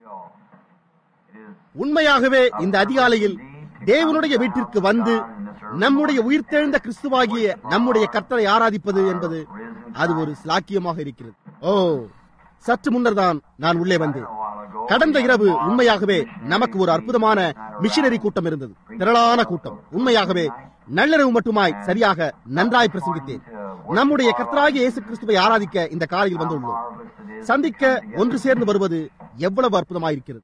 உண்மையாகவே இந்த அதிகாலையில் தேவனுடைய வீட்டிற்கு வந்து நம்முடைய உயிர்த்தெழுந்த கிறிஸ்துவாகிய நம்முடைய கர்த்தரை ஆராதிப்பது என்பது அது ஒரு சிலாக்கியமாக இருக்கிறது ஓ சற்று முன்னர் தான் நான் உள்ளே வந்தேன் கடந்த இரவு உண்மையாகவே நமக்கு ஒரு அற்புதமான மிஷினரி கூட்டம் இருந்தது திரளான கூட்டம் உண்மையாகவே நள்ளிரவு மட்டுமாய் சரியாக நன்றாய் பிரசங்கித்தேன் நம்முடைய கர்த்தராகிய இயேசு கிறிஸ்துவை ஆராதிக்க இந்த காலையில் வந்துள்ளோம் சந்திக்க ஒன்று சேர்ந்து வருவது எவ்வளவு அற்புதமாயிருக்கிறது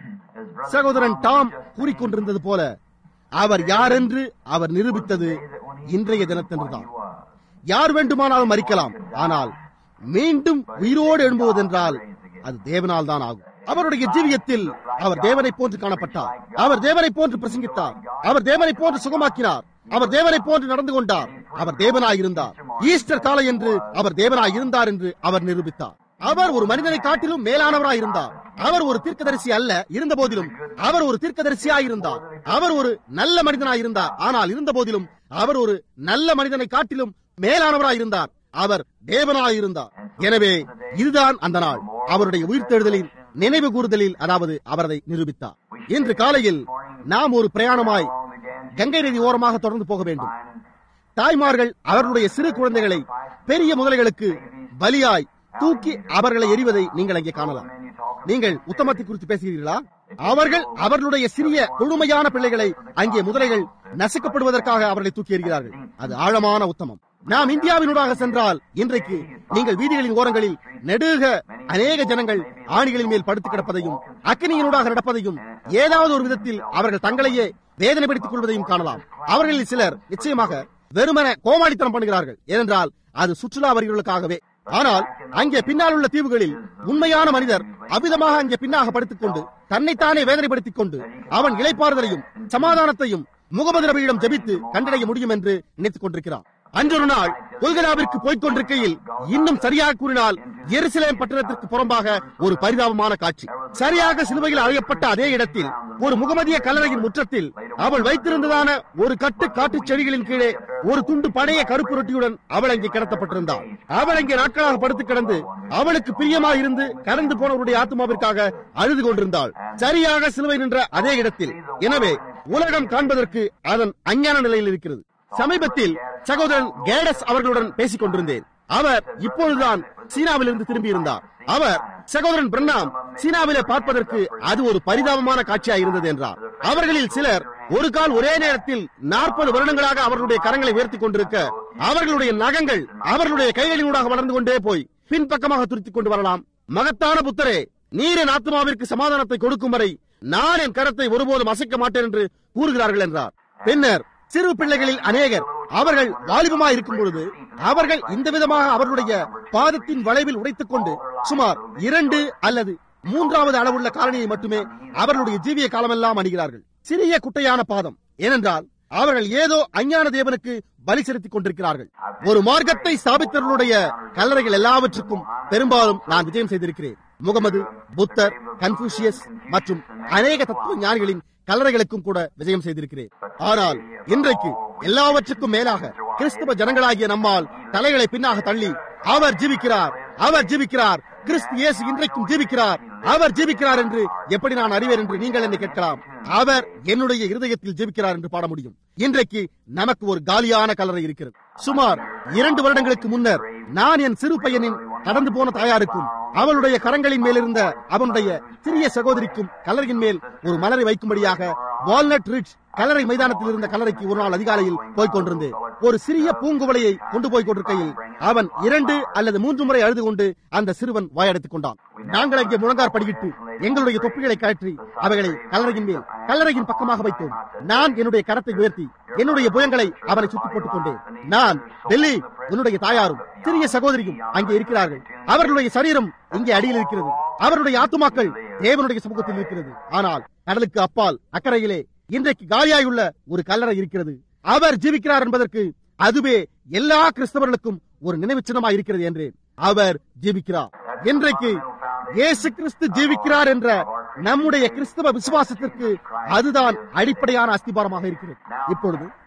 சகோதரன் டாம் கூறிக்கொண்டிருந்தது போல அவர் யார் என்று அவர் நிரூபித்தது இன்றைய தினத்தன்றுதான் யார் வேண்டுமானாலும் மறிக்கலாம் ஆனால் மீண்டும் உயிரோடு எழும்புவதென்றால் அது தேவனால் தான் ஆகும் அவருடைய ஜீவியத்தில் அவர் தேவனை போன்று காணப்பட்டார் அவர் தேவனை போன்று பிரசங்கித்தார் அவர் தேவனை போன்று சுகமாக்கினார் அவர் தேவனை போன்று நடந்து கொண்டார் அவர் தேவனாய் இருந்தார் ஈஸ்டர் காலை என்று அவர் தேவனாய் இருந்தார் என்று அவர் நிரூபித்தார் அவர் ஒரு மனிதனை காட்டிலும் மேலானவராய் இருந்தார் அவர் ஒரு தீர்க்கதரிசி அல்ல இருந்த போதிலும் அவர் ஒரு தீர்க்கதரிசியாய் இருந்தார் அவர் ஒரு நல்ல மனிதனாய் இருந்தார் ஆனால் இருந்த போதிலும் அவர் ஒரு நல்ல மனிதனை காட்டிலும் மேலானவராய் இருந்தார் அவர் தேவனாய் இருந்தார் எனவே இதுதான் அந்த நாள் அவருடைய உயிர்த்தெழுதலின் நினைவு கூறுதலில் அதாவது அவரதை நிரூபித்தார் இன்று காலையில் நாம் ஒரு பிரயாணமாய் கங்கை நதி ஓரமாக தொடர்ந்து போக வேண்டும் தாய்மார்கள் அவர்களுடைய சிறு குழந்தைகளை பெரிய முதலைகளுக்கு பலியாய் தூக்கி அவர்களை எறிவதை நீங்கள் அங்கே காணலாம் நீங்கள் உத்தமத்தை குறித்து பேசுகிறீர்களா அவர்கள் அவர்களுடைய சிறிய கொடுமையான பிள்ளைகளை அங்கே முதலைகள் நசுக்கப்படுவதற்காக அவர்களை தூக்கி எறிகிறார்கள் அது ஆழமான உத்தமம் நாம் இந்தியாவினூடாக சென்றால் இன்றைக்கு நீங்கள் வீதிகளின் ஓரங்களில் நெடுக அநேக ஜனங்கள் ஆணிகளின் மேல் படுத்து கிடப்பதையும் அக்னியினூடாக நடப்பதையும் ஏதாவது ஒரு விதத்தில் அவர்கள் தங்களையே வேதனைப்படுத்திக் கொள்வதையும் காணலாம் அவர்களில் சிலர் நிச்சயமாக வெறுமன கோமாளித்தனம் பண்ணுகிறார்கள் ஏனென்றால் அது சுற்றுலா வரிகளுக்காகவே ஆனால் அங்கே பின்னால் உள்ள தீவுகளில் உண்மையான மனிதர் அவிதமாக அங்கே பின்னாக படுத்துக் கொண்டு தன்னைத்தானே வேதனைப்படுத்திக் கொண்டு அவன் இலைப்பாறுதலையும் சமாதானத்தையும் முகமது நபியிடம் ஜெபித்து கண்டடைய முடியும் என்று நினைத்துக் கொண்டிருக்கிறான் அன்றொரு நாள் கொல்கனாவிற்கு போய்க் கொண்டிருக்கையில் இன்னும் சரியாக கூறினால் எருசலேம் பட்டணத்திற்கு புறம்பாக ஒரு பரிதாபமான காட்சி சரியாக சிலுவையில் அழையப்பட்ட அதே இடத்தில் ஒரு முகமதிய கல்லறையின் முற்றத்தில் அவள் வைத்திருந்ததான ஒரு கட்டு காட்டு செடிகளின் கீழே ஒரு துண்டு பழைய கருப்பு ரொட்டியுடன் அவள் அங்கே கிடத்தப்பட்டிருந்தாள் அவள் அங்கே நாட்களாக படுத்து கிடந்து அவளுக்கு பிரியமாக இருந்து கடந்து போனவருடைய ஆத்மாவிற்காக அழுது கொண்டிருந்தாள் சரியாக சிலுவை நின்ற அதே இடத்தில் எனவே உலகம் காண்பதற்கு அதன் அஞ்ஞான நிலையில் இருக்கிறது சமீபத்தில் சகோதரன் கேடஸ் அவர்களுடன் பேசிக் கொண்டிருந்தேன் அவர் இப்பொழுதுதான் சீனாவிலிருந்து திரும்பியிருந்தார் அவர் சகோதரன் பிரண்ணாம் சீனாவிலே பார்ப்பதற்கு அது ஒரு பரிதாபமான காட்சியா இருந்தது என்றார் அவர்களில் சிலர் ஒரு கால் ஒரே நேரத்தில் நாற்பது வருடங்களாக அவர்களுடைய கரங்களை உயர்த்தி கொண்டிருக்க அவர்களுடைய நகங்கள் அவர்களுடைய கைகளினூடாக வளர்ந்து கொண்டே போய் பின்பக்கமாக துருத்திக் கொண்டு வரலாம் மகத்தான புத்தரே நீர் என் ஆத்மாவிற்கு சமாதானத்தை கொடுக்கும் வரை நான் என் கரத்தை ஒருபோதும் அசைக்க மாட்டேன் என்று கூறுகிறார்கள் என்றார் பின்னர் சிறு பிள்ளைகளில் அநேகர் அவர்கள் வாலிபமாக இருக்கும் பொழுது அவர்கள் இந்த விதமாக அவர்களுடைய பாதத்தின் வளைவில் உடைத்துக் கொண்டு சுமார் இரண்டு அல்லது மூன்றாவது அளவுள்ள காலனியை மட்டுமே அவர்களுடைய ஜீவிய காலமெல்லாம் அணிகிறார்கள் சிறிய குட்டையான பாதம் ஏனென்றால் அவர்கள் ஏதோ அஞ்ஞான தேவனுக்கு பலி செலுத்திக் கொண்டிருக்கிறார்கள் ஒரு மார்க்கத்தை ஸ்தாபித்தவர்களுடைய கல்லறைகள் எல்லாவற்றுக்கும் பெரும்பாலும் நான் விஜயம் செய்திருக்கிறேன் முகமது புத்தர் கன்ஃபூசியஸ் மற்றும் அநேக தத்துவ ஞானிகளின் கல்லறைகளுக்கும் கூட விஜயம் செய்திருக்கிறேன் ஆனால் இன்றைக்கு எல்லாவற்றுக்கும் மேலாக கிறிஸ்தவ ஜனங்களாகிய நம்மால் தலைகளை பின்னாக தள்ளி அவர் ஜீவிக்கிறார் அவர் ஜீவிக்கிறார் கிறிஸ்து இயேசு இன்றைக்கும் ஜீவிக்கிறார் அவர் ஜீவிக்கிறார் என்று எப்படி நான் அறிவேன் என்று நீங்கள் என்னை கேட்கலாம் அவர் என்னுடைய இருதயத்தில் ஜீவிக்கிறார் என்று பாட முடியும் இன்றைக்கு நமக்கு ஒரு காலியான கல்லறை இருக்கிறது சுமார் இரண்டு வருடங்களுக்கு முன்னர் நான் என் சிறு பையனின் கடந்து போன தாயாருக்கும் அவளுடைய கரங்களின் மேல் இருந்த அவனுடைய சிறிய சகோதரிக்கும் கல்லறையின் மேல் ஒரு மலரை வைக்கும்படியாக வால்நட் ரிட்ஜ் கல்லறை மைதானத்தில் இருந்த கல்லறைக்கு ஒரு நாள் அதிகாலையில் போய்க் கொண்டிருந்தேன் ஒரு சிறிய பூங்குவலையை கொண்டு போய் கொண்டிருக்கையில் அவன் இரண்டு அல்லது மூன்று முறை அழுது கொண்டு அந்த சிறுவன் வாயடைத்துக் கொண்டான் நாங்கள் அங்கே முழங்கார் படியிட்டு எங்களுடைய தொப்பிகளை கழற்றி அவைகளை கல்லறையின் மேல் கல்லறையின் பக்கமாக வைத்தோம் நான் என்னுடைய கரத்தை உயர்த்தி என்னுடைய புயங்களை அவனை சுத்தி போட்டுக் கொண்டேன் நான் டெல்லி உன்னுடைய தாயாரும் சிறிய சகோதரியும் அங்கே இருக்கிறார்கள் அவர்களுடைய சரீரம் இங்கே அடியில் இருக்கிறது அவருடைய ஆத்துமாக்கள் தேவனுடைய சமூகத்தில் இருக்கிறது ஆனால் கடலுக்கு அப்பால் அக்கறையிலே இன்றைக்கு காலியாயுள்ள ஒரு கல்லறை இருக்கிறது அவர் ஜீவிக்கிறார் என்பதற்கு அதுவே எல்லா கிறிஸ்தவர்களுக்கும் ஒரு நினைவு சின்னமாக இருக்கிறது என்றேன் அவர் ஜீவிக்கிறார் இன்றைக்கு இயேசு கிறிஸ்து ஜீவிக்கிறார் என்ற நம்முடைய கிறிஸ்தவ விசுவாசத்திற்கு அதுதான் அடிப்படையான அஸ்திபாரமாக இருக்கிறது இப்பொழுது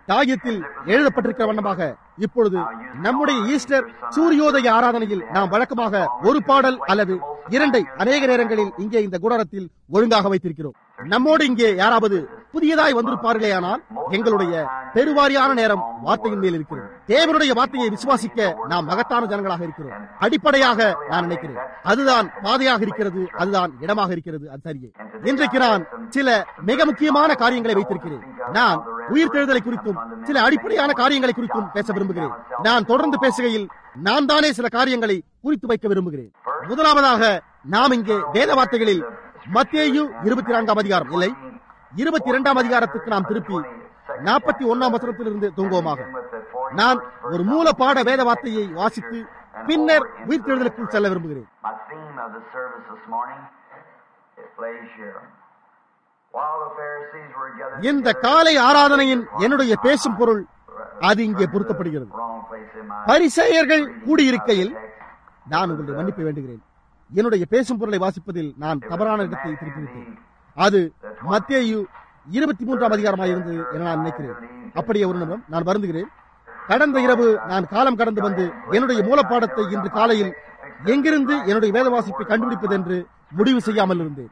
காகிதத்தில் எழுதப்பட்டிருக்கிற வண்ணமாக இப்பொழுது நம்முடைய ஈஸ்டர் சூரியோதய ஆராதனையில் நாம் வழக்கமாக ஒரு பாடல் அல்லது இரண்டை அநேக நேரங்களில் இங்கே இந்த குடாரத்தில் ஒழுங்காக வைத்திருக்கிறோம் நம்மோடு இங்கே யாராவது புதியதாய் வந்திருப்பார்களே ஆனால் எங்களுடைய பெருவாரியான நேரம் வார்த்தையின் மேல் இருக்கிறது தேவனுடைய வார்த்தையை விசுவாசிக்க நாம் மகத்தான ஜனங்களாக இருக்கிறோம் அடிப்படையாக நான் நினைக்கிறேன் அதுதான் பாதையாக இருக்கிறது அதுதான் இடமாக இருக்கிறது அது சரியே இன்றைக்கு நான் சில மிக முக்கியமான காரியங்களை வைத்திருக்கிறேன் நான் உயிர்த்தெழுதலை குறித்தும் சில அடிப்படையான காரியங்களை குறித்தும் பேச விரும்புகிறேன் நான் தொடர்ந்து பேசுகையில் நான் தானே சில காரியங்களை குறித்து வைக்க விரும்புகிறேன் முதலாவதாக நாம் இங்கே வேத வார்த்தைகளில் மத்தேயு இருபத்தி நான்காம் அதிகாரம் இல்லை இருபத்தி இரண்டாம் அதிகாரத்துக்கு நாம் திருப்பி நாற்பத்தி ஒன்னாம் வசனத்திலிருந்து தூங்குவோமாக நான் ஒரு மூல பாட வேத வார்த்தையை வாசித்து பின்னர் உயிர்த்தெழுதலுக்குள் செல்ல விரும்புகிறேன் My theme of the service this morning, it plays here. While the Pharisees were gathered இந்த காலை ஆராதனையின் என்னுடைய பேசும் பொருள் அது இங்கே பொருத்தப்படுகிறது wrong place in my பரிசேயர்கள் கூடியிருக்கையில் நான் உங்களுடைய மன்னிப்பை வேண்டுகிறேன் என்னுடைய பேசும் பொருளை வாசிப்பதில் நான் தவறான இடத்தை திருப்பிவிட்டேன் அது மத்தேயு இருபத்தி மூன்றாம் அதிகாரமாக இருந்தது என நான் நினைக்கிறேன் அப்படியே ஒரு நிமிடம் நான் வருந்துகிறேன் கடந்த இரவு நான் காலம் கடந்து வந்து என்னுடைய மூலப்பாடத்தை இன்று காலையில் எங்கிருந்து என்னுடைய வேத வாசிப்பை கண்டுபிடிப்பது என்று முடிவு செய்யாமல் இருந்தேன்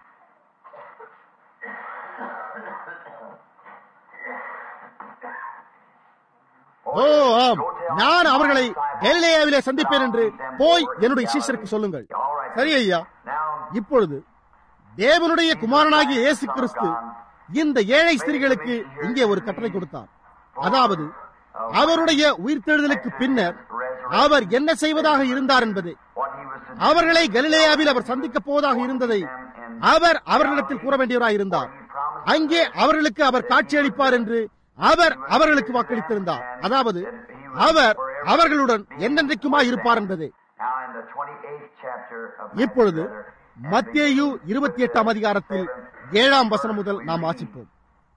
ஓ ஆம் நான் அவர்களை கலிலேயாவிலே சந்திப்பேன் என்று போய் என்னுடைய சீஷருக்கு சொல்லுங்கள் சரி ஐயா இப்பொழுது தேவனுடைய குமாரனாகிய இயேசு கிறிஸ்து இந்த ஏழை ஸ்திரீகளுக்கு இங்கே ஒரு கட்டளை கொடுத்தார் அதாவது அவருடைய உயிர்த்தெழுதலுக்கு பின்னர் அவர் என்ன செய்வதாக இருந்தார் என்பதை what he was to அவர்களை கலிலேயாவில் அவர் சந்திக்கப் போவதாக இருந்ததை அவர் அவர்களிடத்தில் கூற வேண்டியவராய் இருந்தார் அங்கே அவர்களுக்கு அவர் காட்சியளிப்பார் என்று அவர் அவர்களுக்கு வாக்களித்திருந்தார் அதாவது அவர் அவர்களுடன் என்னென்றைக்குமாய் இருப்பார் என்பதே Now in the 28th chapter of இப்பொழுது மத்தேயு இருபத்தி எட்டாம் அதிகாரத்தில் ஏழாம் வசனம் முதல் நாம் வாசிப்போம்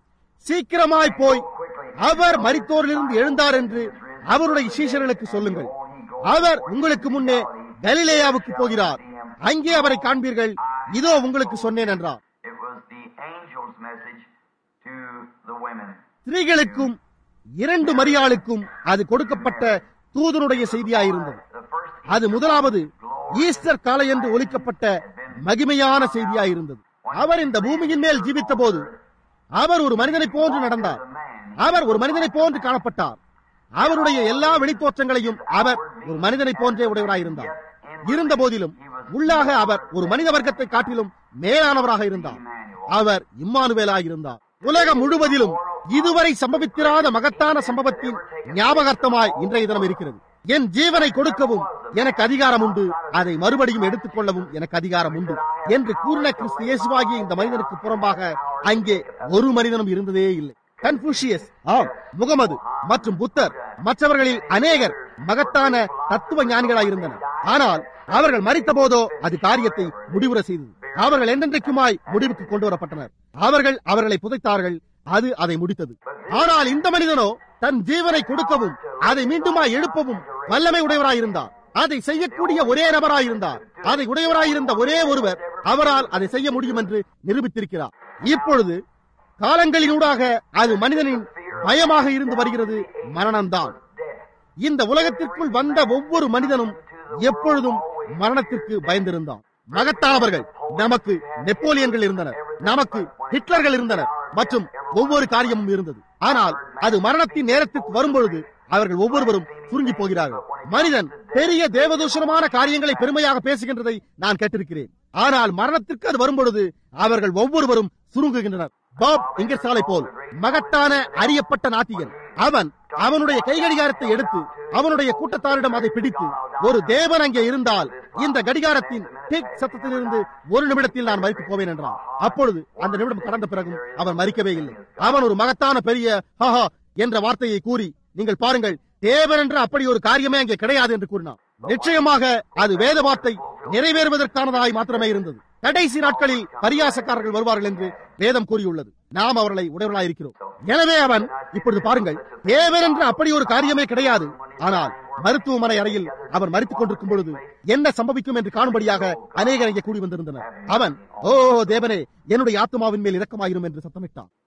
சீக்கிரமாய் போய் அவர் மரித்தோரிலிருந்து எழுந்தார் என்று அவருடைய சீஷர்களுக்கு சொல்லுங்கள் அவர் உங்களுக்கு முன்னே கலிலேயாவுக்கு போகிறார் அங்கே அவரை காண்பீர்கள் இதோ உங்களுக்கு சொன்னேன் என்றார் it was the angel's message to the women. ஸ்திரீகளுக்கும் இரண்டு மரியாளுக்கும் அது கொடுக்கப்பட்ட தூதனுடைய செய்தியாயிருந்தது The first அது முதலாவது ஈஸ்டர் காலை என்று ஒலிக்கப்பட்ட மகிமையான செய்தியாயிருந்தது அவர் இந்த பூமியின் மேல் ஜீவித்த போது அவர் ஒரு மனிதனை போன்று நடந்தார் அவர் ஒரு மனிதனை போன்று காணப்பட்டார் அவருடைய எல்லா வெளித்தோற்றங்களையும் அவர் ஒரு மனிதனை போன்றே உடையவராயிருந்தார் இருந்த போதிலும் உள்ளாக அவர் ஒரு மனித வர்க்கத்தை காட்டிலும் மேலானவராக இருந்தார் அவர் இம்மானுவேலாக இருந்தார் உலகம் முழுவதிலும் இதுவரை சம்பவித்திராத மகத்தான சம்பவத்தின் ஞாபகார்த்தமாய் இன்றைய தினம் இருக்கிறது என் ஜீவனை கொடுக்கவும் எனக்கு அதிகாரம் உண்டு அதை மறுபடியும் எடுத்துக்கொள்ளவும் எனக்கு அதிகாரம் உண்டு என்று கூறின கிறிஸ்து இயேசுவாகிய இந்த மனிதனுக்கு புறம்பாக அங்கே ஒரு மனிதனும் இருந்ததே இல்லை கன்ஃபூஷியஸ் ஆம் முகமது மற்றும் புத்தர் மற்றவர்களில் அநேகர் மகத்தான தத்துவ ஞானிகளாயிருந்தனர் ஆனால் அவர்கள் மறித்த போதோ அது காரியத்தை முடிவுற செய்தது அவர்கள் என்றென்றைக்குமாய் முடிவுக்கு கொண்டு வரப்பட்டனர் அவர்கள் அவர்களை புதைத்தார்கள் அது அதை முடித்தது ஆனால் இந்த மனிதனோ தன் ஜீவனை கொடுக்கவும் அதை மீண்டுமாய் எழுப்பவும் வல்லமை உடையவராயிருந்தார் அதை செய்யக்கூடிய ஒரே நபராயிருந்தார் அதை உடையவராயிருந்த ஒரே ஒருவர் அவரால் அதை செய்ய முடியும் என்று நிரூபித்திருக்கிறார் இப்பொழுது காலங்களினூடாக அது மனிதனின் பயமாக இருந்து வருகிறது மரணம்தான் இந்த உலகத்திற்குள் வந்த ஒவ்வொரு மனிதனும் எப்பொழுதும் மரணத்திற்கு பயந்திருந்தான் மகத்தானவர்கள் நமக்கு நெப்போலியன்கள் இருந்தனர் நமக்கு ஹிட்லர்கள் இருந்தனர் மற்றும் ஒவ்வொரு காரியமும் இருந்தது ஆனால் அது மரணத்தின் நேரத்திற்கு வரும்பொழுது அவர்கள் ஒவ்வொருவரும் சுருங்கி போகிறார்கள் மனிதன் பெரிய தேவதூஷணமான காரியங்களை பெருமையாக பேசுகின்றதை நான் கேட்டிருக்கிறேன் ஆனால் மரணத்திற்கு அது வரும்பொழுது அவர்கள் ஒவ்வொருவரும் சுருங்குகின்றனர் பாப் இங்கர்சாலை போல் மகத்தான அறியப்பட்ட நாத்திகன் அவன் அவனுடைய கைகடிகாரத்தை எடுத்து அவனுடைய கூட்டத்தாரிடம் அதை பிடித்து ஒரு தேவன் அங்கே இருந்தால் இந்த கடிகாரத்தின் டிக் சத்தத்திலிருந்து ஒரு நிமிடத்தில் நான் மறித்து போவேன் என்றான் அப்பொழுது அந்த நிமிடம் கடந்த பிறகும் அவன் மறிக்கவே இல்லை அவன் ஒரு மகத்தான பெரிய ஹஹா என்ற வார்த்தையை கூறி நீங்கள் பாருங்கள் தேவன் என்ற அப்படி ஒரு காரியமே அங்கே கிடையாது என்று கூறினான் நிச்சயமாக அது வேத வார்த்தை நிறைவேறுவதற்கானதாய் மாத்திரமே இருந்தது கடைசி நாட்களில் பரியாசக்காரர்கள் வருவார்கள் என்று வேதம் கூறியுள்ளது நாம் அவர்களை உடையவர்களாய் இருக்கிறோம் எனவே அவன் இப்பொழுது பாருங்கள் தேவன் என்று அப்படி ஒரு காரியமே கிடையாது ஆனால் மருத்துவமனை அறையில் அவர் மறித்துக் கொண்டிருக்கும் பொழுது என்ன சம்பவிக்கும் என்று காணும்படியாக அநேகர் இங்கே கூடி வந்திருந்தனர் அவன் ஓ தேவனே என்னுடைய ஆத்மாவின் மேல் இரக்கமாயிரும் என்று சத்தமிட்டான்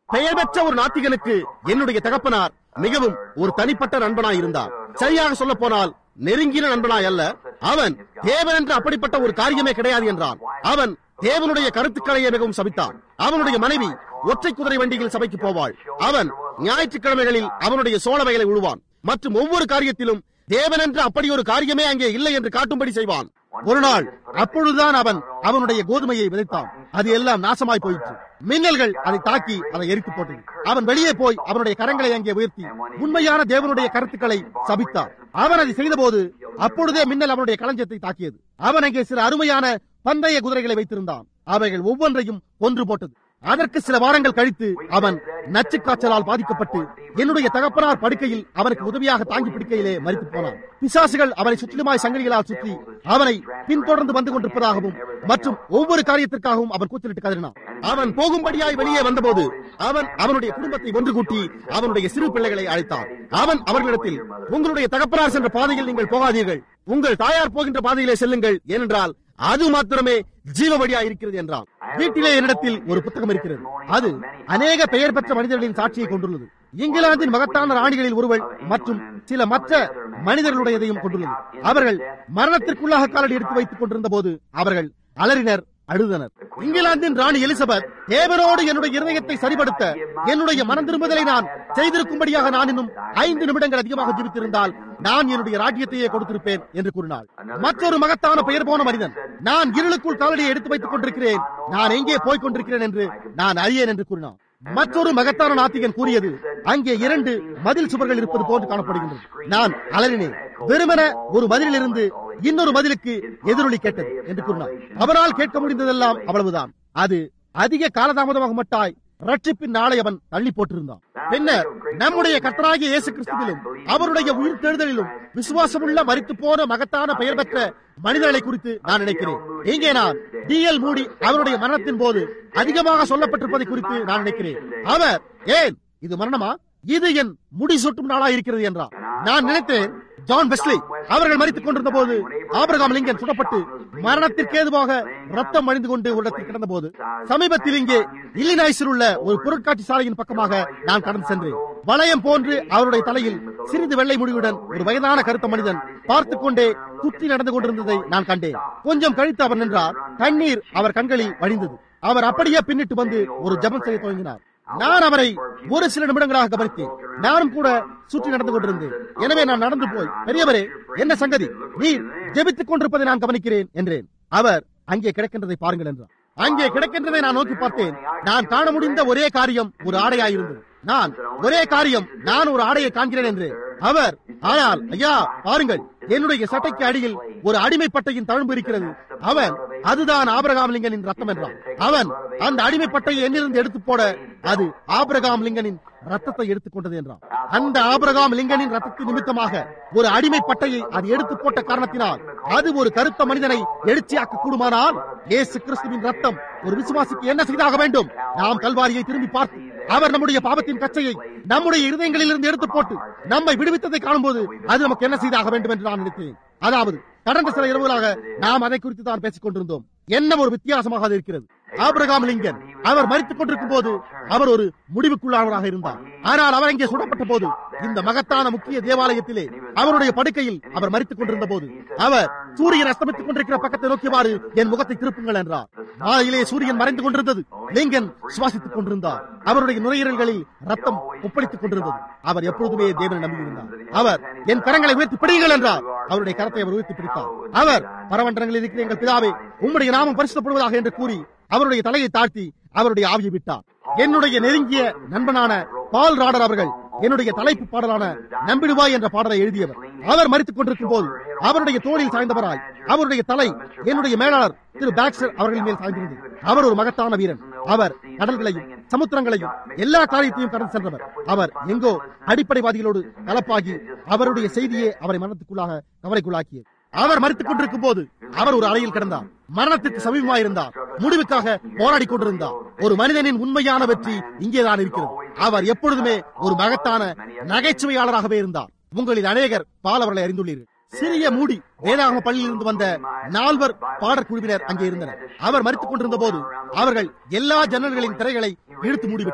பெயர் பெற்ற ஒரு நாத்திகனுக்கு என்னுடைய தகப்பனார் மிகவும் ஒரு தனிப்பட்ட நண்பனாய் இருந்தார் சரியாக சொல்ல போனால் நெருங்கின நண்பனாய் அல்ல அவன் தேவன் என்று அப்படிப்பட்ட ஒரு காரியமே கிடையாது என்றான் அவன் தேவனுடைய கருத்துக்களையே மிகவும் சபித்தான் அவனுடைய மனைவி ஒற்றை குதிரை வண்டியில் சபைக்கு போவாள் அவன் ஞாயிற்றுக்கிழமைகளில் அவனுடைய சோழ வயலை உழுவான் மற்றும் ஒவ்வொரு காரியத்திலும் தேவன் என்று அப்படி ஒரு காரியமே அங்கே இல்லை என்று காட்டும்படி செய்வான் ஒரு நாள் அப்பொழுதுதான் அவன் அவனுடைய கோதுமையை விதைத்தான் அது எல்லாம் நாசமாய் போயிற்று மின்னல்கள் அதை தாக்கி அதை எரித்து போட்டது அவன் வெளியே போய் அவனுடைய கரங்களை அங்கே உயர்த்தி உண்மையான தேவனுடைய கருத்துக்களை சபித்தான் அவன் அதை செய்தபோது அப்பொழுதே மின்னல் அவனுடைய களஞ்சியத்தை தாக்கியது அவன் அங்கே சில அருமையான பந்தய குதிரைகளை வைத்திருந்தான் அவைகள் ஒவ்வொன்றையும் கொன்று போட்டது அதற்கு சில வாரங்கள் கழித்து அவன் நச்சு காய்ச்சலால் பாதிக்கப்பட்டு என்னுடைய தகப்பனார் படுக்கையில் அவனுக்கு உதவியாக தாங்கி பிடிக்கையிலே மறித்து போனான் பிசாசுகள் அவனை சுற்றிலுமாய் சங்கிலிகளால் சுற்றி அவனை பின்தொடர்ந்து வந்து கொண்டிருப்பதாகவும் மற்றும் ஒவ்வொரு காரியத்திற்காகவும் அவன் கூச்சலிட்டு கதறினான் அவன் போகும்படியாய் வெளியே வந்தபோது அவன் அவனுடைய குடும்பத்தை ஒன்று கூட்டி அவனுடைய சிறு பிள்ளைகளை அழைத்தான் அவன் அவர்களிடத்தில் உங்களுடைய தகப்பனார் சென்ற பாதையில் நீங்கள் போகாதீர்கள் உங்கள் தாயார் போகின்ற பாதையிலே செல்லுங்கள் ஏனென்றால் அது மாத்திரமே ஜீவ வழியா இருக்கிறது என்றான் வீட்டிலே என்னிடத்தில் ஒரு புத்தகம் இருக்கிறது அது அநேக பெயர் பெற்ற மனிதர்களின் சாட்சியை கொண்டுள்ளது இங்கிலாந்தின் மகத்தான ராணிகளில் ஒருவள் மற்றும் சில மற்ற மனிதர்களுடையதையும் கொண்டுள்ளது அவர்கள் மரணத்திற்குள்ளாக காலடி எடுத்து வைத்துக் கொண்டிருந்த போது அவர்கள் அலறினர் அழுதனர் இங்கிலாந்தின் ராணி எலிசபெத் தேவனோடு என்னுடைய இருதயத்தை சரிபடுத்த என்னுடைய மனம் திரும்புதலை நான் செய்திருக்கும்படியாக நான் இன்னும் ஐந்து நிமிடங்கள் அதிகமாக ஜீவித்திருந்தால் நான் என்னுடைய ராஜ்யத்தையே கொடுத்திருப்பேன் என்று கூறினாள் மற்றொரு மகத்தான பெயர் போன மனிதன் நான் இருளுக்குள் காலடியை எடுத்து வைத்துக் கொண்டிருக்கிறேன் நான் எங்கே போய்க் கொண்டிருக்கிறேன் என்று நான் அறியேன் என்று கூறினான் மற்றொரு மகத்தான நாத்திகன் கூறியது அங்கே இரண்டு மதில் சுவர்கள் இருப்பது போன்று காணப்படுகின்றது நான் அலறினேன் வெறுமன ஒரு மதிலிலிருந்து இன்னொரு மதிலுக்கு எதிரொலி கேட்டது என்று கூறினார் அவரால் கேட்க முடிந்ததெல்லாம் அவ்வளவுதான் அது அதிக காலதாமதமாக மட்டாய் ரட்சிப்பின் நாளை அவன் தள்ளி போட்டிருந்தான் பின்னர் நம்முடைய கர்த்தராகிய இயேசு கிறிஸ்துவிலும் அவருடைய உயிர் தேர்தலிலும் விசுவாசமுள்ள மறித்து போன மகத்தான பெயர் பெற்ற மனிதர்களை குறித்து நான் நினைக்கிறேன் இங்கே நான் டி எல் மூடி அவருடைய மரணத்தின் போது அதிகமாக சொல்லப்பட்டிருப்பதை குறித்து நான் நினைக்கிறேன் அவர் ஏன் இது மரணமா இது என் முடி சுட்டும் நாளா இருக்கிறது என்றார் நான் நினைத்தேன் ஜான் வெஸ்லி அவர்கள் மறித்துக் கொண்டிருந்த போது ஆபிரகாம் லிங்கன் சுடப்பட்டு மரணத்திற்கு ஏதுவாக ரத்தம் அழிந்து கொண்டு ஒரு இடத்தில் கிடந்த போது சமீபத்தில் இங்கே இல்லினாய்ஸில் உள்ள ஒரு பொருட்காட்சி சாலையின் பக்கமாக நான் கடந்து சென்றேன் வளையம் போன்று அவருடைய தலையில் சிறிது வெள்ளை முடிவுடன் ஒரு வயதான கருத்த மனிதன் பார்த்துக் கொண்டே சுற்றி நடந்து கொண்டிருந்ததை நான் கண்டேன் கொஞ்சம் கழித்து அவர் நின்றார் தண்ணீர் அவர் கண்களில் வழிந்தது அவர் அப்படியே பின்னிட்டு வந்து ஒரு ஜபம் செய்ய துவங்கினார் நான் அவரை ஒரு சில நிமிடங்களாக கவனித்தேன் நானும் கூட சுற்றி நடந்து கொண்டிருந்தேன் எனவே நான் நடந்து போய் பெரியவரே என்ன சங்கதி நீர் ஜெபித்துக் கொண்டிருப்பதை நான் கவனிக்கிறேன் என்றேன் அவர் அங்கே கிடக்கின்றதை பாருங்கள் என்றார் அங்கே கிடக்கின்றதை நான் நோக்கி பார்த்தேன் நான் காண முடிந்த ஒரே காரியம் ஒரு ஆடையாயிருந்தது நான் ஒரே காரியம் நான் ஒரு ஆடையை காண்கிறேன் என்று அவர் ஆனால் ஐயா பாருங்கள் என்னுடைய சட்டைக்கு அடியில் ஒரு அடிமை பட்டையின் தழும்பு இருக்கிறது அவன் அதுதான் ஆபிரகாம் லிங்கனின் ரத்தம் என்றான் அவன் அந்த அடிமை பட்டையை என்னிலிருந்து எடுத்து போட அது ஆபிரகாம் லிங்கனின் ரத்தத்தை எடுத்துக்கொண்டது என்றான் அந்த ஆபிரகாம் லிங்கனின் ரத்தத்தின் நிமித்தமாக ஒரு அடிமை பட்டையை அது எடுத்து போட்ட காரணத்தினால் அது ஒரு கருத்த மனிதனை எழுச்சியாக்க கூடுமானால் இயேசு கிறிஸ்துவின் ரத்தம் ஒரு விசுவாசிக்கு என்ன செய்தாக வேண்டும் நாம் கல்வாரியை திரும்பி பார்த்து அவர் நம்முடைய பாவத்தின் கச்சையை நம்முடைய இருதயங்களில் இருந்து எடுத்து போட்டு நம்மை விடுவித்ததை காணும்போது அது நமக்கு என்ன செய்தாக வேண்டும் என்று நான் நினைத்தேன் அதாவது கடந்த சில இரவுகளாக நாம் அதை குறித்து தான் பேசிக் கொண்டிருந்தோம் என்ன ஒரு வித்தியாசமாக அது இருக்கிறது ஆபிரகாம் லிங்கன் அவர் மறித்துக் கொண்டிருக்கும் போது அவர் ஒரு முடிவுக்குள்ளானவராக இருந்தார் ஆனால் அவர் அங்கே சுடப்பட்ட போது இந்த மகத்தான முக்கிய தேவாலயத்திலே அவருடைய படுக்கையில் அவர் மறித்துக் கொண்டிருந்த போது அவர் சூரியன் அஸ்தமித்துக் கொண்டிருக்கிற பக்கத்தை நோக்கியவாறு என் முகத்தை திருப்புங்கள் என்றார் மாலையிலே சூரியன் மறைந்து கொண்டிருந்தது லிங்கன் சுவாசித்துக் கொண்டிருந்தார் அவருடைய நுரையீரல்களில் ரத்தம் ஒப்பளித்துக் கொண்டிருந்தது அவர் எப்பொழுதுமே தேவனை நம்பியிருந்தார் அவர் என் கரங்களை உயர்த்தி பிடிங்கள் என்றார் அவருடைய கரத்தை அவர் உயர்த்தி பிடித்தார் அவர் பரவண்டங்களில் இருக்கிற எங்கள் பிதாவே உம்முடைய நாமம் பரிசுத்தப்படுவதாக என்று கூறி அவருடைய தலையை தாழ்த்தி அவருடைய ஆவியை விட்டார் என்னுடைய நெருங்கிய நண்பனான பால் ராடர் அவர்கள் என்னுடைய தலைப்பு பாடலான நம்பிடுவாய் என்ற பாடலை எழுதியவர் அவர் மறித்துக் கொண்டிருக்கும் போது அவருடைய தோளில் சாய்ந்தவராய் அவருடைய தலை என்னுடைய மேலாளர் திரு பாக்ஸ்டர் அவர்களின் மேல் சாய்ந்திருந்தது அவர் ஒரு மகத்தான வீரன் அவர் கடல்களையும் சமுத்திரங்களையும் எல்லா காரியத்தையும் கடந்து சென்றவர் அவர் எங்கோ அடிப்படைவாதிகளோடு கலப்பாகி அவருடைய செய்தியே அவரை மரணத்துக்குள்ளாக கவலைக்குள்ளாக்கியது அவர் மறித்துக் கொண்டிருக்கும் போது அவர் ஒரு அறையில் கிடந்தார் மரணத்திற்கு சமீபமாயிருந்தார் முடிவுக்காக போராடி கொண்டிருந்தார் ஒரு மனிதனின் உண்மையான வெற்றி இங்கேதான் இருக்கிறது அவர் எப்பொழுதுமே ஒரு மகத்தான நகைச்சுவையாளராகவே இருந்தார் உங்களில் அநேகர் பால் அவர்களை அறிந்துள்ளீர்கள் சிறிய மூடி வேதாகம பள்ளியிலிருந்து வந்த நால்வர் பாடற்குழுவினர் அங்கே இருந்தனர் அவர் மறித்துக் கொண்டிருந்த போது அவர்கள் எல்லா ஜன்னல்களின் திரைகளை இழுத்து மூடிவிட்டார்கள்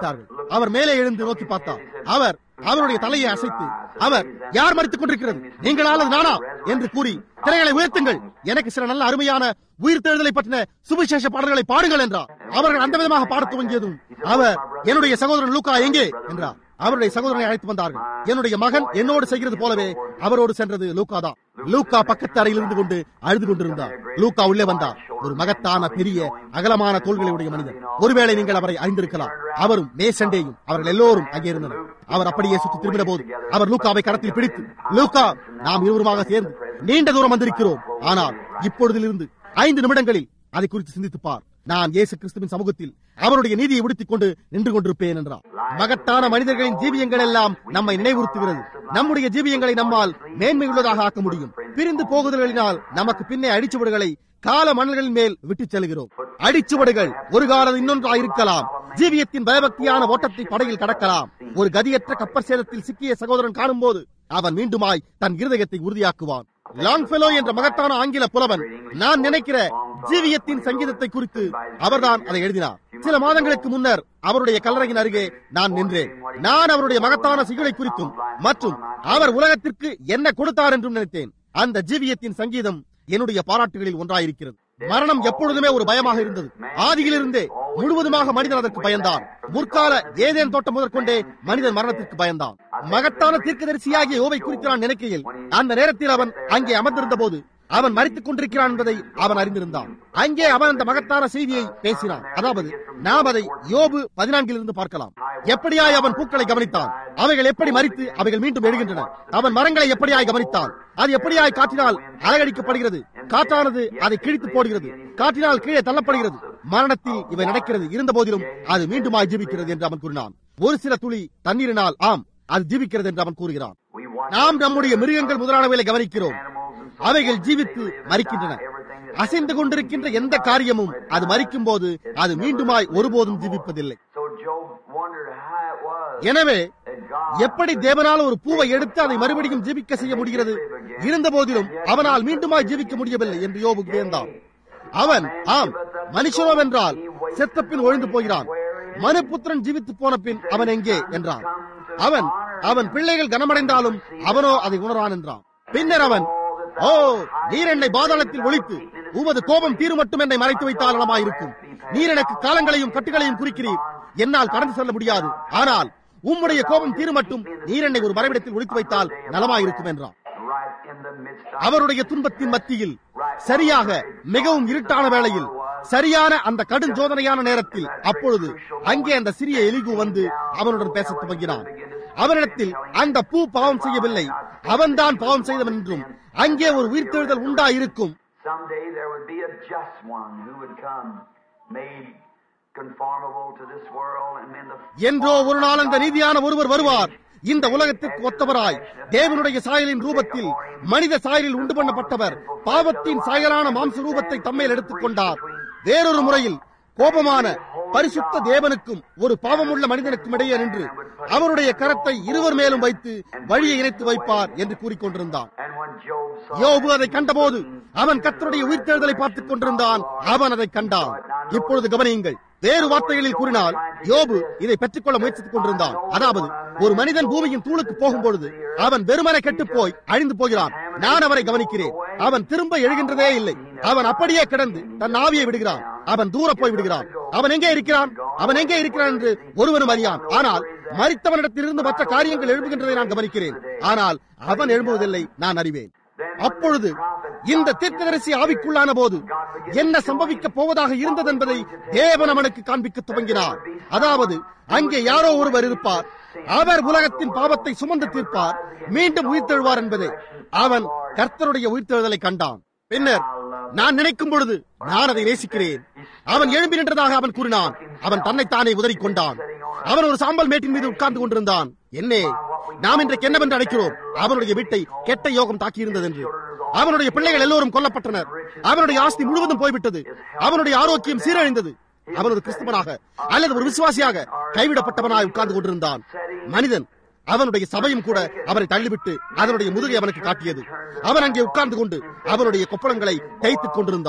அவர் மேலே எழுந்து நோக்கி பார்த்தார் அவர் அவருடைய தலையை அசைத்து அவர் யார் மறித்துக் கொண்டிருக்கிறது நீங்களா அல்லது நானா என்று கூறி திரைகளை உயர்த்துங்கள் எனக்கு சில நல்ல அருமையான உயிர் தேடுதலை பற்றின சுவிசேஷ பாடல்களை பாடுங்கள் என்றார் அவர்கள் அந்த விதமாக பாடத் துவங்கியதும் அவர் என்னுடைய சகோதரன் லூக்கா எங்கே என்றார் அவருடைய சகோதரனை அழைத்து வந்தார்கள் என்னுடைய மகன் என்னோடு செய்கிறது போலவே அவரோடு சென்றது லூக்கா தான் லூக்கா பக்கத்து அறையில் இருந்து கொண்டு அழுது கொண்டிருந்தார் லூக்கா உள்ளே வந்தார் ஒரு மகத்தான பெரிய அகலமான தோள்களை உடைய மனிதர் ஒருவேளை நீங்கள் அவரை அறிந்திருக்கலாம் அவரும் மேசண்டேயும் அவர்கள் எல்லோரும் அங்கே இருந்தனர் அவர் அப்படியே சுற்றி திரும்பின போது அவர் லூக்காவை கரத்தில் பிடித்து லூக்கா நாம் இருவருமாக சேர்ந்து நீண்ட தூரம் வந்திருக்கிறோம் ஆனால் இப்பொழுதிலிருந்து ஐந்து நிமிடங்களில் அதை குறித்து சிந்தித்து பார் நான் இயேசு கிறிஸ்துவின் சமூகத்தில் அவருடைய நீதியை உடுத்திக் கொண்டு நின்று கொண்டிருப்பேன் என்றார் மகத்தான மனிதர்களின் ஜீவியங்கள் எல்லாம் நம்மை நினைவுறுத்துகிறது நம்முடைய ஜீவியங்களை நம்மால் மேன்மை உள்ளதாக ஆக்க முடியும் பிரிந்து போகுதல்களினால் நமக்கு பின்னே அடிச்சுவடுகளை கால மணல்களின் மேல் விட்டுச் செல்கிறோம் அடிச்சுவடுகள் ஒரு காலம் இன்னொன்றாக இருக்கலாம் ஜீவியத்தின் பயபக்தியான ஓட்டத்தை படையில் கடக்கலாம் ஒரு கதியற்ற கப்பர் சேதத்தில் சிக்கிய சகோதரன் காணும் போது அவன் மீண்டுமாய் தன் இருதயத்தை உறுதியாக்குவான் லாங்ஃபெலோ என்ற மகத்தான ஆங்கில புலவன் நான் நினைக்கிற ஜீவியத்தின் சங்கீதத்தை குறித்து அவர்தான் அதை எழுதினார் சில மாதங்களுக்கு முன்னர் அவருடைய கல்லறையின் அருகே நான் நின்றேன் நான் அவருடைய மகத்தான சிகளை குறித்தும் மற்றும் அவர் உலகத்திற்கு என்ன கொடுத்தார் என்றும் நினைத்தேன் அந்த ஜீவியத்தின் சங்கீதம் என்னுடைய பாராட்டுகளில் ஒன்றாயிருக்கிறது மரணம் எப்பொழுதுமே ஒரு பயமாக இருந்தது ஆதியிலிருந்தே முழுவதுமாக மனிதன் அதற்கு பயந்தான் முற்கால ஏதேன் தோட்டம் முதற்கொண்டே மனிதன் மரணத்திற்கு பயந்தான் மகத்தான தீர்க்கதரிசியாகிய யோவை குறித்து நான் நினைக்கையில் அந்த நேரத்தில் அவன் அங்கே அமர்ந்திருந்த போது அவன் மறித்துக் கொண்டிருக்கிறான் என்பதை அவன் அறிந்திருந்தான் அங்கே அவன் அந்த மகத்தான செய்தியை பேசினான் அதாவது நாம் அதை யோபு பதினான்கிலிருந்து பார்க்கலாம் எப்படியாய் அவன் பூக்களை கவனித்தான் அவைகள் எப்படி மறித்து அவைகள் மீண்டும் எழுகின்றன அவன் மரங்களை எப்படியாய் கவனித்தான் அது எப்படியாய் காற்றினால் அலகடிக்கப்படுகிறது காற்றானது அதை கிழித்து போடுகிறது காற்றினால் கீழே தள்ளப்படுகிறது மரணத்தில் இவை நடக்கிறது இருந்த போதிலும் அது மீண்டுமாய் ஜீவிக்கிறது என்று அவன் கூறினான் ஒரு சில துளி தண்ணீரினால் ஆம் அது ஜீவிக்கிறது என்று அவன் கூறுகிறான் நாம் நம்முடைய மிருகங்கள் முதலானவைகளை கவனிக்கிறோம் அவைகள் ஜீவித்து மறிக்கின்றன அசைந்து கொண்டிருக்கின்ற எந்த காரியமும் அது மறிக்கும் போது அது மீண்டுமாய் ஒருபோதும் ஜீவிப்பதில்லை So Job wondered how it was எனவே that God எப்படி தேவனால் ஒரு பூவை எடுத்து அதை மறுபடியும் ஜீவிக்க செய்ய முடிகிறது இருந்த போதிலும் அவனால் மீண்டுமாய் ஜீவிக்க முடியவில்லை என்று யோபு வியந்தான் அவன் ஆம் மனுஷனோவென்றால் செத்த பின் ஒழிந்து போகிறான் மனுபுத்திரன் ஜீவித்து போன பின் அவன் எங்கே என்றான் அவன் அவன் பிள்ளைகள் கனமடைந்தாலும் அவனோ அதை உணரான் என்றான் பின்னர் அவன் ஓ நீர் என்னை பாதாளத்தில் ஒழித்து உமது கோபம் தீரு மட்டும் என்னை மறைத்து வைத்தால் நலமாயிருக்கும் நீர் எனக்கு காலங்களையும் கட்டுகளையும் குறிக்கிறீர் என்னால் கடந்து செல்ல முடியாது ஆனால் உம்முடைய கோபம் தீரு மட்டும் நீர் என்னை ஒரு மறைவிடத்தில் ஒழித்து வைத்தால் நலமாயிருக்கும் என்றான் right in the midst of அவருடைய துன்பத்தின் மத்தியில் சரியாக மிகவும் இருட்டான வேளையில் சரியான அந்த கடும் சோதனையான நேரத்தில் அப்பொழுது அங்கே அந்த சிறிய எலிகு வந்து அவனுடன் பேசத் துவங்கினான் அவனிடத்தில் அந்த பூ பாவம் செய்யவில்லை அவன்தான் பாவம் செய்தவன் என்றும் அங்கே ஒரு உயிர்த்தெழுதல் உண்டா இருக்கும் someday there would be a just one who would come made conformable to this world and in the என்றோ ஒரு நாள் அந்த நீதியான ஒருவர் வருவார் இந்த உலகத்திற்கு ஒத்தவராய் தேவனுடைய சாயலின் ரூபத்தில் மனித சாயலில் உண்டு பண்ணப்பட்டவர் பாவத்தின் சாயலான மாம்ச ரூபத்தை தம்மேல் எடுத்துக் கொண்டார் வேறொரு முறையில் கோபமான பரிசுத்த தேவனுக்கும் ஒரு பாவமுள்ள மனிதனுக்கும் இடையே நின்று அவருடைய கரத்தை இருவர் மேலும் வைத்து வழியை இணைத்து வைப்பார் என்று கூறிக்கொண்டிருந்தான் and when Job saw யோபு அதை கண்டபோது அவன் கர்த்தருடைய உயிர்த்தெழுதலை பார்த்துக் கொண்டிருந்தான் அவன் அதை கண்டான் இப்பொழுது கவனியுங்கள் வேறு வார்த்தைகளில் கூறினால் யோபு இதை பெற்றுக்கொள்ள முயற்சித்துக் கொண்டிருந்தான் அதாவது ஒரு மனிதன் பூமியின் தூளுக்கு போகும் பொழுது அவன் வெறுமனை கெட்டுப் போய் அழிந்து போகிறான் நான் அவரை கவனிக்கிறேன் அவன் திரும்ப எழுகின்றதே இல்லை அவன் அப்படியே கிடந்து தன் ஆவியை விடுகிறான் அவன் தூர போய் விடுகிறான் அவன் எங்கே இருக்கிறான் அவன் எங்கே இருக்கிறான் என்று ஒருவனும் அறியான் ஆனால் மறித்தவனிடத்திலிருந்து மற்ற காரியங்கள் எழுப்புகின்றதை நான் கவனிக்கிறேன் ஆனால் அவன் எழும்புவதில்லை நான் அறிவேன் அப்பொழுது இந்த தீர்க்கதரிசி ஆவிக்குள்ளான போது என்ன சம்பவிக்க போவதாக இருந்தது என்பதை தேவன் அவனுக்கு காண்பிக்க துவங்கினார் அதாவது அங்கே யாரோ ஒருவர் இருப்பார் அவர் உலகத்தின் பாவத்தை சுமந்து தீர்ப்பார் மீண்டும் உயிர்த்தெழுவார் என்பதே அவன் கர்த்தருடைய உயிர்த்தெழுதலை கண்டான் பின்னர் நான் நினைக்கும் பொழுது நான் அதை நேசிக்கிறேன் அவன் எழும்பி நின்றதாக அவன் கூறினான் அவன் தன்னைத்தானே உதறிக் கொண்டான் அவன் ஒரு சாம்பல் மேட்டின் மீது உட்கார்ந்து கொண்டிருந்தான் என்னே நாம் இன்றைக்கு என்னவென்று அழைக்கிறோம் அவனுடைய வீட்டை கெட்ட யோகம் தாக்கியிருந்தது என்று அவனுடைய பிள்ளைகள் எல்லோரும் கொல்லப்பட்டனர் அவனுடைய ஆஸ்தி முழுவதும் போய்விட்டது அவனுடைய ஆரோக்கியம் சீரழிந்தது அவன் ஒரு கிறிஸ்தவனாக அல்லது ஒரு விசுவாசியாக கைவிடப்பட்டவனாய் உட்கார்ந்து கொண்டிருந்தான் மனிதன் அவனுடைய சபையும் கூட அவனை தள்ளிவிட்டு அதனுடைய முதுகை அவனுக்கு காட்டியது அவன் அங்கே உட்கார்ந்து கொண்டு அவனுடைய கொப்பளங்களை தேய்த்துக் கொண்டிருந்தான்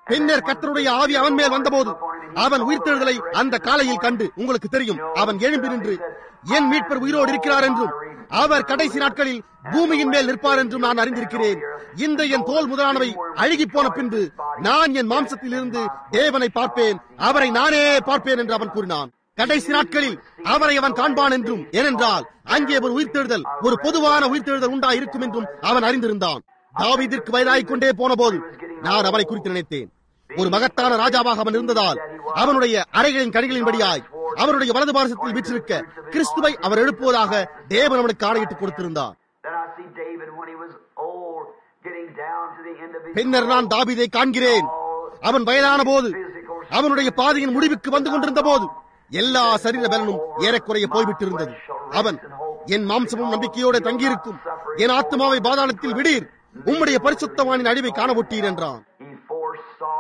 பின்னர் கர்த்தருடைய ஆவி அவன் மேல் வந்தபோது அவன் உயிர்த்தெழுதலை அந்த காலையில் கண்டு உங்களுக்கு தெரியும் அவன் எழும்பி நின்று என் மீட்பர் உயிரோடு இருக்கிறார் என்றும் அவர் கடைசி நாட்களில் பூமியின் மேல் நிற்பார் என்றும் நான் அறிந்திருக்கிறேன் இந்த என் தோல் முதலானவை அழுகி போன பின்பு நான் என் மாம்சத்தில் இருந்து தேவனை பார்ப்பேன் அவரை நானே பார்ப்பேன் என்று அவன் கூறினான் கடைசி நாட்களில் அவரை அவன் காண்பான் என்றும் ஏனென்றால் அங்கே ஒரு உயிர்த்தெழுதல் ஒரு பொதுவான உயிர்த்தெழுதல் உண்டா இருக்கும் என்றும் அவன் அறிந்திருந்தான் தாவீதிற்கு வயதாகிக் கொண்டே போன போது நான் அவரை குறித்து நினைத்தேன் ஒரு மகத்தான ராஜாவாக அவன் இருந்ததால் அவனுடைய அறைகளின் கணிகளின்படியாய் அவருடைய வலது பாரசத்தில் வீற்றிருக்க கிறிஸ்துவை அவர் எழுப்புவதாக தேவன் அவனுக்கு ஆணையிட்டுக் கொடுத்திருந்தார் Then I see David when he was old, getting down to the end of his பின்னர் நான் தாவீதை காண்கிறேன் அவன் வயதான போது அவனுடைய பாதையின் முடிவுக்கு வந்து கொண்டிருந்த போது எல்லா சரீர பலனும் ஏறக்குறைய போய்விட்டிருந்தது அவன் என் மாம்சமும் நம்பிக்கையோடு தங்கியிருக்கும் என் ஆத்மாவை பாதாளத்தில் விடீர் உம்முடைய பரிசுத்தவானின் அழிவை காணவொட்டீர் என்றான் He foresaw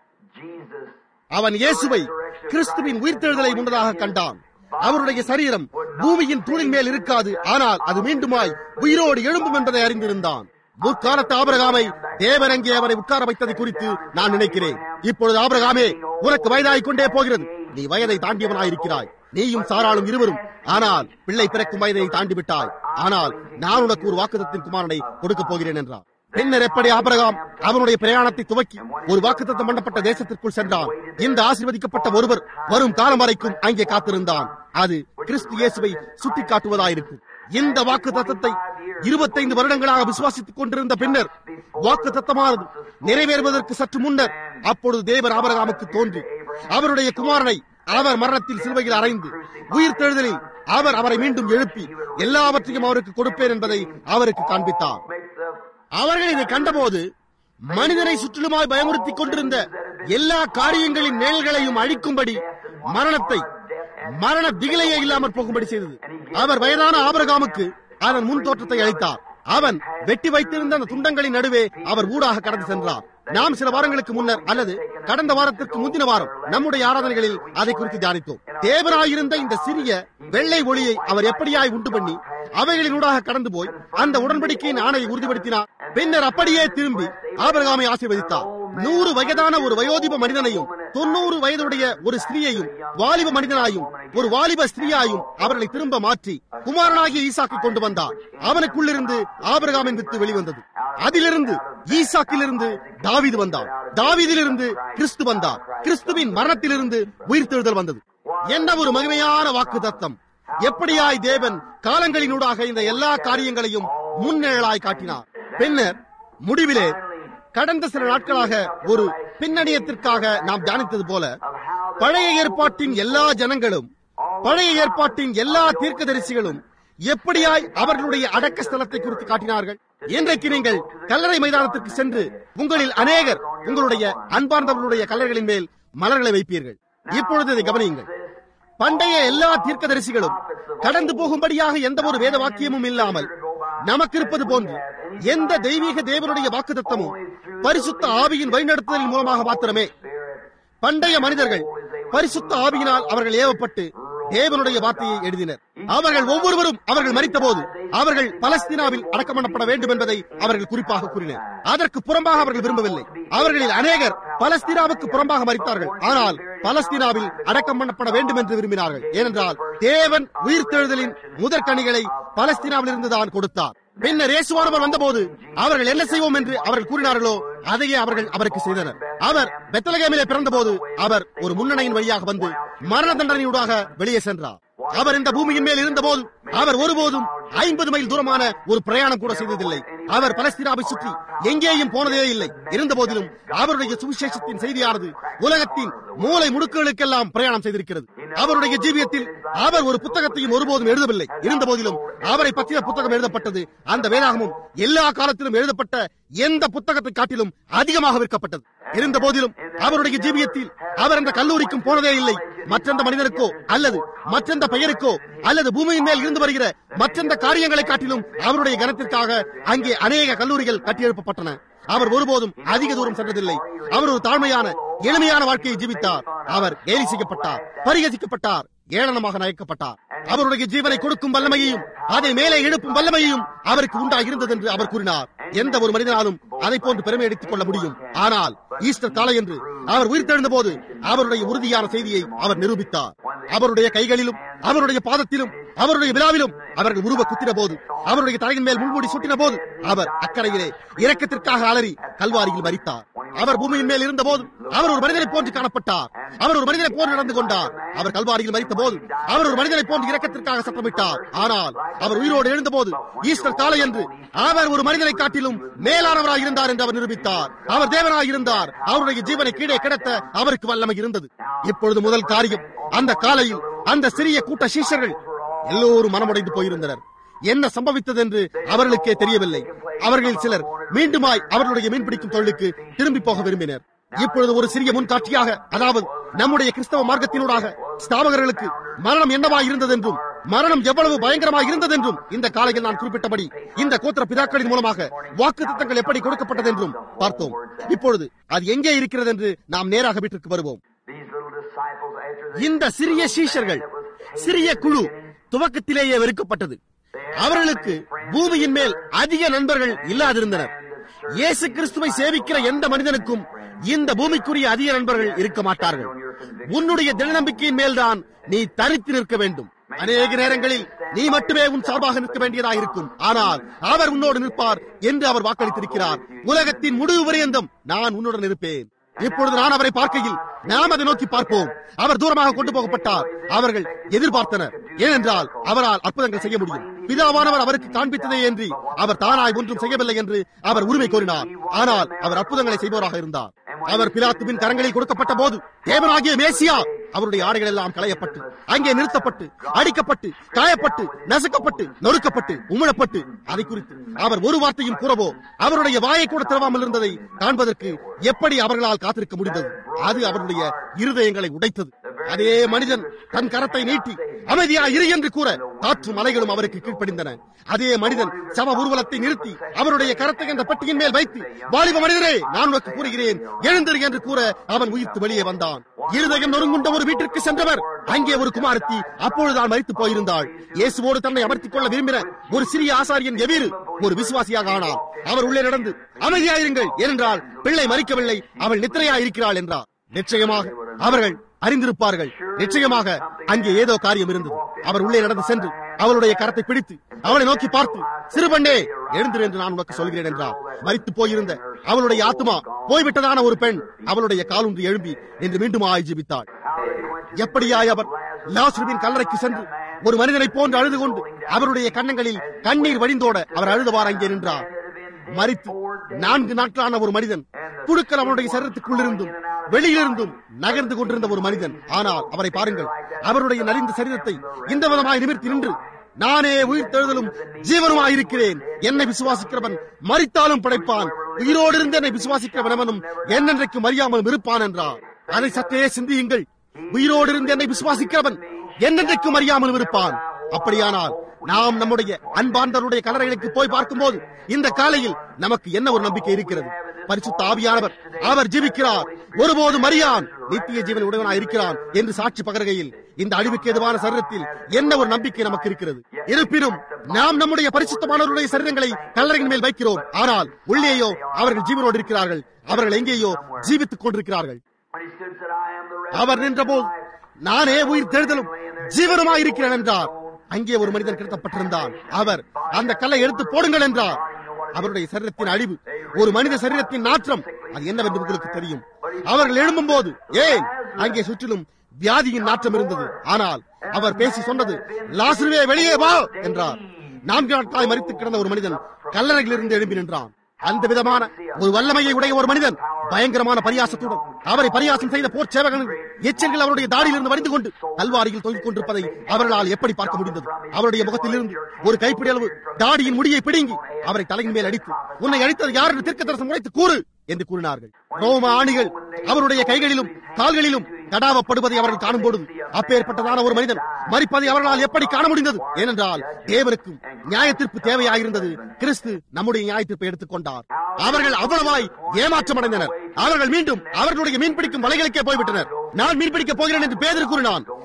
Jesus. அவன் இயேசுவை கிறிஸ்துவின் உயிர்த்தெழுதலை முன்னதாக கண்டான் அவருடைய சரீரம் பூமியின் தூளின் மேல் இருக்காது ஆனால் அது மீண்டுமாய் உயிரோடு எழும்பும் என்பதை அறிந்திருந்தான் முற்காலத்து ஆபிரகாமை தேவன் அங்கே அவரை உட்கார வைத்ததை குறித்து நான் நினைக்கிறேன் இப்பொழுது ஆபிரகாமே உனக்கு வயதாகிக் கொண்டே போகிறது நீ வயதை தாண்டியவனாயிருக்கிறாய் நீயும் சாராளும் இருவரும் ஆனால் பிள்ளை பிறக்கும் வயதை தாண்டி விட்டாய் ஆனால் நான் உனக்கு ஒரு வாக்குத்தத்தின் குமாரனை கொடுக்கப் போகிறேன் என்றார் பின்னர் எப்படி ஆபிரகாம் அவனுடைய பிரயாணத்தை துவக்கி ஒரு வாக்குத்தத்தம் பண்ணப்பட்ட தேசத்திற்குள் சென்றான் இந்த ஆசீர்வதிக்கப்பட்ட ஒருவர் வரும் காலம் வரைக்கும் அங்கே காத்திருந்தான் அது கிறிஸ்து இயேசுவை சுட்டிக்காட்டுவதாயிருக்கும் இந்த வாக்கு தத்தத்தை இருபத்தைந்து வருடங்களாக விசுவாசித்துக் கொண்டிருந்த பின்னர் வாக்கு தத்தமானது நிறைவேறுவதற்கு சற்று முன்னர் அப்பொழுது தேவர் ஆபரகாமுக்கு தோன்றி அவருடைய குமாரனை அவர் மரணத்தில் சிலுவையில் அறைந்து உயிர் தெழுதலில் அவர் அவரை மீண்டும் எழுப்பி எல்லாவற்றையும் அவருக்கு கொடுப்பேன் என்பதை அவருக்கு காண்பித்தார் Make the அவர்கள் இதை கண்டபோது மனிதனை சுற்றிலுமாய் பயமுறுத்திக் கொண்டிருந்த எல்லா காரியங்களின் நிழல்களையும் அழிக்கும்படி மரணத்தை மரண திகிலையே இல்லாமற் போகும்படி செய்தது அவர் வயதான ஆபரகாமுக்கு அதன் முன் தோற்றத்தை அளித்தார் அவன் வெட்டி வைத்திருந்த அந்த துண்டங்களின் நடுவே அவர் ஊடாக கடந்து சென்றார் நாம் சில வாரங்களுக்கு முன்னர் அல்லது கடந்த வாரத்திற்கு முந்தின வாரம் நம்முடைய ஆராதனைகளில் அதை குறித்து தியானித்தோம் தேவனாயிருந்த இந்த சிறிய வெள்ளை ஒளியை அவர் எப்படியாய் உண்டு பண்ணி அவைகளினூடாக கடந்து போய் அந்த உடன்படிக்கையின் ஆணையை உறுதிப்படுத்தினார் பின்னர் அப்படியே திரும்பி ஆபிரகாமை ஆசீர்வதித்தார் நூறு வயதான ஒரு வயோதிப மனிதனையும் தொண்ணூறு வயதுடைய ஒரு ஸ்திரீயையும் வாலிப மனிதனாயும் ஒரு வாலிப ஸ்திரீயாயும் அவர்களை திரும்ப மாற்றி குமாரனாகிய ஈசாக்கை கொண்டு வந்தார் அவனுக்குள்ளிருந்து ஆபிரகாமின் வித்து வெளிவந்தது அதிலிருந்து ஈசாக்கிலிருந்து தாவீது வந்தார் தாவீதிலிருந்து கிறிஸ்து வந்தார் கிறிஸ்துவின் மரணத்திலிருந்து உயிர்த்தெழுதல் வந்தது என்ன ஒரு மகிமையான வாக்கு தத்தம் எப்படியாய் தேவன் காலங்களினூடாக இந்த எல்லா காரியங்களையும் முன்னேழலாய் காட்டினார் பின்னர் முடிவிலே கடந்த சில நாட்களாக ஒரு பின்னணியத்திற்காக நாம் தியானித்தது போல பழைய ஏற்பாட்டின் எல்லா ஜனங்களும் பழைய ஏற்பாட்டின் எல்லா தீர்க்கதரிசிகளும் எப்படியாய் அவர்களுடைய அடக்க ஸ்தலத்தை குறித்து காட்டினார்கள் இன்றைக்கு நீங்கள் கல்லறை மைதானத்திற்கு சென்று உங்களில் அநேகர் உங்களுடைய அன்பார்ந்தவர்களுடைய கல்லறைகளின் மேல் மலர்களை வைப்பீர்கள் இப்பொழுது இதை கவனியுங்கள் பண்டைய எல்லா தீர்க்கதரிசிகளும் கடந்து போகும்படியாக எந்த ஒரு வேத வாக்கியமும் இல்லாமல் நமக்கு இருப்பது போன்று எந்த தெய்வீக தேவனுடைய வாக்குத்தத்தமும் பரிசுத்த ஆவியின் வழிநடத்துதலின் மூலமாக மாத்திரமே பண்டைய மனிதர்கள் பரிசுத்த ஆவியினால் அவர்கள் ஏவப்பட்டு தேவனுடைய வார்த்தையை எழுதினர் அவர்கள் ஒவ்வொருவரும் அவர்கள் மறித்தபோது அவர்கள் பலஸ்தீனாவில் அடக்கம் பண்ணப்பட வேண்டும் என்பதை அவர்கள் குறிப்பாக கூறினர் அதற்கு புறம்பாக அவர்கள் விரும்பவில்லை அவர்களில் அநேகர் பலஸ்தீனாவுக்கு புறம்பாக மறித்தார்கள் ஆனால் பலஸ்தீனாவில் அடக்கம் பண்ணப்பட வேண்டும் என்று விரும்பினார்கள் ஏனென்றால் தேவன் உயிர்த்தெழுதலின் முதற்கனிகளை பலஸ்தீனாவில் இருந்து தான் கொடுத்தார் பின்னர் இயேசுவானவர் வந்தபோது அவர்கள் என்ன செய்வோம் என்று அவர்கள் கூறினார்களோ அதையே அவர்கள் அவருக்கு செய்தனர் அவர் பெத்தலகேமிலே பிறந்தபோது அவர் ஒரு முன்னணியின் வழியாக வந்து மரண தண்டனையூடாக வெளியே சென்றார் அவர் இந்த பூமியின் மேல் இருந்தபோது அவர் ஒருபோதும் ஐம்பது மைல் தூரமான ஒரு பிரயாணம் கூட செய்ததில்லை அவர் பலஸ்தீனாவை சுற்றி எங்கேயும் போனதே இல்லை இருந்த போதிலும் அவருடைய சுவிசேஷத்தின் செய்தியானது உலகத்தின் மூலை முடுக்குகளுக்கெல்லாம் பிரயாணம் செய்திருக்கிறது அவருடைய ஜீவியத்தில் அவர் ஒரு புத்தகத்தையும் ஒருபோதும் எழுதவில்லை இருந்த போதிலும் அவரை பற்றிய புத்தகம் எழுதப்பட்டது அந்த வேதாகமும் எல்லா காலத்திலும் எழுதப்பட்ட எந்த புத்தகத்தை காட்டிலும் அதிகமாக விற்கப்பட்டது இருந்த போதிலும் அவருடைய ஜீவியத்தில் அவர் அந்த கல்லூரிக்கும் போனதே இல்லை மற்றெந்த மனிதனுக்கோ அல்லது மற்றெந்த பெயருக்கோ அல்லது பூமியின் மேல் இருந்து வருகிற மற்றெந்த காரியங்களை காட்டிலும் அவருடைய கனத்திற்காக அங்கே அநேக கல்லூரிகள் கட்டியெழுப்பப்பட்டன அவர் ஒருபோதும் அதிக தூரம் சென்றதில்லை அவர் ஒரு தாழ்மையான எளிமையான வாழ்க்கையை ஜீவித்தார் அவர் கேலி செய்யப்பட்டார் பரிகசிக்கப்பட்டார் ஏளனமாக நயக்கப்பட்டார் அவருடைய ஜீவனை கொடுக்கும் வல்லமையையும் அதை மேலே எழுப்பும் வல்லமையையும் அவருக்கு உண்டாகிருந்தது என்று அவர் கூறினார் எந்த ஒரு மனிதனாலும் அதை போன்று பெருமை எடுத்துக் கொள்ள முடியும் ஆனால் ஈஸ்டர் காலை என்று அவர் உயிர்த்தெழுந்த போது அவருடைய உறுதியான செய்தியை அவர் நிரூபித்தார் அவருடைய கைகளிலும் அவருடைய பாதத்திலும் அவருடைய விழாவிலும் அவர்கள் உருவ குத்தின போது அவருடைய தலையின் மேல் முள்மூடி சுட்டின போது அவர் அக்கறையிலே இரக்கத்திற்காக அலறி கல்வாரியில் மறித்தார் அவர் பூமியின் மேல் இருந்த போது அவர் ஒரு மனிதனை போன்று காணப்பட்டார் அவர் ஒரு மனிதனை போன்று நடந்து கொண்டார் அவர் கல்வாரியில் மறித்த போது அவர் ஒரு மனிதனை போன்று இரக்கத்திற்காக சத்தமிட்டார் ஆனால் அவர் உயிரோடு எழுந்த போது ஈஸ்டர் காலை என்று அவர் ஒரு மனிதனை காட்டிலும் மேலானவராக இருந்தார் என்று அவர் நிரூபித்தார் அவர் தேவனாக இருந்தார் அவருடைய ஜீவனை கீழே கிடத்த அவருக்கு வல்லமை இருந்தது இப்பொழுது முதல் காரியம் அந்த காலையில் அந்த சிறிய கூட்ட சீஷர்கள் எல்லோரும் மனமுடைந்து போயிருந்தனர் என்ன சம்பவித்தது என்று அவர்களுக்கே தெரியவில்லை அவர்கள் சிலர் மீண்டுமாய் அவர்களுடைய மீன்பிடிக்கும் தொழிலுக்கு திரும்பி போக விரும்பினர் இப்பொழுது ஒரு சிறிய முன்காட்சியாக அதாவது நம்முடைய கிறிஸ்தவ மார்க்கத்தினூடாக ஸ்தாபகர்களுக்கு மரணம் என்னவாய் இருந்ததென்றும் மரணம் எவ்வளவு பயங்கரமாக இருந்ததென்றும் இந்த காலையில் நான் குறிப்பிட்டபடி இந்த கோத்திர பிதாக்களின் மூலமாக வாக்கு திட்டங்கள் எப்படி கொடுக்கப்பட்டதென்றும் பார்த்தோம் இப்பொழுது அது எங்கே இருக்கிறது என்று நாம் நேராக வீட்டிற்கு வருவோம் இந்த சிறிய சீஷர்கள் சிறிய குழு துவக்கத்திலேயே வெறுக்கப்பட்டது அவர்களுக்கு பூமியின் மேல் அதிக நண்பர்கள் இல்லாதிருந்தனர் இயேசு கிறிஸ்துவை சேவிக்கிற எந்த மனிதனுக்கும் இந்த பூமிக்குரிய அதிக நண்பர்கள் இருக்க மாட்டார்கள் உன்னுடைய தினநம்பிக்கையின் மேல்தான் நீ தரித்து நிற்க வேண்டும் அநேக நேரங்களில் நீ மட்டுமே உன் சார்பாக நிற்க வேண்டியதாக இருக்கும் ஆனால் அவர் உன்னோடு நிற்பார் என்று அவர் வாக்களித்திருக்கிறார் உலகத்தின் முடிவு பரியந்தம் நான் உன்னுடன் இருப்பேன் இப்பொழுது நான் அவரை பார்க்கையில் நாம் அதை நோக்கி பார்ப்போம் அவர் தூரமாக கொண்டு போகப்பட்டார் அவர்கள் எதிர்பார்த்தனர் ஏனென்றால் அவரால் அற்புதங்கள் செய்ய முடியும் பிதாவானவர் அவருக்கு காண்பித்ததே என்று அவர் தானாய் ஒன்றும் செய்யவில்லை என்று அவர் உரிமை கோரினார் ஆனால் அவர் அற்புதங்களை செய்பவராக இருந்தார் அவர் பிலாத்துவின் கரங்களில் கொடுக்கப்பட்ட போது தேவனாகிய மேசியா அவருடைய ஆடைகள் எல்லாம் களையப்பட்டு அங்கே நிறுத்தப்பட்டு அடிக்கப்பட்டு காயப்பட்டு நசுக்கப்பட்டு நொறுக்கப்பட்டு உமிழப்பட்டு அதை குறித்து அவர் ஒரு வார்த்தையும் கூறவோ அவருடைய வாயை கூட திறவாமல் இருந்ததை காண்பதற்கு எப்படி அவர்களால் காத்திருக்க முடிந்தது அது அவருடைய இருதயங்களை உடைத்தது அதே மனிதன் தன் கரத்தை நீட்டி அமைதியா இரு என்று கூற காற்று மலைகளும் அவருக்கு கீழ்ப்படிந்தன அதே மனிதன் சம ஊர்வலத்தை நிறுத்தி அவருடைய கரத்தை அந்த பெட்டியின் மேல் வைத்து வாலிப மனிதரே நான் உனக்கு கூறுகிறேன் எழுந்திரு என்று கூற அவன் உயிர்த்து வெளியே வந்தான் இருதயம் நொறுங்குண்ட ஒரு வீட்டிற்கு சென்றவர் அங்கே ஒரு குமாரத்தி அப்பொழுதுதான் மறித்து போயிருந்தாள் இயேசுவோடு தன்னை அமர்த்திக் கொள்ள விரும்பின ஒரு சிறிய ஆசாரியன் எவீரு ஒரு விசுவாசியாக ஆனார் அவர் உள்ளே நடந்து அமைதியாயிருங்கள் ஏனென்றால் பிள்ளை மறிக்கவில்லை அவள் நித்திரையா இருக்கிறாள் என்றார் நிச்சயமாக அவர்கள் அறிந்திருப்பார்கள் நிச்சயமாக அங்கே ஏதோ காரியம் இருந்தது அவர் உள்ளே நடந்து சென்று அவளுடைய கரத்தை பிடித்து அவளை நோக்கி பார்த்து சிறுபண்ணே எழுந்திரு என்று நான் உனக்கு சொல்கிறேன் என்றார் மறித்து போயிருந்த அவளுடைய ஆத்மா போய்விட்டதான ஒரு பெண் அவளுடைய காலொன்று எழும்பி என்று மீண்டும் ஆய்ஜீவித்தாள் எப்படியாய் அவர் லாசுருவின் கல்லறைக்கு சென்று ஒரு மனிதனை போன்று அழுது கொண்டு அவருடைய கன்னங்களில் கண்ணீர் வழிந்தோட அவர் அழுதுவார் அங்கே நின்றார் மறித்து நான்கு நாட்களான ஒரு மனிதன் புழுக்கள் அவனுடைய சரீரத்துக்குள்ளிருந்தும் வெளியிலிருந்தும் நகர்ந்து கொண்டிருந்த ஒரு மனிதன் ஆனால் அவரை பாருங்கள் அவருடைய நலிந்த சரீரத்தை இந்த விதமாய் நிமிர்த்தி நின்று நானே உயிர் தெழுதலும் ஜீவனுமாய் இருக்கிறேன் என்னை விசுவாசிக்கிறவன் மறித்தாலும் படைப்பான் உயிரோடு இருந்து என்னை விசுவாசிக்கிறவனவனும் என்னென்றைக்கு மறியாமல் இருப்பான் என்றார் அதை சற்றே சிந்தியுங்கள் உயிரோடு இருந்து என்னை விசுவாசிக்கிறவன் என்னென்றைக்கும் அறியாமல் இருப்பான் அப்படியானால் நாம் நம்முடைய அன்பார்ந்தவருடைய கலரைகளுக்கு போய் பார்க்கும்போது இந்த காலையில் நமக்கு என்ன ஒரு நம்பிக்கை இருக்கிறது பரிசுத்த ஆவியானவர் அவர் ஜீவிக்கிறார் ஒருபோதும் அறியான் நித்திய ஜீவன் உடையவனாய் இருக்கிறான் என்று சாட்சி பகர்கையில் இந்த அழிவுக்கு எதுவான சரீரத்தில் என்ன ஒரு நம்பிக்கை நமக்கு இருக்கிறது இருப்பினும் நாம் நம்முடைய பரிசுத்தமானவருடைய சரீரங்களை கல்லறையின் மேல் வைக்கிறோம் ஆனால் உள்ளேயோ அவர்கள் ஜீவனோடு இருக்கிறார்கள் அவர்கள் எங்கேயோ ஜீவித்துக் கொண்டிருக்கிறார்கள் அவர் நின்றபோது நானே உயிர் தெழுதலும் ஜீவனமாய் இருக்கிறேன் என்றார் அங்கே ஒரு மனிதன் கிடத்தப்பட்டிருந்தான் அவர் அந்த கல்லை எடுத்து போடுங்கள் என்றார் அவருடைய சரீரத்தின் அழிவு ஒரு மனித சரீரத்தின் நாற்றம் அது என்னவென்று உங்களுக்கு தெரியும் அவர்கள் எழும்பும் போது ஏன் அங்கே சுற்றிலும் வியாதியின் நாற்றம் இருந்தது ஆனால் அவர் பேசி சொன்னது லாசுருவே வெளியே வா என்றார் நான்கு நாட்களாய் மறித்து கிடந்த ஒரு மனிதன் கல்லறையில் இருந்து எழுப்பி நின்றான் அந்த விதமான ஒரு வல்லமையை உடைய ஒரு மனிதன் பயங்கரமான பரியாசத்துடன் அவரை பரியாசம் செய்த போர் சேவகர்கள் எச்சரிகள் அவருடைய தாடியிலிருந்து வடிந்து கொண்டு கல்வாரியில் தொங்கிக் கொண்டிருப்பதை அவர்களால் எப்படி பார்க்க முடிந்தது அவருடைய முகத்திலிருந்து ஒரு கைப்பிடி அளவு தாடியின் முடியை பிடுங்கி அவரை தலையின் மேல் அடித்து உன்னை அடித்தது யார் என்று தீர்க்க தரிசனம் உரைத்து கூறு என்று கூறினார்கள் ரோம ஆணிகள் அவருடைய கைகளிலும் கால்களிலும் கடாவப்படுவதை அவர்கள் காணும் பொழுது அப்பேற்பட்டதான ஒரு மனிதன் மறிப்பதை அவர்களால் எப்படி காண முடிந்தது ஏனென்றால் தேவனுக்கும் நியாயத்திற்பு தேவையாயிருந்தது கிறிஸ்து நம்முடைய நியாயத்திற்பை எடுத்துக்கொண்டார் அவர்கள் அவ்வளவாய் ஏமாற்றமடைந்தனர் அவர்கள் மீண்டும் அவர்களுடைய மீன்பிடிக்கும் வலைகளுக்கே போய்விட்டனர் நான் மீன்பிடிக்கப் போகிறேன் என்று பேதர் கூறினான்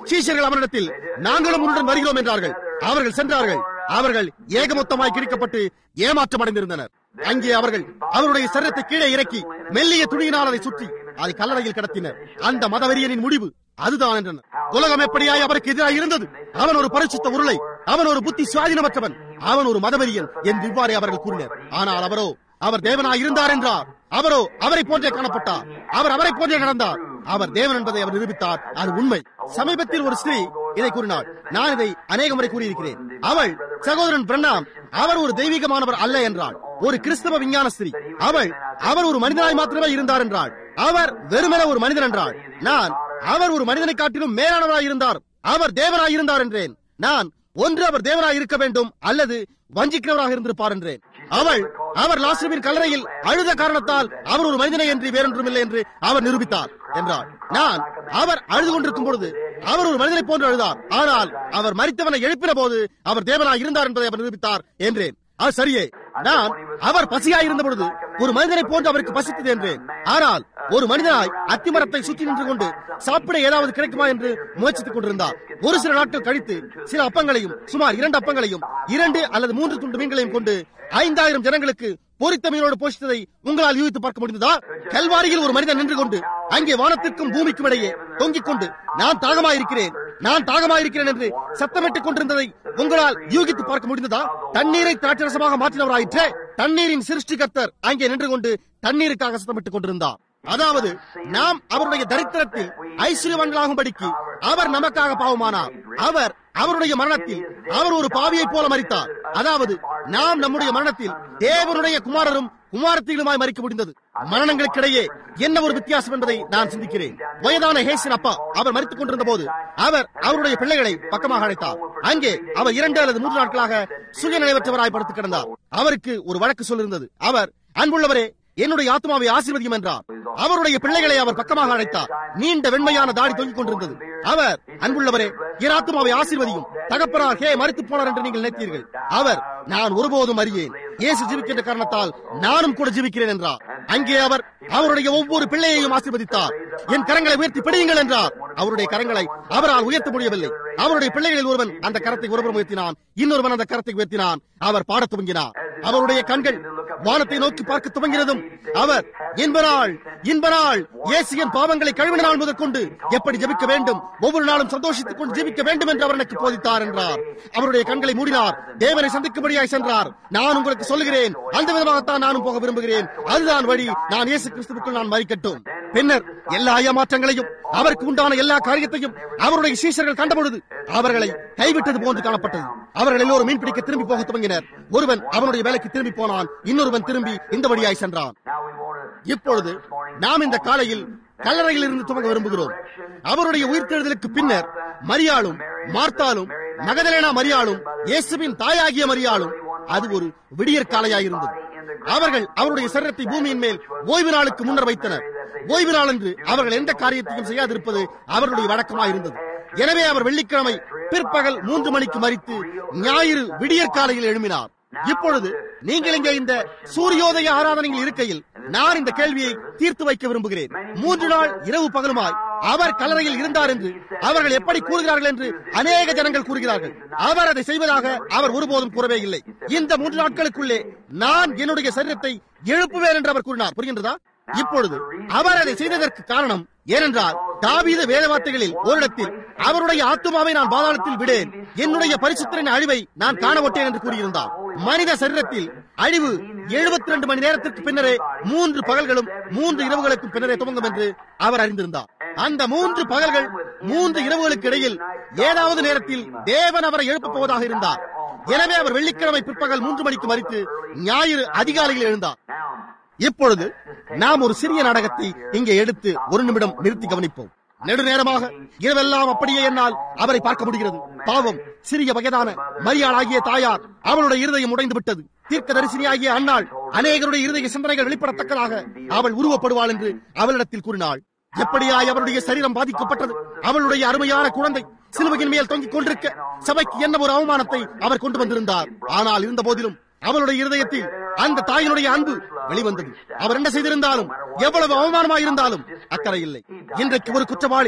சீஷர்கள் அவரிடத்தில் நாங்களும் உன்னுடன் வருகிறோம் என்றார்கள் அவர்கள் சென்றார்கள் அவர்கள் ஏகமொத்தமாய் கிழிக்கப்பட்டு ஏமாற்றம் அடைந்திருந்தனர் அங்கே அவர்கள் அவருடைய சரீரத்தை கீழே இறக்கி மெல்லிய துணியினால் அதை சுற்றி அதை கல்லறையில் கிடத்தினர் அந்த மதவெறியனின் முடிவு அதுதான் என்றனர் உலகம் எப்படியாய் அவருக்கு எதிராக இருந்தது அவன் ஒரு பரிசுத்த உருளை அவன் ஒரு புத்தி சுவாதீனமற்றவன் அவன் ஒரு மதவெறியன் என்று இவ்வாறே அவர்கள் கூறினர் ஆனால் அவரோ அவர் தேவனாய் இருந்தார் என்றார் அவரோ அவரை போன்றே காணப்பட்டார் அவர் அவரை போன்றே நடந்தார் அவர் தேவன் என்பதை அவர் நிரூபித்தார் அது உண்மை சமீபத்தில் ஒரு ஸ்திரீ இதை கூறினாள் நான் இதை அநேக முறை கூறியிருக்கிறேன் அவள் சகோதரன் பிரண்ணாம் அவர் ஒரு தெய்வீகமானவர் அல்ல என்றாள் ஒரு கிறிஸ்தவ விஞ்ஞான ஸ்திரீ அவள் அவர் ஒரு மனிதனாய் மாத்திரமே இருந்தார் என்றாள் அவர் வெறுமென ஒரு மனிதன் என்றாள் நான் அவர் ஒரு மனிதனை காட்டிலும் மேலானவராய் இருந்தார் அவர் தேவனாய் இருந்தார் என்றேன் நான் ஒன்று அவர் தேவனாய் இருக்க வேண்டும் அல்லது வஞ்சிக்கிறவராக இருந்திருப்பார் என்றேன் அவள் அவர் லாசுவின் கல்லறையில் அழுத காரணத்தால் அவர் ஒரு மனிதனை என்று வேறொன்றும் இல்லை என்று அவர் நிரூபித்தார் என்றார் நான் அவர் அழுது கொண்டிருக்கும் பொழுது அவர் ஒரு மனிதனை போன்று அழுதார் ஆனால் அவர் மரித்தவனை எழுப்பின போது அவர் தேவனாய் இருந்தார் என்பதை அவர் நிரூபித்தார் என்றேன் அது சரியே நான் அவர் பசியாய் இருந்த பொழுது ஒரு மனிதனை போன்று அவருக்கு பசித்தது என்றேன் ஆனால் ஒரு மனிதனாய் அத்திமரத்தை சுற்றி நின்று கொண்டு சாப்பிட ஏதாவது கிடைக்குமா என்று முயற்சித்துக் கொண்டிருந்தார் ஒரு சில நாட்கள் கழித்து சில அப்பங்களையும் சுமார் இரண்டு அப்பங்களையும் இரண்டு அல்லது மூன்று துண்டு மீன்களையும் கொண்டு ஐந்தாயிரம் ஜனங்களுக்கு பொறித்த மீனோடு போஷித்ததை உங்களால் யூகித்து பார்க்க முடிந்ததா கல்வாரியில் ஒரு மனிதன் நின்று கொண்டு அங்கே வானத்திற்கும் பூமிக்கும் இடையே தொங்கிக் கொண்டு நான் தாகமாயிருக்கிறேன் நான் தாகமாயிருக்கிறேன் என்று சத்தமிட்டுக் கொண்டிருந்ததை உங்களால் யூகித்து பார்க்க முடிந்ததா தண்ணீரை திராட்சரசமாக மாற்றினவராயிற்றே தண்ணீரின் சிருஷ்டிகர்த்தர் அங்கே நின்று கொண்டு தண்ணீருக்காக சத்தமிட்டுக் கொண்டிருந்தார் அதாவது நாம் அவருடைய தரித்திரத்தில் ஐஸ்வர்யவான்களாகும்படிக்கு அவர் நமக்காக பாவமானார் அவர் அவருடைய மரணத்தில் அவர் ஒரு பாவியை போல மறித்தார் அதாவது நாம் நம்முடைய மரணத்தில் தேவனுடைய குமாரரும் குமாரத்திலுமாய் மறிக்க முடிந்தது மரணங்களுக்கிடையே என்ன ஒரு வித்தியாசம் என்பதை நான் சிந்திக்கிறேன் வயதான ஹேசின் அப்பா அவர் மறித்துக் கொண்டிருந்த போது அவர் அவருடைய பிள்ளைகளை பக்கமாக அழைத்தார் அங்கே அவர் இரண்டு அல்லது மூன்று நாட்களாக சுயநிலைவற்றவராய் படுத்து கிடந்தார் அவருக்கு ஒரு வழக்கு சொல்லிருந்தது அவர் அன்புள்ளவரே என்னுடைய ஆத்மாவை ஆசீர்வதியும் என்றார் அவருடைய பிள்ளைகளை அவர் பக்கமாக அழைத்தார் நீண்ட வெண்மையான தாடி தொங்கிக் கொண்டிருந்தது அவர் அன்புள்ளவரே என் ஆத்மாவை ஆசீர்வதியும் தகப்பனார் ஹே மறித்து போனார் என்று நீங்கள் நினைத்தீர்கள் அவர் நான் ஒருபோதும் அறியேன் இயேசு ஜீவிக்கின்ற காரணத்தால் நானும் கூட ஜீவிக்கிறேன் என்றார் அங்கே அவர் அவருடைய ஒவ்வொரு பிள்ளையையும் ஆசீர்வதித்தார் என் கரங்களை உயர்த்தி பிடியுங்கள் என்றார் அவருடைய கரங்களை அவரால் உயர்த்த முடியவில்லை அவருடைய பிள்ளைகளில் ஒருவன் அந்த கரத்தை ஒருவன் உயர்த்தினான் இன்னொருவன் அந்த கரத்தை உயர்த்தினான் அவர் பாடத் துவங்கினார் அவருடைய கண்கள் வானத்தை நோக்கி பார்க்க துவங்கினதும் அவர் இன்பநாள் இன்பநாள் இயேசுவின் பாவங்களை கழுவின நாள் முதற்கொண்டு எப்படி ஜெபிக்க வேண்டும் ஒவ்வொரு நாளும் சந்தோஷித்துக் கொண்டு ஜெபிக்க வேண்டும் என்று அவர் எனக்கு போதித்தார் என்றார் அவருடைய கண்களை மூடினார் தேவனை சந்திக்கும்படியாய் சென்றார் நான் உங்களுக்கு சொல்லுகிறேன் அந்த விதமாகத்தான் நானும் போக விரும்புகிறேன் அதுதான் வழி நான் இயேசு கிறிஸ்துவுக்குள் நான் மறிக்கட்டும் பின்னர் எல்லா ஏமாற்றங்களையும் அவருக்கு உண்டான எல்லா காரியத்தையும் அவருடைய சீஷர்கள் கண்டபொழுது அவர்களை கைவிட்டது போன்று காணப்பட்டது அவர்கள் எல்லோரும் மீன் பிடிக்க திரும்பி போக துவங்கினர் ஒருவன் அவனுடைய வேலைக்கு திரும்பி போனான் இன்னொருவன் திரும்பி இந்த வழியாய் சென்றான் இப்பொழுது நாம் இந்த காலையில் கல்லறையில் இருந்து துவங்க விரும்புகிறோம் அவருடைய உயிர்த்தெழுதலுக்கு பின்னர் மரியாளும் மார்த்தாலும் மகதலேனா மரியாளும் இயேசுவின் தாயாகிய மரியாளும் அது ஒரு விடியற் காலையாயிருந்தது அவர்கள் அவருடைய சரீரத்தை பூமியின் மேல் ஓய்வு நாளுக்கு முன்னர் வைத்தனர் ஓய்வு நாள் என்று அவர்கள் எந்த காரியத்தையும் செய்யாதிருப்பது அவர்களுடைய வழக்கமாயிருந்தது எனவே அவர் வெள்ளிக்கிழமை பிற்பகல் மூன்று மணிக்கு மறித்து ஞாயிறு விடியற் காலையில் எழுப்பினார் இப்பொழுது நீங்கள் இங்கே இந்த சூரியோதய ஆராதனையில் இருக்கையில் நான் இந்த கேள்வியை தீர்த்து வைக்க விரும்புகிறேன் மூன்று நாள் இரவு பகலுமாய் அவர் கல்லறையில் இருந்தார் என்று அவர்கள் எப்படி கூறுகிறார்கள் என்று அநேக ஜனங்கள் கூறுகிறார்கள் அவர் அதை செய்வதாக அவர் ஒருபோதும் கூறவே இல்லை இந்த மூன்று நாட்களுக்குள்ளே நான் என்னுடைய சரீரத்தை எழுப்புவேன் என்று அவர் கூறினார் புரிகின்றதா இப்பொழுது அவர் அதை செய்ததற்கு காரணம் ஏனென்றால் தாவீத வேத வார்த்தைகளில் ஓரிடத்தில் அவருடைய ஆத்துமாவை நான் பாதாளத்தில் விடேன் என்னுடைய பரிசுத்தரின் அழிவை நான் காண ஒட்டேன் என்று கூறியிருந்தார் மனித சரீரத்தில் அழிவு எழுபத்தி ரெண்டு மணி நேரத்திற்கு பின்னரே மூன்று பகல்களும் மூன்று இரவுகளுக்கும் பின்னரே துவங்கும் என்று அவர் அறிந்திருந்தார் அந்த மூன்று பகல்கள் மூன்று இரவுகளுக்கு இடையில் ஏதாவது நேரத்தில் தேவன் அவரை எழுப்பப் போவதாக இருந்தார் எனவே அவர் வெள்ளிக்கிழமை பிற்பகல் மூன்று மணிக்கு மறித்து ஞாயிறு அதிகாலையில் எழுந்தார் இப்பொழுது நாம் ஒரு சிறிய நாடகத்தை இங்கே எடுத்து ஒரு நிமிடம் நிறுத்தி கவனிப்போம் நெடுநேரமாக இரவெல்லாம் அப்படியே என்னால் அவரை பார்க்க முடிகிறது பாவம் சிறிய வயதான மரியாள் ஆகிய தாயார் அவளுடைய இருதயம் உடைந்து விட்டது தீர்க்க தரிசனியாகிய அன்னாள் அநேகருடைய இருதய சிந்தனைகள் வெளிப்படத்தக்கதாக அவள் உருவப்படுவாள் என்று அவளிடத்தில் கூறினாள் எப்படியாய் அவருடைய சரீரம் பாதிக்கப்பட்டது அவளுடைய அருமையான குழந்தை சிலுவையின் மேல் தொங்கிக் கொண்டிருக்க சபைக்கு என்ன ஒரு அவமானத்தை அவர் கொண்டு வந்திருந்தார் ஆனால் இருந்த போதிலும் அவளுடைய இருதயத்தில் அந்த தாயினுடைய அன்பு வெளிவந்தது அவர் என்ன செய்திருந்தாலும் எவ்வளவு அவமானமாக இருந்தாலும் அக்கறை இல்லை இன்றைக்கு ஒரு குற்றவாளி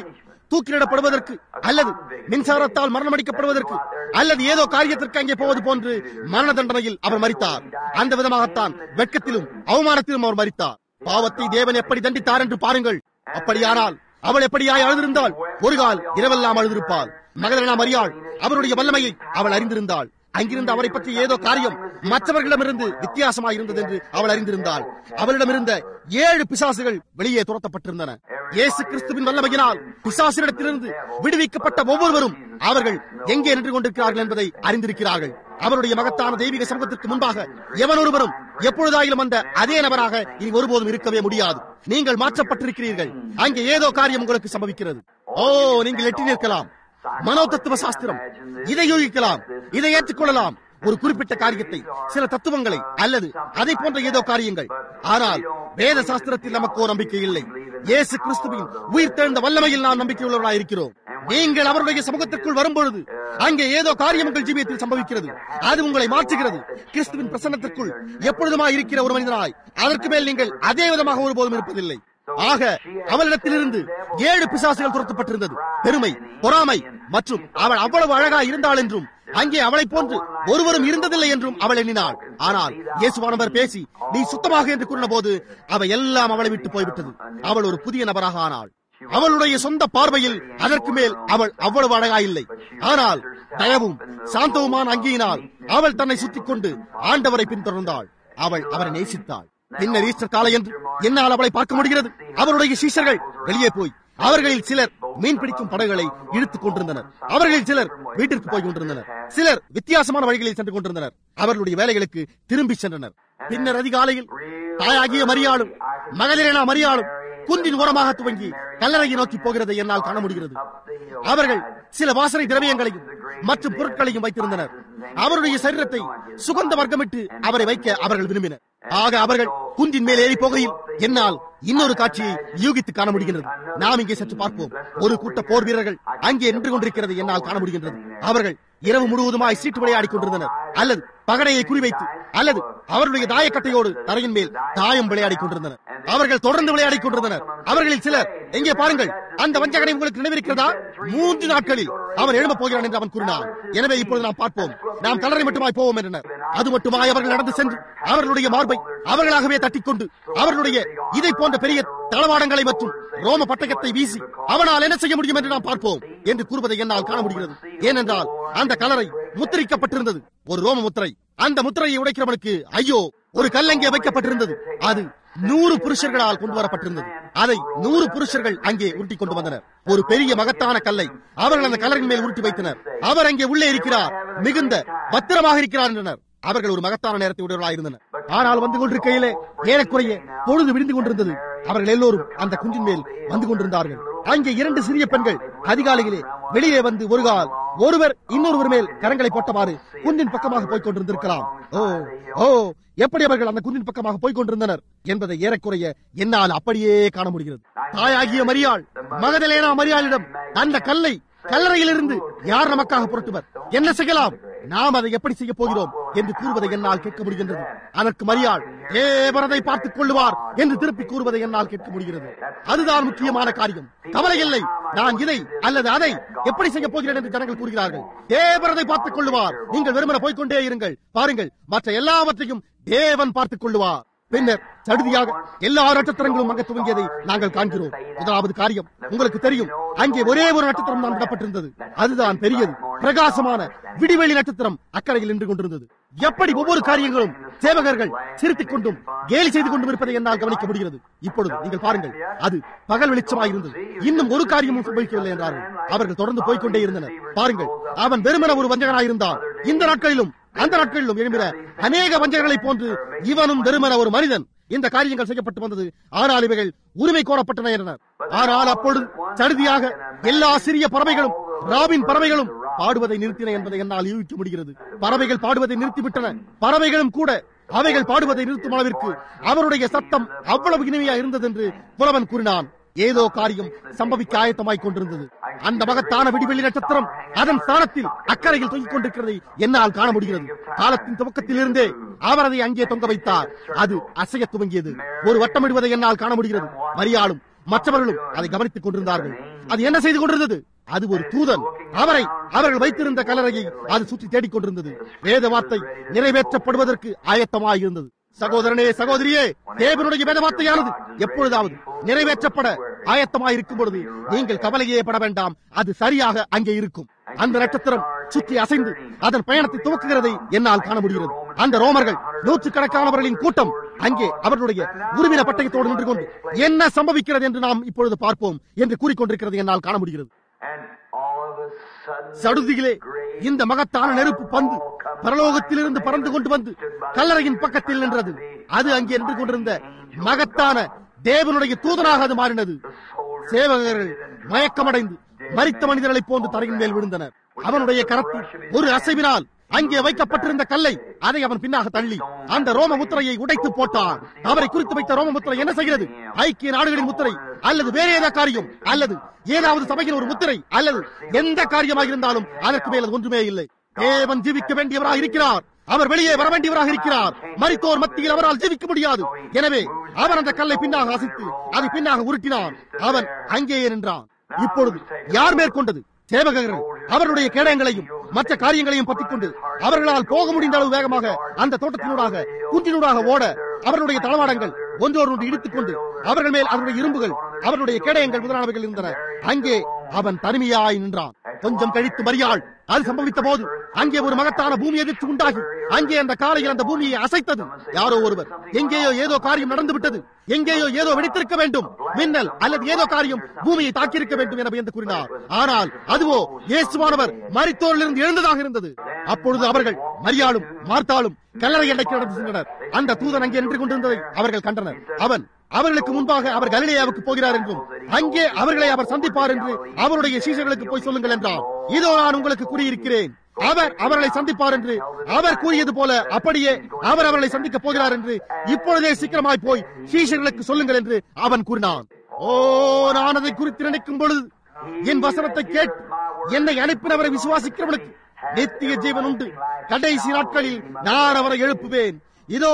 தூக்கிலிடப்படுவதற்கு அல்லது மின்சாரத்தால் மரணமடிக்கப்படுவதற்கு அல்லது ஏதோ காரியத்திற்கு அங்கே போவது போன்று மரண தண்டனையில் அவர் மறித்தார் அந்த விதமாகத்தான் வெட்கத்திலும் அவமானத்திலும் அவர் மறித்தார் பாவத்தை தேவன் எப்படி தண்டித்தார் என்று பாருங்கள் அப்படியானால் அவள் எப்படியாய் அழுதிருந்தாள் ஒரு கால் இரவெல்லாம் அழுதிருப்பாள் மகளனா மரியாள் அவருடைய வல்லமையை அவள் அறிந்திருந்தாள் அங்கிருந்து அவரை பற்றி ஏதோ காரியம் மற்றவர்களிடமிருந்து வித்தியாசமாக இருந்தது என்று அவள் அறிந்திருந்தாள் அவளிடமிருந்த ஏழு பிசாசுகள் வெளியே துரத்தப்பட்டிருந்தன இயேசு கிறிஸ்துவின் வல்லமையினால் பிசாசினிடத்திலிருந்து விடுவிக்கப்பட்ட ஒவ்வொருவரும் அவர்கள் எங்கே நின்று கொண்டிருக்கிறார்கள் என்பதை அறிந்திருக்கிறார்கள் அவருடைய மகத்தான தெய்வீக சமூகத்திற்கு முன்பாக எவனொருவரும் எப்பொழுதாயிலும் அந்த அதே நபராக இனி ஒருபோதும் இருக்கவே முடியாது நீங்கள் மாற்றப்பட்டிருக்கிறீர்கள் அங்கே ஏதோ காரியம் உங்களுக்கு சம்பவிக்கிறது ஓ நீங்கள் எட்டி நிற்கலாம் மனோதத்துவ சாஸ்திரம் இதை யூகிக்கலாம் இதை ஏற்றுக்கொள்ளலாம் ஒரு குறிப்பிட்ட காரியத்தை சில தத்துவங்களை அல்லது அதை போன்ற ஏதோ காரியங்கள் ஆனால் வேத சாஸ்திரத்தில் நமக்கு நம்பிக்கை இல்லை இயேசு கிறிஸ்துவின் உயிர் தெழுந்த வல்லமையில் நாம் நம்பிக்கை உள்ளவர்களாக இருக்கிறோம் நீங்கள் அவருடைய சமூகத்திற்குள் வரும்பொழுது அங்கே ஏதோ காரியம் உங்கள் ஜீவியத்தில் சம்பவிக்கிறது அது உங்களை மாற்றுகிறது கிறிஸ்துவின் பிரசன்னத்திற்குள் எப்பொழுதுமா இருக்கிற ஒரு மனிதனாய் அதற்கு மேல் நீங்கள் அதே விதமாக ஒருபோதும் இருப்பதில்லை ஆக அவளிடத்திலிருந்து ஏழு பிசாசுகள் துரத்தப்பட்டிருந்தது பெருமை பொறாமை மற்றும் அவள் அவ்வளவு அழகா இருந்தாள் என்றும் அங்கே அவளைப் போன்று ஒருவரும் இருந்ததில்லை என்றும் அவள் எண்ணினாள் ஆனால் இயேசுவானவர் பேசி நீ சுத்தமாக என்று கூறின போது அவை எல்லாம் அவளை விட்டு போய்விட்டது அவள் ஒரு புதிய நபராக ஆனாள் அவளுடைய சொந்த பார்வையில் அதற்கு மேல் அவள் அவ்வளவு அழகா இல்லை ஆனால் தயவும் சாந்தவுமான அங்கியினால் அவள் தன்னை சுற்றிக் கொண்டு ஆண்டவரை பின்தொடர்ந்தாள் அவள் அவரை நேசித்தாள் பின்னர் ஈஸ்டர் காலை என்று என்னால் அவளை பார்க்க முடிகிறது அவருடைய சீஷர்கள் வெளியே போய் அவர்களில் சிலர் மீன் பிடிக்கும் படகுகளை இழுத்துக் கொண்டிருந்தனர் அவர்களில் சிலர் வீட்டிற்கு போய் கொண்டிருந்தனர் சிலர் வித்தியாசமான வழிகளில் சென்று கொண்டிருந்தனர் அவர்களுடைய வேலைகளுக்கு திரும்பி சென்றனர் பின்னர் அதிகாலையில் தாயாகிய மரியாளும் மகளிரேனா மரியாளும் குன்றின் ஓரமாக துவங்கி கல்லறையை நோக்கி போகிறதை என்னால் காண முடிகிறது அவர்கள் சில வாசனை திரவியங்களையும் மற்றும் பொருட்களையும் வைத்திருந்தனர் அவருடைய சரீரத்தை சுகந்த வர்க்கமிட்டு அவரை வைக்க அவர்கள் விரும்பினர் ஆக அவர்கள் குன்றின் மேல் ஏறி போகையில் என்னால் இன்னொரு காட்சியை யூகித்து காண முடிகின்றது நாம் இங்கே சற்று பார்ப்போம் ஒரு கூட்ட போர் வீரர்கள் அங்கே நின்று கொண்டிருக்கிறது என்னால் காண முடிகின்றது அவர்கள் இரவு முழுவதுமாய் சீட்டு விளையாடிக் கொண்டிருந்தனர் அல்லது பகடையை குறிவைத்து அல்லது அவருடைய தாயக்கட்டையோடு தரையின் மேல் தாயம் விளையாடிக் கொண்டிருந்தனர் அவர்கள் தொடர்ந்து விளையாடிக் கொண்டிருந்தனர் அவர்களில் சிலர் எங்கே பாருங்கள் அந்த வஞ்சகனை உங்களுக்கு நினைவிருக்கிறதா மூன்று நாட்களில் அவன் எழும்ப போகிறான் என்று அவன் கூறினான் எனவே இப்பொழுது நாம் பார்ப்போம் நாம் கலரை மட்டுமாய் போவோம் என்றனர் அது மட்டுமாய் அவர்கள் நடந்து சென்று அவர்களுடைய மார்பை அவர்களாகவே தட்டிக்கொண்டு அவர்களுடைய இதை போன்ற பெரிய தளவாடங்களை மற்றும் ரோம பட்டயத்தை வீசி அவனால் என்ன செய்ய முடியும் என்று நாம் பார்ப்போம் என்று கூறுவதை என்னால் காண முடிகிறது ஏனென்றால் அந்த கலரை முத்திரிக்கப்பட்டிருந்தது ஒரு ரோம முத்திரை அந்த முத்திரையை உடைக்கிறவனுக்கு ஐயோ ஒரு கல் அங்கே வைக்கப்பட்டிருந்தது அது நூறு புருஷர்களால் கொண்டு வரப்பட்டிருந்தது அதை நூறு புருஷர்கள் அங்கே உருட்டி கொண்டு வந்தனர் ஒரு பெரிய மகத்தான கல்லை அவர்கள் அந்த கல்லறின் மேல் உருட்டி வைத்தனர் அவர் அங்கே உள்ளே இருக்கிறார் மிகுந்த பத்திரமாக இருக்கிறார் என்றனர் அவர்கள் ஒரு மகத்தான நேரத்தை உடையவர்களாக இருந்தனர் ஆனால் வந்து கொண்டிருக்கையிலே ஏறக்குறைய பொழுது விடிந்து கொண்டிருந்தது அவர்கள் எல்லோரும் அந்த குன்றின் மேல் வந்து கொண்டிருந்தார்கள் அங்கே இரண்டு சிறிய பெண்கள் அதிகாலையிலே வெளியே வந்து ஒரு கால் ஒருவர் இன்னொருவர் மேல் கரங்களை போட்டவாறு குன்றின் பக்கமாக போய்க் கொண்டிருந்திருக்கலாம் ஓ ஓ எப்படி அவர்கள் அந்த குன்றின் பக்கமாக போய்க் கொண்டிருந்தனர் என்பதை ஏறக்குறைய என்னால் அப்படியே காண முடிகிறது தாயாகிய மரியாள் மகதலேனா மரியாளிடம் அந்த கல்லை கல்லறையிலிருந்து யார் நமக்காக புரட்டுவர் என்ன செய்யலாம் நாம் அதை எப்படி செய்ய போகிறோம் என்று கூறுவதை என்னால் கேட்க முடிகின்றது அதற்கு மரியாள் தேவரதை பார்த்துக் கொள்ளுவார் என்று திருப்பி கூறுவதை என்னால் கேட்க முடிகிறது அதுதான் முக்கியமான காரியம் கவலை இல்லை நான் இதை அல்லது அதை எப்படி செய்ய போகிறேன் என்று ஜனங்கள் கூறுகிறார்கள் தேவரதை பார்த்துக் கொள்ளுவார் நீங்கள் வெறுமன போய்க்கொண்டே இருங்கள் பாருங்கள் மற்ற எல்லாவற்றையும் தேவன் பார்த்துக் கொள்ளுவார் பின்னர் சடுதியாக எல்லா நட்சத்திரங்களும் அங்க துவங்கியதை நாங்கள் காண்கிறோம் முதலாவது காரியம் உங்களுக்கு தெரியும் அங்கே ஒரே ஒரு நட்சத்திரம் தான் விடப்பட்டிருந்தது அதுதான் பெரியது பிரகாசமான விடிவெளி நட்சத்திரம் அக்கறையில் நின்று கொண்டிருந்தது எப்படி ஒவ்வொரு காரியங்களும் சேவகர்கள் சிரித்துக் கொண்டும் கேலி செய்து கொண்டும் இருப்பதை என்னால் கவனிக்க முடிகிறது இப்பொழுது நீங்கள் பாருங்கள் அது பகல் வெளிச்சமாக இருந்தது இன்னும் ஒரு காரியமும் சம்பவிக்கவில்லை என்றார்கள் அவர்கள் தொடர்ந்து போய்க்கொண்டே இருந்தனர் பாருங்கள் அவன் வெறுமன ஒரு வஞ்சகனாயிருந்தான் இந்த நாட்களிலும் அந்த நாட்களிலும் எழும்பின அநேக வஞ்சகர்களைப் போன்று இவனும் வெறுமன ஒரு மனிதன் இந்த காரியங்கள் செய்யப்பட்டு வந்தது ஆனால் இவைகள் உரிமை கோரப்பட்டன என்றனர் ஆனால் அப்பொழுது சடுதியாக எல்லா சிறிய பறவைகளும் ராபின் பறவைகளும் பாடுவதை நிறுத்தின என்பதை என்னால் யூகிக்க முடிகிறது பறவைகள் பாடுவதை நிறுத்திவிட்டன பறவைகளும் கூட அவைகள் பாடுவதை நிறுத்தும் அளவிற்கு அவருடைய சத்தம் அவ்வளவு இனிமையா இருந்தது என்று புலவன் கூறினான் ஏதோ காரியம் சம்பவிக்க ஆயத்தமாய் கொண்டிருந்தது அந்த மகத்தான விடிவெளி நட்சத்திரம் அதன் ஸ்தானத்தில் அக்கறையில் தொங்கிக் கொண்டிருக்கிறதை என்னால் காண முடிகிறது காலத்தின் துவக்கத்தில் இருந்தே அவர் அதை அங்கே தொங்க வைத்தார் அது அசைய துவங்கியது ஒரு வட்டமிடுவதை என்னால் காண முடிகிறது மரியாளும் மற்றவர்களும் அதை கவனித்துக் கொண்டிருந்தார்கள் அது என்ன செய்து கொண்டிருந்தது அது ஒரு தூதன் அவரை அவர்கள் வைத்திருந்த கலரையை அது சுற்றி தேடிக் கொண்டிருந்தது வேத வார்த்தை நிறைவேற்றப்படுவதற்கு ஆயத்தமாயிருந்தது சகோதரனே சகோதரியே தேவனுடைய வேத வார்த்தையானது எப்பொழுதாவது நிறைவேற்றப்பட ஆயத்தமாயிருக்கும் பொழுது நீங்கள் கவலையே பட வேண்டாம் அது சரியாக அங்கே இருக்கும் அந்த நட்சத்திரம் சுற்றி அசைந்து அதன் பயணத்தை துவக்குகிறதை என்னால் காண முடிகிறது அந்த ரோமர்கள் நூற்றுக்கணக்கானவர்களின் கூட்டம் அங்கே அவர்களுடைய உருவின பட்டயத்தோடு நின்று கொண்டு என்ன சம்பவிக்கிறது என்று நாம் இப்பொழுது பார்ப்போம் என்று கூறிக்கொண்டிருக்கிறது என்னால் காண முடிகிறது And all of a sudden, சடுதியிலே இந்த மகத்தான நெருப்பு பந்து பரலோகத்திலிருந்து பறந்து கொண்டு வந்து கல்லறையின் பக்கத்தில் நின்றது அது அங்கே நின்று கொண்டிருந்த மகத்தான தேவனுடைய தூதனாக அது மாறினது சேவகர்கள் மயக்கமடைந்து மரித்த மனிதர்களைப் போன்று தரையின் மேல் விழுந்தனர் அவனுடைய கரத்தில் ஒரு அசைவினால் அங்கே வைக்கப்பட்டிருந்த கல்லை அதை அவன் பின்னாக தள்ளி அந்த ரோம முத்திரையை உடைத்து போட்டான் அவரை குறித்து வைத்த ரோம முத்திரை என்ன செய்கிறது ஐக்கிய நாடுகளின் முத்திரை அல்லது வேற ஏதோ காரியம் அல்லது ஏதாவது சபையின் ஒரு முத்திரை அல்லது எந்த காரியமாக இருந்தாலும் அதற்கு மேல் அது ஒன்றுமே இல்லை தேவன் ஜீவிக்க வேண்டியவராக இருக்கிறார் அவர் வெளியே வர வேண்டியவராக இருக்கிறார் மரித்தோர் மத்தியில் அவரால் ஜீவிக்க முடியாது எனவே அவன் அந்த கல்லை பின்னாக அசைத்து அதை பின்னாக உருட்டினான் அவன் அங்கேயே நின்றான் இப்பொழுது யார் மேற்கொண்டது சேவகர்கள் அவர்களுடைய கேடயங்களையும் மற்ற காரியங்களையும் பற்றிக் கொண்டு அவர்களால் போக முடிந்த அளவு வேகமாக அந்த தோட்டத்தினூடாக குன்றினூடாக ஓட அவர்களுடைய தளவாடங்கள் ஒன்றோடு இடித்துக் கொண்டு அவர்கள் மேல் அவருடைய இரும்புகள் அவர்களுடைய கேடயங்கள் முதலானவைகள் இருந்தன அங்கே அவன் தனிமையாய் நின்றான் கொஞ்சம் கழித்து மரியாள் அது சம்பவித்த போது அங்கே ஒரு மகத்தான பூமி எதிர்த்து உண்டாகி அங்கே அந்த காலையில் அந்த பூமியை அசைத்தது யாரோ ஒருவர் எங்கேயோ ஏதோ காரியம் நடந்து விட்டது எங்கேயோ ஏதோ வெடித்திருக்க வேண்டும் மின்னல் அல்லது ஏதோ காரியம் பூமியை தாக்கியிருக்க வேண்டும் என என்று கூறினார் ஆனால் அதுவோ இயேசுவானவர் மரித்தோரிலிருந்து எழுந்ததாக இருந்தது அப்பொழுது அவர்கள் மரியாளும் மார்த்தாளும் கல்லறை எண்டைக்கு நடந்து சென்றனர் அந்த தூதன் அங்கே நின்று கொண்டிருந்ததை அவர்கள் கண்டனர் அவன் அவர்களுக்கு முன்பாக அவர் கலிலேயாவுக்கு போகிறார் என்றும் அங்கே அவர்களை அவர் சந்திப்பார் என்று அவருடைய சீசர்களுக்கு போய் சொல்லுங்கள் என்றார் இதோ நான் உங்களுக்கு கூறியிருக்கிறேன் அவர் அவர்களை சந்திப்பார் என்று அவர் கூறியது போல அப்படியே அவர் அவர்களை சந்திக்க போகிறார் என்று இப்பொழுதே சீக்கிரமாய் போய் சீஷர்களுக்கு சொல்லுங்கள் என்று அவன் கூறினான் ஓ நான் அதை குறித்து நினைக்கும் பொழுது என் வசனத்தை கேட்டு என்னை அனுப்பினவரை விசுவாசிக்கிறவனுக்கு நித்திய ஜீவன் உண்டு கடைசி நாட்களில் நான் அவரை எழுப்புவேன் இதோ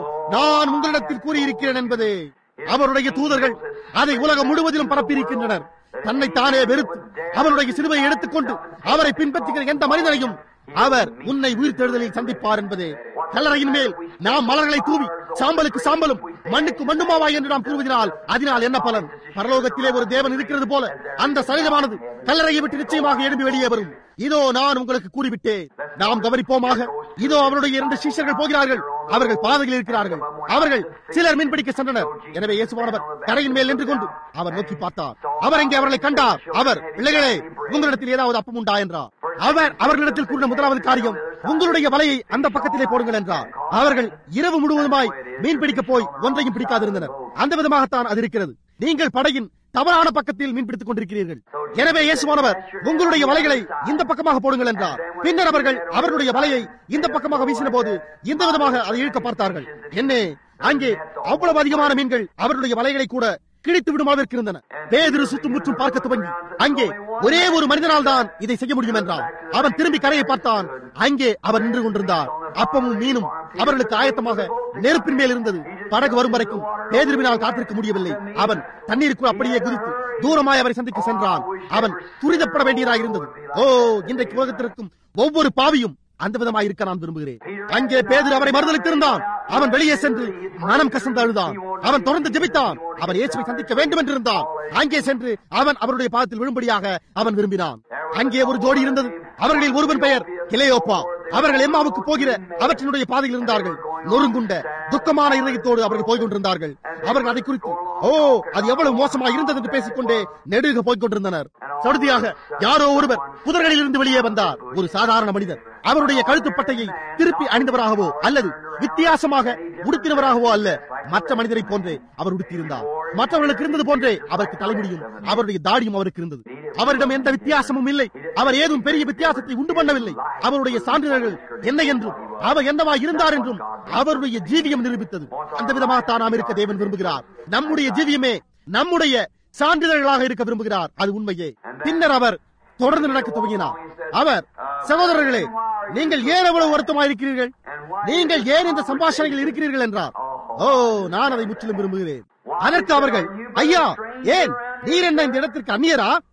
நான் உங்களிடத்தில் கூறியிருக்கிறேன் என்பதே அவருடைய தூதர்கள் அதை உலகம் முழுவதிலும் பரப்பியிருக்கின்றனர் தன்னை தானே வெறுத்து அவருடைய சிலுவையை எடுத்துக்கொண்டு அவரை பின்பற்றுகிற எந்த மனிதனையும் அவர் உன்னை உயிர்த்தெழுதலில் சந்திப்பார் என்பதே கல்லறையின் மேல் நாம் மலர்களை தூவி சாம்பலுக்கு சாம்பலும் மண்ணுக்கு மண்ணுமாவா என்று நாம் கூறுவதனால் அதனால் என்ன பலன் பரலோகத்திலே ஒரு தேவன் இருக்கிறது போல அந்த சரீரமானது கல்லறையை விட்டு நிச்சயமாக எழும்பி வெளியே வரும் இதோ நான் உங்களுக்கு கூறிவிட்டேன் நாம் கவனிப்போமாக இதோ அவருடைய இரண்டு சிஷ்யர்கள் போகிறார்கள் அவர்கள் பாதையில் இருக்கிறார்கள் அவர்கள் சிலர் மீன்பிடிக்க சென்றனர் எனவே இயேசுவானவர் கரையின் மேல் நின்று கொண்டு அவர் நோக்கி பார்த்தார் அவர் இங்கே அவர்களை கண்டார் அவர் பிள்ளைகளே உங்களிடத்தில் ஏதாவது அப்பம் உண்டா என்றார் அவர் அவர்களிடத்தில் கூறின முதலாவது காரியம் உங்களுடைய வலையை அந்த பக்கத்திலே போடுங்கள் என்றார் அவர்கள் இரவு முழுவதுமாய் மீன் பிடிக்க போய் ஒன்றையும் பிடிக்காதிருந்தனர் அந்த விதமாகத்தான் அது இருக்கிறது நீங்கள் படையின் தவறான பக்கத்தில் மீன் பிடித்துக் கொண்டிருக்கிறீர்கள் எனவே இயேசுவானவர் உங்களுடைய வலைகளை இந்த பக்கமாக போடுங்கள் என்றார் பின்னர் அவர்கள் அவர்களுடைய வலையை இந்த பக்கமாக வீசின போது இந்த விதமாக அதை இழுக்க பார்த்தார்கள் என்ன அங்கே அவ்வளவு அதிகமான மீன்கள் அவர்களுடைய வலைகளை கூட கிழித்து விடும் அளவிற்கு இருந்தன பேதிரு சுற்றும் முற்றும் பார்க்க துவங்கி அங்கே ஒரே ஒரு மனிதனால் தான் இதை செய்ய முடியும் என்றான் அவன் திரும்பி கரையை பார்த்தான் அங்கே அவர் நின்று கொண்டிருந்தார் அப்பமும் மீனும் அவர்களுக்கு ஆயத்தமாக நெருப்பின் மேல் இருந்தது படகு வரும் வரைக்கும் பேதிருவினால் காத்திருக்க முடியவில்லை அவன் தண்ணீருக்குள் அப்படியே குதித்து தூரமாய் அவரை சந்திக்க சென்றான் அவன் துரிதப்பட வேண்டியதாக இருந்தது ஓ இன்றைக்கு உலகத்திற்கும் ஒவ்வொரு பாவியும் அந்த விதமாக இருக்க நான் விரும்புகிறேன் அங்கே பேதர் அவரை மறுதளித்திருந்தான் அவன் வெளியே சென்று மனம் கசந்து அழுதான் அவன் தொடர்ந்து ஜெபித்தான் அவன் இயேசுவை சந்திக்க வேண்டும் என்று இருந்தான் அங்கே சென்று அவன் அவருடைய பாதத்தில் விழும்படியாக அவன் விரும்பினான் அங்கே ஒரு ஜோடி இருந்தது அவர்களில் ஒருவன் பெயர் கிளையோப்பா அவர்கள் எம்மாவுக்கு போகிற அவற்றினுடைய பாதையில் இருந்தார்கள் நொறுங்குண்ட துக்கமான இதயத்தோடு அவர்கள் போய் கொண்டிருந்தார்கள் அவர்கள் அதை குறித்து ஓ அது எவ்வளவு மோசமாக இருந்தது என்று பேசிக்கொண்டே நெடுக போய்க் கொண்டிருந்தனர் சடுதியாக யாரோ ஒருவர் புதர்களில் இருந்து வெளியே வந்தார் ஒரு சாதாரண மனிதர் அவருடைய கழுத்துப்பட்டையை திருப்பி அணிந்தவராகவோ அல்லது வித்தியாசமாக உடுத்தினவராகவோ அல்ல மற்ற மனிதரை போன்றே அவர் உடுத்தியிருந்தார் மற்றவர்களுக்கு இருந்தது போன்றே அவருக்கு தலைமுடியும் அவருடைய தாடியும் அவருக்கு இருந்தது அவரிடம் எந்த வித்தியாசமும் இல்லை அவர் ஏதும் பெரிய வித்தியாசத்தை உண்டு பண்ணவில்லை அவருடைய சான்றிதழ்கள் என்ன என்றும் அவர் என்னவா இருந்தார் என்றும் அவருடைய ஜீவியம் நிரூபித்தது அந்த விதமாகத்தான் நாம் இருக்க தேவன் விரும்புகிறார் நம்முடைய ஜீவியமே நம்முடைய சான்றிதழ்களாக இருக்க விரும்புகிறார் அது உண்மையே பின்னர் அவர் தொடர்ந்து நடக்க துவங்கினார் அவர் சகோதரர்களே நீங்கள் ஏன் அவ்வளவு வருத்தமாக இருக்கிறீர்கள் நீங்கள் ஏன் இந்த சம்பாஷணைகள் இருக்கிறீர்கள் என்றார் ஓ நான் அதை முற்றிலும் விரும்புகிறேன் அதற்கு அவர்கள் ஐயா ஏன் நீர் என்ன இந்த இடத்திற்கு அந்நியரா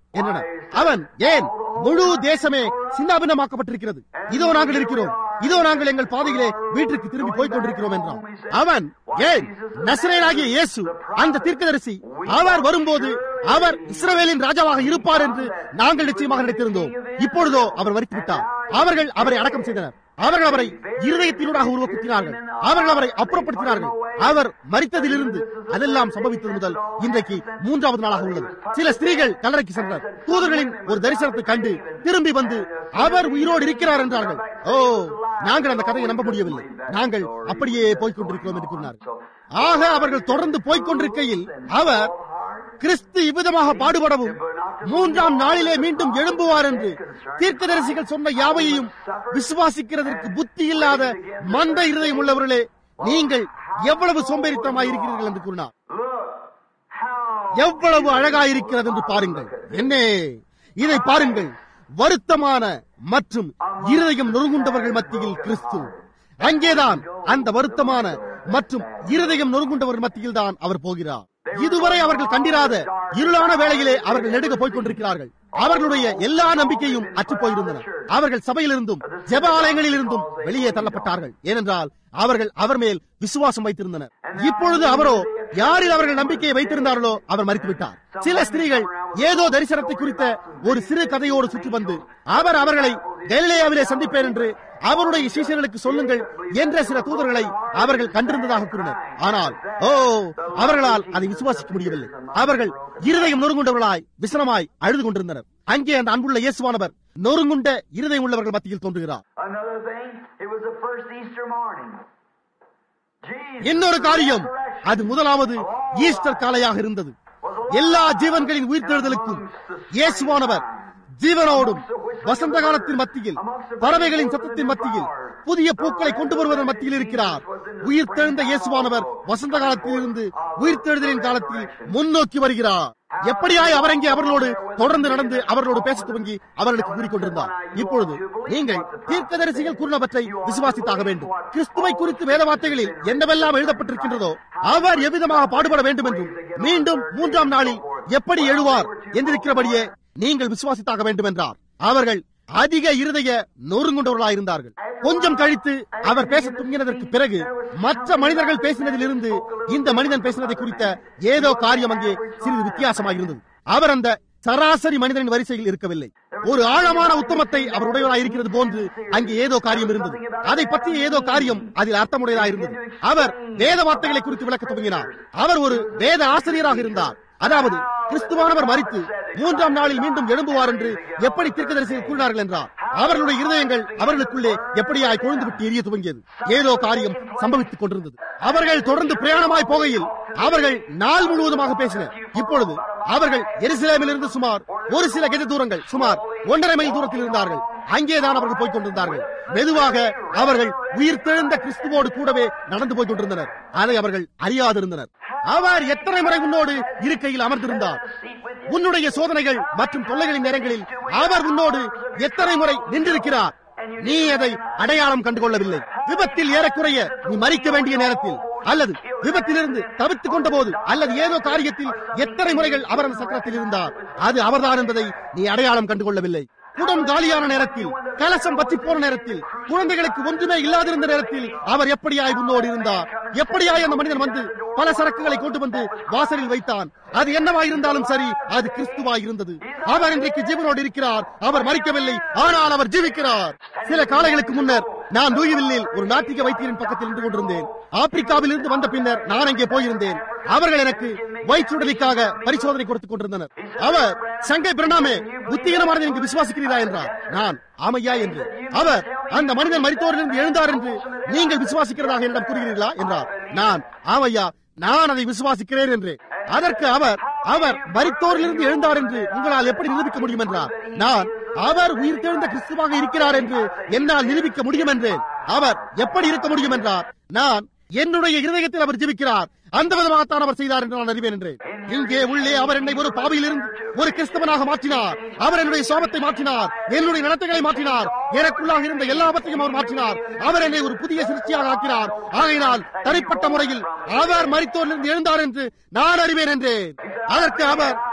என்றனர் அவன் ஏன் முழு தேசமே சின்னாபின்னமாக்கப்பட்டிருக்கிறது இதோ நாங்கள் இருக்கிறோம் இதோ நாங்கள் எங்கள் பாதையிலே வீட்டிற்கு திரும்பி போய்க் கொண்டிருக்கிறோம் என்றான் அவன் ஏன் நசரேனாகிய இயேசு அந்த தீர்க்கதரிசி அவர் வரும்போது அவர் இஸ்ரவேலின் ராஜாவாக இருப்பார் என்று நாங்கள் நிச்சயமாக நினைத்திருந்தோம் இப்பொழுதோ அவர் மறித்து விட்டார் அவர்கள் அவரை அடக்கம் செய்தனர் அவர்கள் அவரை இருதயத்தினூடாக உருவக்குத்தினார்கள் அவர்கள் அவரை அப்புறப்படுத்தினார்கள் அவர் மறித்ததிலிருந்து அதெல்லாம் சம்பவித்தது முதல் இன்றைக்கு மூன்றாவது நாளாக உள்ளது சில ஸ்திரீகள் கல்லறைக்கு சென்றனர் தூதர்களின் ஒரு தரிசனத்தை கண்டு திரும்பி வந்து அவர் உயிரோடு இருக்கிறார் என்றார்கள் ஓ நாங்கள் அந்த கதையை நம்ப முடியவில்லை நாங்கள் அப்படியே போய்க் கொண்டிருக்கிறோம் என்று கூறினார்கள் ஆக அவர்கள் தொடர்ந்து போய்க் கொண்டிருக்கையில் அவர் கிறிஸ்து இவ்விதமாக பாடுபடவும் மூன்றாம் நாளிலே மீண்டும் எழும்புவார் என்று தீர்க்கதரிசிகள் சொன்ன யாவையையும் விசுவாசிக்கிறதற்கு புத்தி இல்லாத மந்த இருதயம் உள்ளவர்களே நீங்கள் எவ்வளவு சோம்பேறித்தனமாய் இருக்கிறீர்கள் என்று கூறினார் எவ்வளவு அழகாயிருக்கிறது என்று பாருங்கள் என்னே இதை பாருங்கள் வருத்தமான மற்றும் இருதயம் நொறுங்குண்டவர்கள் மத்தியில் கிறிஸ்து அங்கேதான் அந்த வருத்தமான மற்றும் இருதயம் நொறுங்குண்டவர்கள் மத்தியில் தான் அவர் போகிறார் இதுவரை அவர்கள் கண்டிராத இருளான வேளையிலே அவர்கள் நெடுக போய்க் கொண்டிருக்கிறார்கள் அவர்களுடைய எல்லா நம்பிக்கையும் அற்று போயிருந்தன அவர்கள் சபையிலிருந்தும் ஜெப ஆலயங்களில் இருந்தும் வெளியே தள்ளப்பட்டார்கள் ஏனென்றால் அவர்கள் அவர் மேல் விசுவாசம் வைத்திருந்தனர் இப்பொழுது அவரோ யாரில் அவர்கள் நம்பிக்கையை வைத்திருந்தார்களோ அவர் மறித்துவிட்டார் சில ஸ்திரீகள் ஏதோ தரிசனத்தை குறித்த ஒரு சிறு கதையோடு சுற்றி வந்து அவர் அவர்களை கலிலேயாவிலே சந்திப்பேன் என்று அவருடைய சீசர்களுக்கு சொல்லுங்கள் என்ற சில தூதர்களை அவர்கள் கண்டிருந்ததாக கூறினர் ஆனால் ஓ அவர்களால் அதை விசுவாசிக்க முடியவில்லை அவர்கள் இருதயம் நொறுங்குண்டவர்களாய் விசனமாய் அழுது கொண்டிருந்தனர் அங்கே அந்த அன்புள்ள இயேசுவானவர் நொறுங்குண்ட இருதயம் உள்ளவர்கள் மத்தியில் தோன்றுகிறார் Another thing, it was the first Easter morning. Jesus, இன்னொரு காரியம் அது முதலாவது ஈஸ்டர் காலையாக இருந்தது எல்லா ஜீவன்களின் உயிர்த்தெழுதலுக்கும் இயேசுவானவர் ஜீவனோடும் வசந்த காலத்தின் மத்தியில் பறவைகளின் சத்தத்தின் மத்தியில் புதிய பூக்களை கொண்டு வருவதன் மத்தியில் இருக்கிறார் உயிர்த்தெழுந்த இயேசுவானவர் வசந்த காலத்தில் இருந்து உயிர்த்தெழுதலின் காலத்தில் முன்னோக்கி வருகிறார் எப்படியாய் அவர் அங்கே அவர்களோடு தொடர்ந்து நடந்து அவர்களோடு பேசத் துவங்கி அவர்களுக்கு கூறிக்கொண்டிருந்தார் இப்பொழுது நீங்கள் தீர்க்கதரிசிகள் கூறினவற்றை விசுவாசித்தாக வேண்டும் கிறிஸ்துவை குறித்து வேத வார்த்தைகளில் என்னவெல்லாம் எழுதப்பட்டிருக்கின்றதோ அவர் எவ்விதமாக பாடுபட வேண்டும் என்றும் மீண்டும் மூன்றாம் நாளில் எப்படி எழுவார் என்றிருக்கிறபடியே நீங்கள் விசுவாசித்தாக வேண்டும் என்றார் அவர்கள் அதிக இருதய நொறுங்குண்டவர்களாயிருந்தார்கள் கொஞ்சம் கழித்து அவர் பேச துங்கினதற்கு பிறகு மற்ற மனிதர்கள் பேசினதிலிருந்து இந்த மனிதன் பேசினதை குறித்த ஏதோ காரியம் அங்கே சிறிது வித்தியாசமாக இருந்தது அவர் அந்த சராசரி மனிதனின் வரிசையில் இருக்கவில்லை ஒரு ஆழமான உத்தமத்தை அவர் உடையவராய் இருக்கிறது போன்று அங்கே ஏதோ காரியம் இருந்தது அதை பற்றிய ஏதோ காரியம் அதில் அர்த்தமுடையதாக இருந்தது அவர் வேத வார்த்தைகளை குறித்து விளக்க துவங்கினார் அவர் ஒரு வேத ஆசிரியராக இருந்தார் அதாவது கிறிஸ்துவானவர் மறித்து மூன்றாம் நாளில் மீண்டும் எழும்புவார் என்று எப்படி தீர்க்கதரிசிகள் கூறினார்கள் என்றார் அவர்களுடைய இருதயங்கள் அவர்களுக்குள்ளே எப்படியாய் கொழுந்து விட்டு எரிய துவங்கியது ஏதோ காரியம் சம்பவித்துக் கொண்டிருந்தது அவர்கள் தொடர்ந்து பிரயாணமாய் போகையில் அவர்கள் நாள் முழுவதுமாக பேசினர் இப்பொழுது அவர்கள் எருசலேமிலிருந்து சுமார் ஒரு சில கெஜ தூரங்கள் சுமார் ஒன்றரை மைல் தூரத்தில் இருந்தார்கள் அங்கேதான் அவர்கள் போய்க் கொண்டிருந்தார்கள் மெதுவாக அவர்கள் உயிர் தெழுந்த கிறிஸ்துவோடு கூடவே நடந்து போய்க் கொண்டிருந்தனர் அதை அவர்கள் அறியாதிருந்தனர் அவர் எத்தனை முறை உன்னோடு இருக்கையில் அமர்ந்திருந்தார் உன்னுடைய சோதனைகள் மற்றும் தொல்லைகளின் நேரங்களில் அவர் உன்னோடு எத்தனை முறை நின்றிருக்கிறார் நீ அதை அடையாளம் கண்டுகொள்ளவில்லை விபத்தில் ஏறக்குறைய நீ மறிக்க வேண்டிய நேரத்தில் அல்லது விபத்திலிருந்து தவித்துக் கொண்ட போது அல்லது ஏதோ காரியத்தில் எத்தனை முறைகள் அவர் அந்த சக்கரத்தில் இருந்தார் அது அவர்தான் என்பதை நீ அடையாளம் கண்டுகொள்ளவில்லை குடம் காலியான நேரத்தில் கலசம் பற்றி போன நேரத்தில் குழந்தைகளுக்கு ஒன்றுமே இல்லாதிருந்த நேரத்தில் அவர் எப்படியாய் உன்னோடு இருந்தார் எப்படியாய் அந்த மனிதன் வந்து பல சரக்குகளை கொண்டு வந்து வாசலில் வைத்தான் அது என்னவாயிருந்தாலும் சரி அது கிறிஸ்துவாய் இருந்தது அவர் இன்றைக்கு ஜீவனோடு இருக்கிறார் அவர் மறிக்கவில்லை ஆனால் அவர் ஜீவிக்கிறார் சில காலைகளுக்கு முன்னர் நான் லூயிவில்லில் ஒரு நாட்டிக வைத்தியரின் பக்கத்தில் நின்று கொண்டிருந்தேன் ஆப்பிரிக்காவில் இருந்து வந்த பின்னர் நான் அங்கே போயிருந்தேன் அவர்கள் எனக்கு வயிற்றுடலிக்காக பரிசோதனை கொடுத்துக் கொண்டிருந்தனர் அவர் சங்கை பிரணாமே புத்திகரமானது எனக்கு விசுவாசிக்கிறீரா என்றார் நான் ஆமையா என்று அவர் அந்த மனிதன் மரித்தோரிலிருந்து எழுந்தார் என்று நீங்கள் விசுவாசிக்கிறதாக என்னிடம் கூறுகிறீர்களா என்றார் நான் ஆமையா நான் அதை விசுவாசிக்கிறேன் என்று அதற்கு அவர் அவர் மரித்தோரிலிருந்து எழுந்தார் என்று உங்களால் எப்படி நிரூபிக்க முடியும் என்றார் நான் அவர் உயிர் தெழுந்த கிறிஸ்துவாக இருக்கிறார் என்று என்னால் நிரூபிக்க முடியும் என்றேன் அவர் எப்படி இருக்க முடியும் என்றார் நான் என்னுடைய இருதயத்தில் அவர் ஜெபிக்கிறார் அந்த விதமாகத்தான் அவர் செய்தார் என்று நான் அறிவேன் என்றேன் இங்கே உள்ளே அவர் என்னை ஒரு பாவியிலிருந்து ஒரு கிறிஸ்தவனாக மாற்றினார் அவர் என்னுடைய சோபத்தை மாற்றினார் என்னுடைய நடத்தைகளை மாற்றினார் எனக்குள்ளாக இருந்த எல்லாவற்றையும் அவர் மாற்றினார் அவர் என்னை ஒரு புதிய சிருஷ்டியாக ஆக்கினார் ஆகையினால் தனிப்பட்ட முறையில் அவர் மரித்தோரிலிருந்து எழுந்தார் என்று நான் அறிவேன் என்றேன் அதற்கு அவர்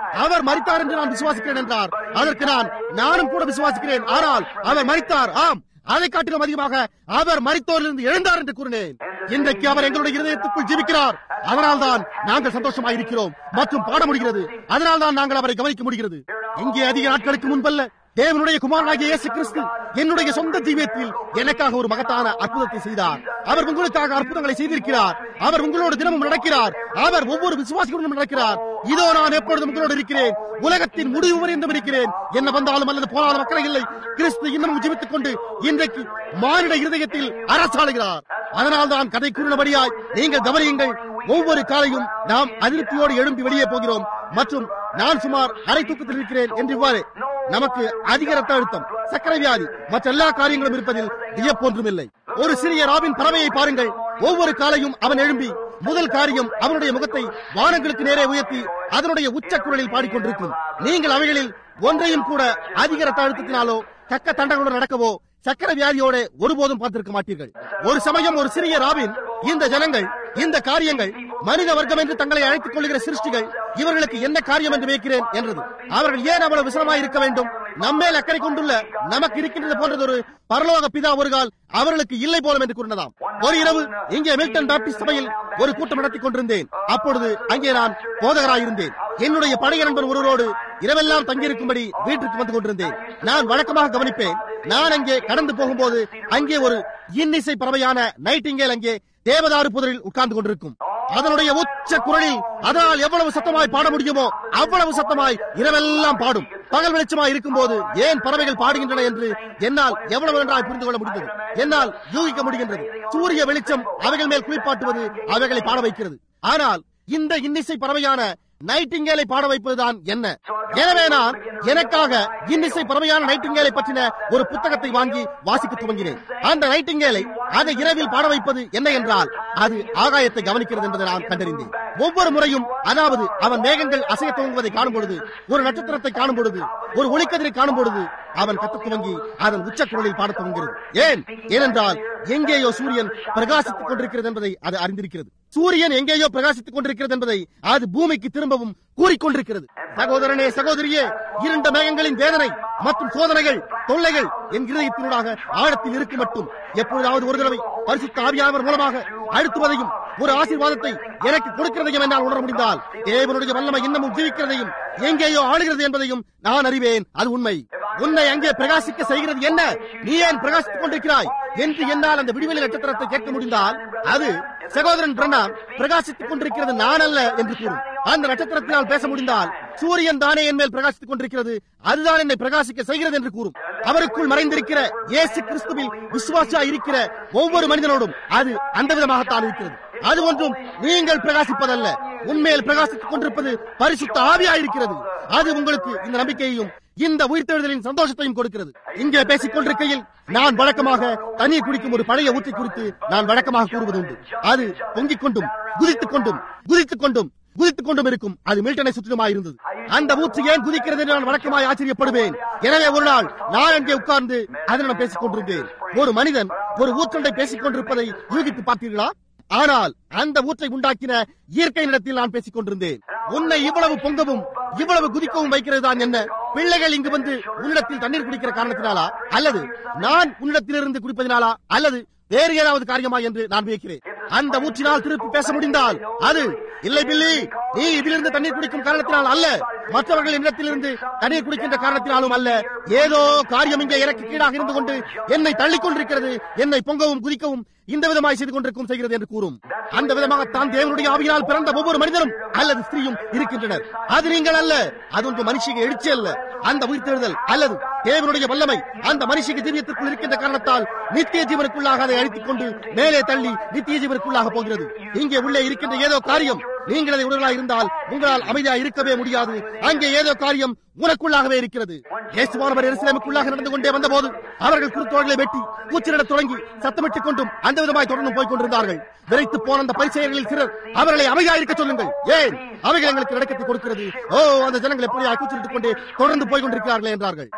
அவர் மரித்தார் என்று நான் விசுவாசிக்கிறேன் என்றார் அதற்கு நான் நானும் கூட விசுவாசிக்கிறேன் ஆனால் அவர் மரித்தார் ஆம் அதை காட்டிலும் அதிகமாக அவர் மரித்தோரிலிருந்து எழுந்தார் என்று கூறினேன் இன்றைக்கு அவர் எங்களுடைய இருதயத்துக்குள் ஜீவிக்கிறார் அதனால்தான் நாங்கள் சந்தோஷமாக இருக்கிறோம் மற்றும் பாட முடிகிறது அதனால்தான் நாங்கள் அவரை கவனிக்க முடிகிறது இங்கே அதிக நாட்களுக்கு முன்பல்ல தேவனுடைய குமாரனாகிய இயேசு கிறிஸ்து என்னுடைய சொந்த ஜீவியத்தில் எனக்காக ஒரு மகத்தான அற்புதத்தை செய்தார் அவர் உங்களுக்காக அற்புதங்களை செய்திருக்கிறார் அவர் உங்களோடு தினமும் நடக்கிறார் அவர் ஒவ்வொரு விசுவாசிகளுடன் நடக்கிறார் இதோ நான் எப்பொழுதும் உங்களோடு இருக்கிறேன் உலகத்தின் முடிவு வரை இருந்தும் இருக்கிறேன் என்ன வந்தாலும் அல்லது போனாலும் அக்கறை இல்லை கிறிஸ்து இன்னமும் ஜீவித்துக் கொண்டு இன்றைக்கு மானிட இருதயத்தில் அரசாளுகிறார் அதனால் தான் கதை கூறினபடியாய் நீங்கள் கவனியுங்கள் ஒவ்வொரு காலையும் நாம் அதிருப்தியோடு எழும்பி வெளியே போகிறோம் மற்றும் நான் சுமார் அரை தூக்கத்தில் இருக்கிறேன் என்று இவ்வாறு நமக்கு அதிக ரத்த அழுத்தம் சர்க்கரை வியாதி மற்ற எல்லா காரியங்களும் இருப்பதில் வியப்பொன்றும் இல்லை ஒரு சிறிய ராபின் பறவையை பாருங்கள் ஒவ்வொரு காலையும் அவன் எழும்பி முதல் காரியம் அவனுடைய முகத்தை வானங்களுக்கு நேரே உயர்த்தி அதனுடைய உச்ச குரலில் பாடிக்கொண்டிருக்கும் நீங்கள் அவைகளில் ஒன்றையும் கூட அதிக ரத்த அழுத்தத்தினாலோ கக்க தண்டங்களுடன் நடக்கவோ சக்கர வியாதியோட ஒருபோதும் பார்த்திருக்க மாட்டீர்கள் ஒரு சமயம் ஒரு சிறிய ராபின் இந்த ஜனங்கள் இந்த காரியங்கள் மனித வர்க்கம் என்று தங்களை அழைத்துக் கொள்கிற சிருஷ்டிகள் இவர்களுக்கு என்ன காரியம் என்று வைக்கிறேன் என்றது அவர்கள் ஏன் அவ்வளவு விசனமாய் இருக்க வேண்டும் நம்மேல் அக்கறை கொண்டுள்ள நமக்கு இருக்கின்றது போன்றது ஒரு பரலோக பிதா ஒரு கால் அவர்களுக்கு இல்லை போலும் என்று கூறினதாம் ஒரு இரவு இங்கே மில்டன் பாப்டிஸ்ட் சபையில் ஒரு கூட்டம் நடத்தி கொண்டிருந்தேன் அப்பொழுது அங்கே நான் போதகராயிருந்தேன் என்னுடைய பழைய நண்பர் ஒருவரோடு இரவெல்லாம் தங்கியிருக்கும்படி வீட்டிற்கு வந்து கொண்டிருந்தேன் நான் வழக்கமாக கவனிப்பேன் நான் அங்கே கடந்து போகும்போது அங்கே ஒரு இன்னிசை பறவையான நைட்டிங்கேல் அங்கே தேவதாரு புதரில் உட்கார்ந்து கொண்டிருக்கும் அதனுடைய உச்ச குரலில் அதனால் எவ்வளவு சத்தமாய் பாட முடியுமோ அவ்வளவு சத்தமாய் இரவெல்லாம் பாடும் பகல் வெளிச்சமாய் இருக்கும்போது ஏன் பறவைகள் பாடுகின்றன என்று என்னால் எவ்வளவு நன்றாய் புரிந்து கொள்ள முடிந்தது என்னால் யூகிக்க முடிகின்றது சூரிய வெளிச்சம் அவைகள் மேல் குளிப்பாட்டுவது அவைகளை பாட வைக்கிறது ஆனால் இந்த இன்னிசை பறவையான நைட்டிங்கேலை பாட வைப்பதுதான் என்ன எனவே நான் எனக்காக இன்னிசை பறவையான நைட்டிங்கேலை பற்றின ஒரு புத்தகத்தை வாங்கி வாசிக்க துவங்கினேன் அந்த நைட்டிங்கேலை அதை இரவில் பாட வைப்பது என்ன என்றால் அது ஆகாயத்தை கவனிக்கிறது என்பதை நான் கண்டறிந்தேன் ஒவ்வொரு முறையும் அதாவது அவன் மேகங்கள் அசைய துவங்குவதை காணும் பொழுது ஒரு நட்சத்திரத்தை காணும் பொழுது ஒரு ஒளிக்கதிரை காணும் பொழுது அவன் கத்த துவங்கி அதன் உச்ச குரலில் பாட துவங்குகிறது ஏன் ஏனென்றால் எங்கேயோ சூரியன் பிரகாசித்துக் கொண்டிருக்கிறது என்பதை அது அறிந்திருக்கிறது சூரியன் எங்கேயோ பிரகாசித்துக் கொண்டிருக்கிறது என்பதை அது பூமிக்கு திரும்பவும் கூறிக்கொண்டிருக்கிறது சகோதரனே சகோதரியே இருண்ட மேகங்களின் வேதனை மற்றும் சோதனைகள் தொல்லைகள் என் இதயத்தினூடாக ஆழத்தில் இருக்கு மட்டும் எப்பொழுதாவது ஒரு தடவை பரிசுத்த ஆவியானவர் மூலமாக அழுத்துவதையும் ஒரு ஆசீர்வாதத்தை எனக்கு கொடுக்கிறதையும் என்னால் உணர முடிந்தால் தேவனுடைய வல்லமை இன்னமும் ஜீவிக்கிறதையும் எங்கேயோ ஆளுகிறது என்பதையும் நான் அறிவேன் அது உண்மை உன்னை அங்கே பிரகாசிக்க செய்கிறது என்ன நீ ஏன் பிரகாசித்துக் கொண்டிருக்கிறாய் என்று என்னால் அந்த விடுவெளி நட்சத்திரத்தை கேட்க முடிந்தால் அது சகோதரன் பிரணாம் பிரகாசித்துக் கொண்டிருக்கிறது நான் அல்ல என்று கூறும் அந்த நட்சத்திரத்தினால் பேச முடிந்தால் சூரியன் தானே என் மேல் பிரகாசித்துக் கொண்டிருக்கிறது அதுதான் என்னை பிரகாசிக்க செய்கிறது என்று கூறும் அவருக்குள் மறைந்திருக்கிற இயேசு கிறிஸ்துவில் விசுவாசியா இருக்கிற ஒவ்வொரு மனிதனோடும் அது அந்த விதமாகத்தான் இருக்கிறது அது ஒன்றும் நீங்கள் பிரகாசிப்பதல்ல உண்மையில் பிரகாசித்துக் கொண்டிருப்பது பரிசுத்த ஆவியாயிருக்கிறது அது உங்களுக்கு இந்த நம்பிக்கையையும் இந்த உயிர்த்தெழுதலின் சந்தோஷத்தையும் கொடுக்கிறது இங்கே பேசிக் கொண்டிருக்கையில் நான் வழக்கமாக தண்ணீர் குடிக்கும் ஒரு பழைய ஊற்றை குறித்து நான் வழக்கமாக கூறுவது உண்டு அது பொங்கிக் கொண்டும் குதித்துக் கொண்டும் குதித்துக் கொண்டும் குதித்துக் கொண்டும் இருக்கும் அது மில்டனை சுற்றிலுமாயிருந்தது அந்த ஊற்று ஏன் குதிக்கிறது என்று நான் வழக்கமாய் ஆச்சரியப்படுவேன் எனவே ஒரு நாள் நான் அங்கே உட்கார்ந்து அதனிடம் பேசிக் கொண்டிருந்தேன் ஒரு மனிதன் ஒரு ஊற்றண்டை பேசிக் கொண்டிருப்பதை யூகித்து பார்த்தீர்களா ஆனால் அந்த ஊற்றை உண்டாக்கின இயற்கை நிலத்தில் நான் பேசிக் கொண்டிருந்தேன் உன்னை இவ்வளவு பொங்கவும் இவ்வளவு குதிக்கவும் வைக்கிறது தான் என்ன பிள்ளைகள் இங்கு வந்து உன்னிடத்தில் தண்ணீர் குடிக்கிற காரணத்தினாலா அல்லது நான் உன்னிடத்திலிருந்து குடிப்பதினாலா அல்லது வேறு ஏதாவது காரியமா என்று நான் வியக்கிறேன் அந்த ஊற்றினால் திருப்பி பேச முடிந்தால் அது இல்லை பில்லி நீ இதிலிருந்து தண்ணீர் குடிக்கும் காரணத்தினால் அல்ல மற்றவர்கள் இடத்திலிருந்து தண்ணீர் குடிக்கின்ற காரணத்தினாலும் அல்ல ஏதோ காரியம் இங்கே எனக்கு கீழாக இருந்து கொண்டு என்னை தள்ளிக் கொண்டிருக்கிறது என்னை பொங்கவும் குதிக்கவும் இந்த விதமாய் செய்து கொண்டிருக்கும் செய்கிறது என்று கூறும் அந்த விதமாகத்தான் தேவனுடைய ஆவியினால் பிறந்த ஒவ்வொரு மனிதனும் அல்லது ஸ்திரீயும் இருக்கின்றனர் அது நீங்கள் அல்ல அது ஒன்று மனுஷிக்கு எழுச்சி அல்ல அந்த உயிர்த்தெழுதல் அல்லது தேவனுடைய வல்லமை அந்த மனுஷிக்கு ஜீவியத்திற்குள் இருக்கின்ற காரணத்தால் நித்திய ஜீவனுக்குள்ளாக அதை அழித்துக் கொண்டு மேலே தள்ளி நித்திய ஜீவனுக்குள்ளாக போகிறது இங்கே உள்ளே இருக்கின்ற ஏதோ காரியம் நீங்கள் அதை உடலாக இருந்தால் உங்களால் அமைதியாக இருக்கவே முடியாது அங்கே ஏதோ காரியம் உனக்குள்ளாகவே இருக்கிறது இயேசுவானவர் எருசலேமுக்குள்ளாக நடந்து கொண்டே வந்தபோது அவர்கள் குருத்தோள்களை வெட்டி கூச்சலிடத் தொடங்கி சத்தமிட்டுக் கொண்டும் அந்த விதமாய் தொடர்ந்து போய் கொண்டிருந்தார்கள் விரைத்து போன அந்த பரிசெயர்களில் சிலர் அவர்களை அமைதியாக இருக்க சொல்லுங்கள் ஏன் அவைகள் எங்களுக்கு நடக்கத்தை கொடுக்கிறது ஓ அந்த ஜனங்கள் எப்படியா கூச்சலிட்டுக் கொண்டே தொடர்ந்து போய் கொண்டிருக்கிறார்களே என்றார்கள்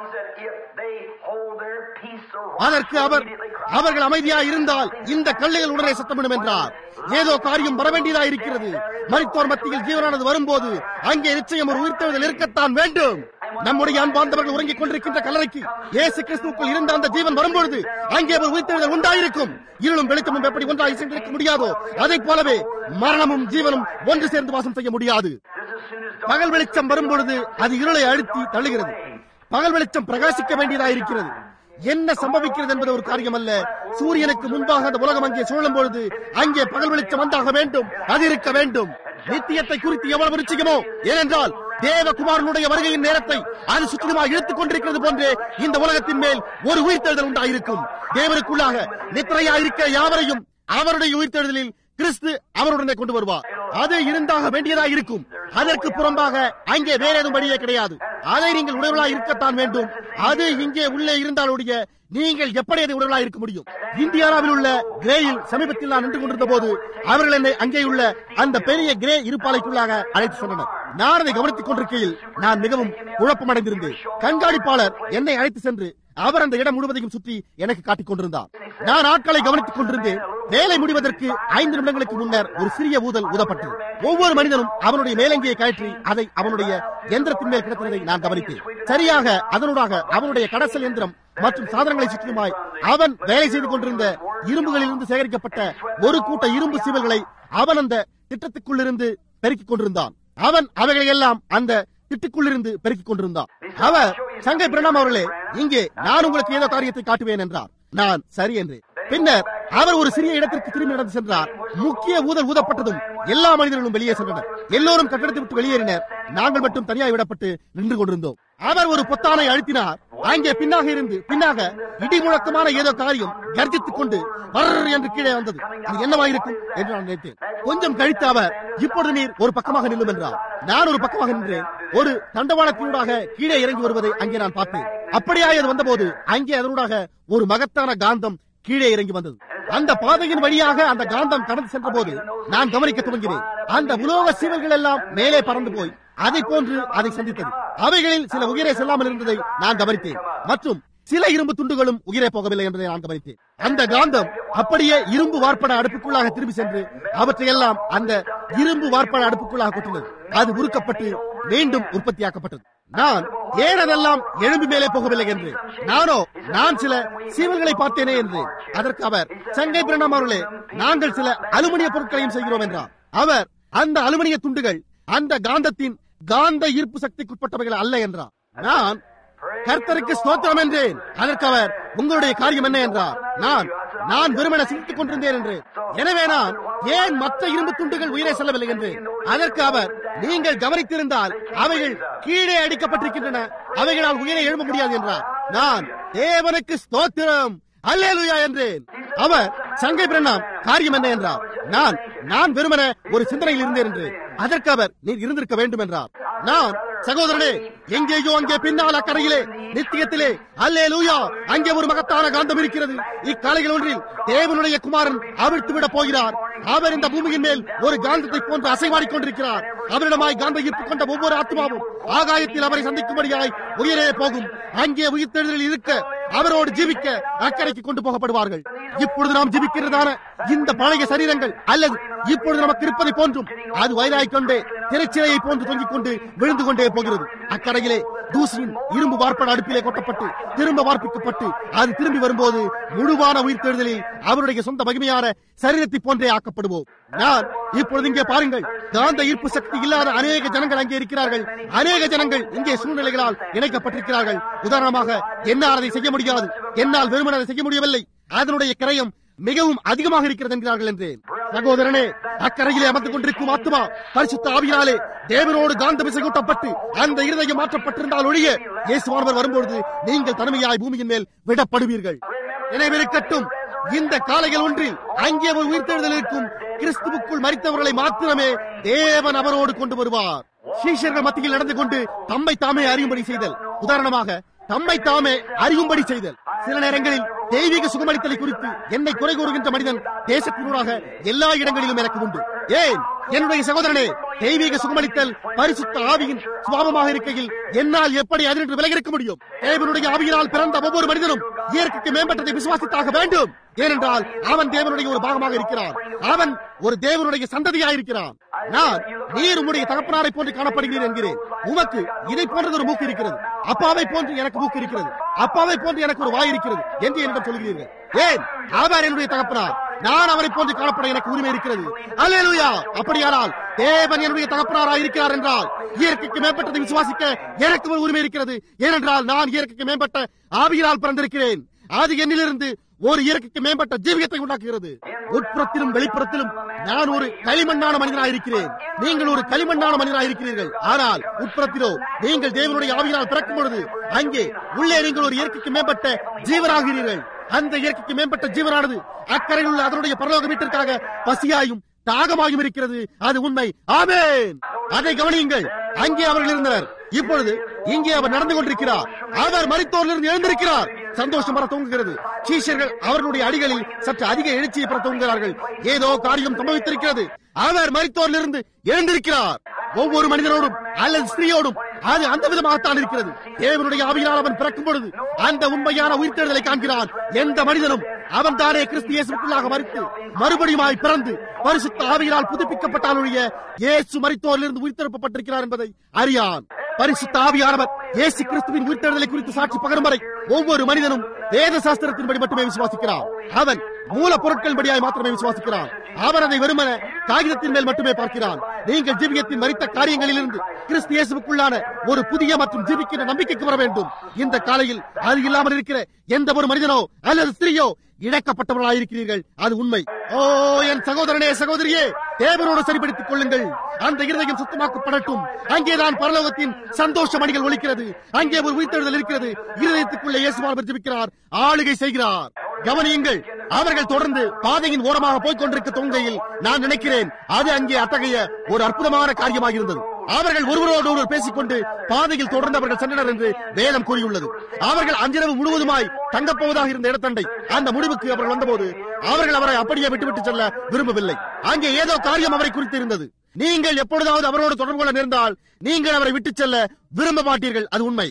அதற்கு அவர் அவர்கள் அமைதியா இருந்தால் இந்த கல்லுகள் உடனே சத்தமிடும் என்றார் ஏதோ காரியம் வர வேண்டியதா இருக்கிறது மரித்தோர் மத்தியில் ஜீவனானது வரும்போது அங்கே நிச்சயம் ஒரு உயிர்த்தெழுதல் இருக்கத்தான் வேண்டும் நம்முடைய அன்பார்ந்தவர்கள் உறங்கிக் கொண்டிருக்கின்ற கல்லறைக்கு இயேசு கிறிஸ்துவுக்குள் இருந்த அந்த ஜீவன் வரும்பொழுது அங்கே ஒரு உயிர்த்தெழுதல் உண்டாயிருக்கும் இருளும் வெளிச்சமும் எப்படி ஒன்றாய் சென்றிருக்க முடியாதோ அதைப் போலவே மரணமும் ஜீவனும் ஒன்று சேர்ந்து வாசம் செய்ய முடியாது பகல் வெளிச்சம் வரும்பொழுது அது இருளை அழுத்தி தள்ளுகிறது பகல் வெளிச்சம் பிரகாசிக்க வேண்டியதாக இருக்கிறது என்ன சம்பவிக்கிறது என்பது ஒரு காரியம் அல்ல சூரியனுக்கு முன்பாக அந்த உலகம் அங்கே சுழலும் பொழுது அங்கே பகல் வெளிச்சம் வந்தாக வேண்டும் அது இருக்க வேண்டும் நித்தியத்தை குறித்து எவ்வளவு நிச்சயமோ ஏனென்றால் தேவகுமாரனுடைய வருகையின் நேரத்தை அது சுற்றிலுமாக இழுத்துக் கொண்டிருக்கிறது போன்றே இந்த உலகத்தின் மேல் ஒரு உயிர்த்தெழுதல் உண்டாயிருக்கும் தேவனுக்குள்ளாக நித்திரையாயிருக்க யாவரையும் அவருடைய உயிர்த்தெழுதலில் கிறிஸ்து அவருடனே கொண்டு வருவார் அது இருந்தாக வேண்டியதாக இருக்கும் அதற்கு புறம்பாக அங்கே வேற எதுவும் வழியே கிடையாது அதை நீங்கள் உடையவர்களாக இருக்கத்தான் வேண்டும் அது இங்கே உள்ளே இருந்தாலுடைய நீங்கள் எப்படி அதை உடலாக இருக்க முடியும் இந்தியாவில் உள்ள கிரேயில் சமீபத்தில் நான் நின்று கொண்டிருந்த போது அவர்கள் என்னை அங்கே உள்ள அந்த பெரிய கிரே இருப்பாலைக்குள்ளாக அழைத்து சென்றனர் நான் அதை கவனித்துக் கொண்டிருக்கையில் நான் மிகவும் குழப்பமடைந்திருந்தேன் கண்காணிப்பாளர் என்னை அழைத்து சென்று அவர் அந்த இடம் முழுவதையும் சுற்றி எனக்கு காட்டிக் கொண்டிருந்தார் நான் ஆட்களை கவனித்துக் கொண்டிருந்தேன் வேலை முடிவதற்கு ஐந்து நிமிடங்களுக்கு முன்னர் ஒரு சிறிய ஊதல் ஊதப்பட்டது ஒவ்வொரு மனிதனும் அவனுடைய மேலங்கியை கழற்றி அதை அவனுடைய எந்திரத்தின் மேல் கிடத்தினதை நான் கவனித்தேன் சரியாக அதனூடாக அவனுடைய கடசல் எந்திரம் மற்றும் சாதனங்களை சுற்றியுமாய் அவன் வேலை செய்து கொண்டிருந்த இரும்புகளிலிருந்து சேகரிக்கப்பட்ட ஒரு கூட்ட இரும்பு சீவல்களை அவன் அந்த திட்டத்துக்குள்ளிருந்து பெருக்கிக் கொண்டிருந்தான் அவன் அவைகளை எல்லாம் அந்த திட்டுக்குள்ளிருந்து பெருக்கிக் கொண்டிருந்தான் அவர் சங்கை பிரணாம் அவர்களே இங்கே நான் உங்களுக்கு ஏதோ காரியத்தை காட்டுவேன் என்றார் நான் சரி என்றேன் பின்னர் அவர் ஒரு சிறிய இடத்திற்கு திரும்பி நடந்து சென்றார் முக்கிய ஊதல் ஊதப்பட்டதும் எல்லா மனிதர்களும் வெளியே சென்றனர் எல்லோரும் கட்டடத்தை விட்டு வெளியேறினர் நாங்கள் மட்டும் தனியாக விடப்பட்டு நின்று கொண்டிருந்தோம் அவர் ஒரு பொத்தானை அழுத்தினார் அங்கே பின்னாக இருந்து பின்னாக இடி முழக்கமான ஏதோ காரியம் கர்ஜித்துக் கொண்டு வர்ற என்று கீழே வந்தது அது என்னவாயிருக்கும் என்று நான் நினைத்தேன் கொஞ்சம் கழித்து அவர் இப்பொழுது நீர் ஒரு பக்கமாக நில்லும் என்றார் நான் ஒரு பக்கமாக நின்றேன் ஒரு தண்டவாளத்தினூடாக கீழே இறங்கி வருவதை அங்கே நான் பார்த்தேன் அப்படியாக அது வந்தபோது அங்கே அதனூடாக ஒரு மகத்தான காந்தம் கீழே இறங்கி வந்தது அந்த பாதையின் வழியாக அந்த காந்தம் கடந்து சென்ற போது நான் கவனிக்க துவங்கினேன் அந்த உலோக சீவல்கள் எல்லாம் மேலே பறந்து போய் அதை போன்று அதை சந்தித்தது அவைகளில் சில உயிரை செல்லாமல் இருந்ததை நான் கவனித்தேன் மற்றும் சில இரும்பு துண்டுகளும் உயிரே போகவில்லை என்பதை நான் கவனித்தேன் அந்த காந்தம் அப்படியே இரும்பு வார்ப்பட அடுப்புக்குள்ளாக திரும்பி சென்று அவற்றையெல்லாம் அந்த இரும்பு வார்ப்பட அடுப்புக்குள்ளாக கொட்டினது அது உருக்கப்பட்டு மீண்டும் உற்பத்தியாக்கப்பட்டது நான் ஏன் அதெல்லாம் எழும்பி மேலே போகவில்லை என்று நானோ நான் சில சீவல்களை பார்த்தேனே என்று அதற்கு அவர் சங்கை பிரணாம் அவர்களே நாங்கள் சில அலுமினிய பொருட்களையும் செய்கிறோம் என்றார் அவர் அந்த அலுமினிய துண்டுகள் அந்த காந்தத்தின் காந்த ஈர்ப்பு சக்திக்குட்பட்டவைகள் அல்ல என்றார் நான் கர்த்தருக்கு ஸ்தோத்திரம் என்றேன் அதற்கு அவர் உங்களுடைய காரியம் என்ன என்றார் நான் நான் வெறுமன சிந்தித்துக் கொண்டிருந்தேன் என்று எனவே நான் ஏன் மற்ற இரும்பு துண்டுகள் உயிரை செல்லவில்லை என்று அதற்கு அவர் நீங்கள் கவனித்திருந்தால் அவைகள் கீழே அடிக்கப்பட்டிருக்கின்றன அவைகளால் உயிரை எழும்ப முடியாது என்றார் நான் தேவனுக்கு ஸ்தோத்திரம் அல்லேலுயா என்றேன் அவர் சங்கை பிரண்ணாம் காரியம் என்ன என்றார் நான் நான் வெறுமன ஒரு சிந்தனையில் இருந்தேன் என்று அதற்கு அவர் நீர் இருந்திருக்க வேண்டும் என்றார் நான் சகோதரனே எங்கேயோ அங்கே பின்னால் அக்கறையிலே நித்தியத்திலே அல்லே லூயா அங்கே ஒரு மகத்தான காந்தம் இருக்கிறது இக்காலைகள் ஒன்றில் தேவனுடைய குமாரன் அவிழ்த்து விட போகிறார் அவர் இந்த பூமியின் மேல் ஒரு காந்தத்தை போன்று அசைவாடிக் கொண்டிருக்கிறார் அவரிடமாய் காந்த ஈர்ப்பு கொண்ட ஒவ்வொரு ஆத்மாவும் ஆகாயத்தில் அவரை சந்திக்கும்படியாய் உயிரே போகும் அங்கே உயிர்த்தெழுதலில் இருக்க அவரோடு ஜீவிக்க அக்கறைக்கு கொண்டு போகப்படுவார்கள் இப்பொழுது நாம் ஜீவிக்கிறதான இந்த பழைய சரீரங்கள் அல்லது இப்பொழுது நமக்கு இருப்பதை போன்றும் அது வயதாய்க் கொண்டே திரைச்சிலையை போன்று தொங்கிக் கொண்டு விழுந்து கொண்டே போகிறது அக்கறையிலே தூசியின் இரும்பு வார்ப்பட அடுப்பிலே கொட்டப்பட்டு திரும்ப வார்ப்பிக்கப்பட்டு அது திரும்பி வரும்போது முழுவான உயிர் தேடுதலில் அவருடைய சொந்த மகிமையான சரீரத்தை போன்றே ஆக்கப்படுவோம் நான் இப்பொழுது இங்கே பாருங்கள் காந்த ஈர்ப்பு சக்தி இல்லாத அநேக ஜனங்கள் அங்கே இருக்கிறார்கள் அநேக ஜனங்கள் இங்கே சூழ்நிலைகளால் இணைக்கப்பட்டிருக்கிறார்கள் உதாரணமாக என்னால் அதை செய்ய முடியாது என்னால் வெறுமன அதை செய்ய முடியவில்லை அதனுடைய கிரயம் மிகவும் அதிகமாக இருக்கிறது என்கிறார்கள் என்றேன் சகோதரனே அக்கறையிலே அமர்ந்து கொண்டிருக்கும் ஆத்மா பரிசுத்த ஆவியாலே தேவனோடு காந்த விசை கூட்டப்பட்டு அந்த இருதயம் மாற்றப்பட்டிருந்தால் ஒழிய இயேசுவானவர் வரும்பொழுது நீங்கள் தனிமையாய் பூமியின் மேல் விடப்படுவீர்கள் நினைவிருக்கட்டும் இந்த காலைகள் ஒன்றில் அங்கே ஒரு உயிர்த்தெழுதல் இருக்கும் கிறிஸ்துவுக்குள் மறித்தவர்களை மாத்திரமே தேவன் அவரோடு கொண்டு வருவார் சீஷர்கள் மத்தியில் நடந்து கொண்டு தம்மை தாமே அறியும்படி செய்தல் உதாரணமாக தம்மை தாமே அறியும்படி செய்தல் சில நேரங்களில் தெய்வீக சுகமளித்தலை குறித்து என்னை குறை கூறுகின்ற மனிதன் தேசத்தினூடாக எல்லா இடங்களிலும் எனக்கு உண்டு ஏன் என்னுடைய சகோதரனே தெய்வீக சுகமளித்தல் பரிசுத்த ஆவியின் சுவாபமாக இருக்கையில் என்னால் எப்படி அதிலிருந்து விலகி இருக்க முடியும் தேவனுடைய ஆவியினால் பிறந்த ஒவ்வொரு மனிதனும் இயற்கைக்கு மேம்பட்டதை விசுவாசித்தாக வேண்டும் ஏனென்றால் அவன் தேவனுடைய ஒரு பாகமாக இருக்கிறான் அவன் ஒரு தேவனுடைய சந்ததியாக இருக்கிறான் நான் நீர் உம்முடைய தகப்பனாரை போன்று காணப்படுகிறீர் என்கிறேன் உமக்கு இதை போன்றது ஒரு மூக்கு இருக்கிறது அப்பாவை போன்று எனக்கு மூக்கு இருக்கிறது அப்பாவை போன்று எனக்கு ஒரு வாய் இருக்கிறது என்று என்னிடம் சொல்கிறீர்கள் ஏன் அவர் என்னுடைய தகப்பனார் நான் அவரை போன்று காணப்பட எனக்கு உரிமை இருக்கிறது அல்லேலூயா அப்படியானால் தேவன் என்னுடைய தகப்பனாராக இருக்கிறார் என்றால் இயற்கைக்கு மேம்பட்டதை விசுவாசிக்க எனக்கு ஒரு உரிமை இருக்கிறது ஏனென்றால் நான் இயற்கைக்கு மேம்பட்ட ஆவியினால் பிறந்திருக்கிறேன் அது என்னிலிருந்து ஒரு இயற்கைக்கு மேம்பட்ட ஜீவியத்தை உண்டாக்குகிறது உட்புறத்திலும் வெளிப்புறத்திலும் நான் ஒரு களிமண்ணான மனிதனாக இருக்கிறேன் நீங்கள் ஒரு களிமண்ணான மனிதனாக இருக்கிறீர்கள் ஆனால் உட்புறத்திலோ நீங்கள் தேவனுடைய ஆவியினால் பிறக்கும் பொழுது அங்கே உள்ளே நீங்கள் ஒரு இயற்கைக்கு மேம்பட்ட ஜீவனாகிறீர்கள் அந்த இயற்கைக்கு மேம்பட்ட ஜீவனானது அக்கறையில் உள்ள அதனுடைய பரலோக வீட்டிற்காக பசியாயும் தாகமாயும் இருக்கிறது அது உண்மை ஆமென் அதை கவனியுங்கள் அங்கே அவர்கள் இருந்தனர் இப்பொழுது இங்கே அவர் நடந்து கொண்டிருக்கிறார் அவர் மரித்தோரிலிருந்து எழுந்திருக்கிறார் சந்தோஷம் வர தூங்குகிறது சீஷர்கள் அவர்களுடைய அடிகளில் சற்று அதிக எழுச்சியை பெற தூங்குகிறார்கள் ஏதோ காரியம் சம்பவித்திருக்கிறது அவர் மரித்தோரிலிருந்து எழுந்திருக்கிறார் ஒவ்வொரு மனிதனோடும் அல்லது ஸ்திரீயோடும் அது அந்த விதமாகத்தான் இருக்கிறது தேவனுடைய ஆவியினால் அவன் பிறக்கும் பொழுது அந்த உண்மையான உயிர்த்தெழுதலை காண்கிறான் எந்த மனிதனும் அவன் தானே கிறிஸ்து இயேசுக்குள்ளாக மறித்து மறுபடியுமாய் பிறந்து பரிசுத்த ஆவியினால் புதுப்பிக்கப்பட்டாலுடைய இயேசு மரித்தோரிலிருந்து உயிர்த்தெழுப்பப்பட்டிருக்கிறார் என்பதை அறியான் பரிசுத்த ஆவியானவர் இயேசு கிறிஸ்துவின் உயிர்த்தெழுதலை குறித்து சாட்சி பகரும் வரை ஒவ்வொரு மனிதனும் வேத சாஸ்திரத்தின்படி மட்டுமே விசுவாசிக்கிறான் அவன் மூல பொருட்களின்படியாய் மாத்திரமே விசுவாசிக்கிறான் அவன் அதை வெறுமன காகிதத்தின் மேல் மட்டுமே பார்க்கிறான் நீங்கள் ஜீவியத்தின் மறித்த காரியங்களிலிருந்து கிறிஸ்து இயேசுக்குள்ளான ஒரு புதிய மற்றும் ஜீவிக்கின்ற நம்பிக்கைக்கு வர வேண்டும் இந்த காலையில் அது இல்லாமல் இருக்கிற எந்த ஒரு மனிதனோ அல்லது ஸ்திரீயோ இழக்கப்பட்டவர்களாயிருக்கிறீர்கள் அது உண்மை ஓ என் சகோதரனே சகோதரியே தேவனோடு சரிப்படுத்திக் கொள்ளுங்கள் அந்த இருதயம் சுத்தமாக்கப்படட்டும் அங்கேதான் பரலோகத்தின் சந்தோஷ மணிகள் ஒலிக்கிறது அங்கே ஒரு உயிர்த்தெழுதல் இருக்கிறது இருதயத்துக்குள்ளே இயேசுவானவர் ஜெபிக்கிறார் ஆளுகை செய்கிறார் கவனியுங்கள் அவர்கள் தொடர்ந்து பாதையின் ஓரமாக போய்க் கொண்டிருக்க தொங்கையில் நான் நினைக்கிறேன் அது அங்கே அத்தகைய ஒரு அற்புதமான காரியமாக இருந்தது அவர்கள் ஒருவரோடு ஒருவர் பேசிக்கொண்டு பாதையில் தொடர்ந்து அவர்கள் சென்றனர் என்று வேதம் கூறியுள்ளது அவர்கள் அன்றிரவு முழுவதுமாய் தங்கப் போவதாக இருந்த இடத்தண்டை அந்த முடிவுக்கு அவர்கள் வந்தபோது அவர்கள் அவரை அப்படியே விட்டுவிட்டு செல்ல விரும்பவில்லை அங்கே ஏதோ காரியம் அவரை குறித்து இருந்தது நீங்கள் எப்பொழுதாவது அவரோடு தொடர்பு கொள்ள நேர்ந்தால் நீங்கள் அவரை விட்டுச் செல்ல விரும்ப மாட்டீர்கள் அது உண்மை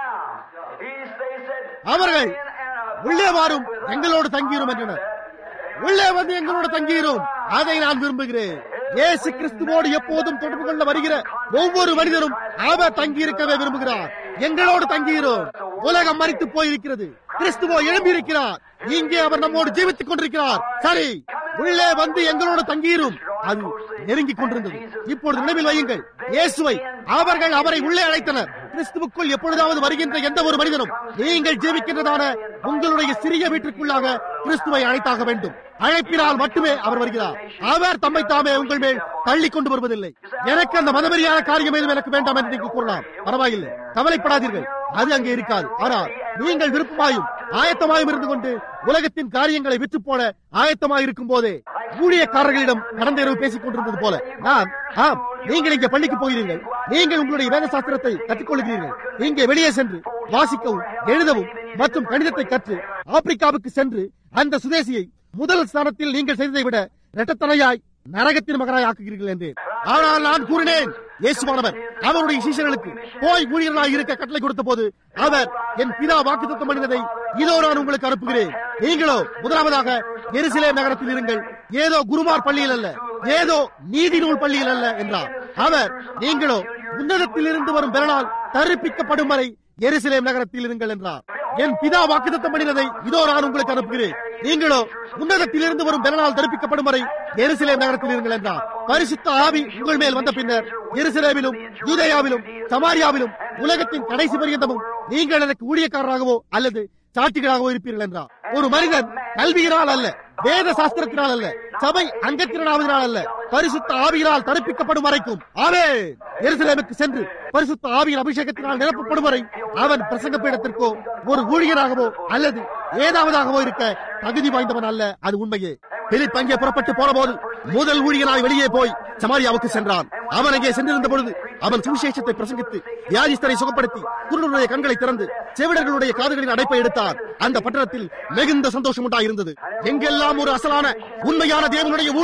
Now, he's, they said, அவர்கள் உள்ளே வாரும் எங்களோடு தங்கியிரும் என்றனர் உள்ளே வந்து எங்களோடு தங்கியிரும் அதை நான் விரும்புகிறேன் இயேசு கிறிஸ்துவோடு எப்போதும் தொடர்பு கொள்ள வருகிற ஒவ்வொரு மனிதரும் அவர் தங்கியிருக்கவே விரும்புகிறார் எங்களோடு தங்கியிரும் உலகம் மறித்து போயிருக்கிறது கிறிஸ்துவோ எழும்பியிருக்கிறார் இங்கே அவர் நம்மோடு ஜீவித்துக் கொண்டிருக்கிறார் சரி உள்ளே வந்து எங்களோடு தங்கியிரும் அது நெருங்கிக் கொண்டிருந்தது இப்பொழுது நினைவில் வையுங்கள் இயேசுவை அவர்கள் அவரை உள்ளே அழைத்தனர் கிறிஸ்துவுக்குள் எப்பொழுதாவது வருகின்ற எந்த ஒரு மனிதனும் நீங்கள் ஜீவிக்கின்றதான உங்களுடைய சிறிய வீட்டிற்குள்ளாக கிறிஸ்துவை அழைத்தாக வேண்டும் அழைப்பினால் மட்டுமே அவர் வருகிறார் அவர் தம்மை தாமே உங்கள் மேல் தள்ளி கொண்டு வருவதில்லை எனக்கு அந்த மதவெறியான காரியம் எதுவும் எனக்கு வேண்டாம் என்று நீங்கள் கூறலாம் பரவாயில்லை கவலைப்படாதீர்கள் அது அங்கே இருக்காது ஆனால் நீங்கள் விருப்பமாயும் ஆயத்தமாயும் இருந்து கொண்டு உலகத்தின் காரியங்களை விற்று போட ஆயத்தமாக இருக்கும் போதே ஊழியக்காரர்களிடம் கடந்த இரவு பேசிக் கொண்டிருந்தது போல நான் ஆம் நீங்கள் இங்கே பள்ளிக்கு போகிறீர்கள் நீங்கள் உங்களுடைய வேத சாஸ்திரத்தை கற்றுக்கொள்கிறீர்கள் இங்கே வெளியே சென்று வாசிக்கவும் எழுதவும் மற்றும் கணிதத்தை கற்று ஆப்பிரிக்காவுக்கு சென்று அந்த சுதேசியை முதல் ஸ்தானத்தில் நீங்கள் செய்ததை விட இரட்டத்தனையாய் நரகத்தின் மகனாய் ஆக்குகிறீர்கள் என்றேன் ஆனால் நான் கூறினேன் இயேசுவானவர் அவருடைய சீஷர்களுக்கு போய் ஊழியர்களாய் இருக்க கட்டளை கொடுத்த போது அவர் என் பிதா வாக்குத்தத்தம் பண்ணினதை இதோ நான் உங்களுக்கு அனுப்புகிறேன் நீங்களோ முதலாவதாக எருசலேம் நகரத்தில் இருங்கள் ஏதோ குருமார் பள்ளியில் அல்ல ஏதோ நீதி நூல் பள்ளியில் அல்ல என்றார் அவர் நீங்களோ உன்னதத்தில் இருந்து வரும் பெறனால் தரிப்பிக்கப்படும் வரை எருசலேம் நகரத்தில் இருங்கள் என்றார் என் பிதா வாக்குத்தத்தம் பண்ணினதை இதோ நான் உங்களுக்கு அனுப்புகிறேன் நீங்களோ உன்னதத்தில் இருந்து வரும் பெறனால் தரிப்பிக்கப்படும் வரை எருசலேம் நகரத்தில் இருங்கள் என்றார் பரிசுத்த ஆவி உங்கள் மேல் வந்த பின்னர் எருசலேமிலும் யூதேயாவிலும் சமாரியாவிலும் உலகத்தின் கடைசி பரியந்தமும் நீங்கள் எனக்கு ஊழியக்காரராகவோ அல்லது சாட்சிகளாகவோ இருப்பீர்கள் என்றார் ஒரு மனிதன் கல்வியினால் அல்ல வேத சாஸ்திரத்தினால் அல்ல சபை அங்கத்தினாவதனால் அல்ல பரிசுத்த ஆவியினால் தரிப்பிக்கப்படும் வரைக்கும் ஆவே எருசலேமுக்கு சென்று பரிசுத்த ஆவியின் அபிஷேகத்தினால் நிரப்பப்படும் வரை அவன் பிரசங்க பீடத்திற்கோ ஒரு ஊழியராகவோ அல்லது ஏதாவதாகவோ இருக்க தகுதி வாய்ந்தவன் அல்ல அது உண்மையே பிலிப் அங்கே புறப்பட்டு போன போது முதல் ஊழியனாய் வெளியே போய் சமாரியாவுக்கு சென்றான் அவன் அங்கே சென்றிருந்த பொழுது அவன் சுவிசேஷத்தை பிரசங்கித்து வியாதிஸ்தரை சுகப்படுத்தி குருடருடைய கண்களை திறந்து செவிடர்களுடைய காதுகளின் அடைப்பை எடுத்தார் அந்த பட்டணத்தில் மிகுந்த சந்தோஷம் உண்டாயிருந்தது எங்கெல்லாம் ஒரு அசலான உண்மையான தேவனுடைய ஊழியன்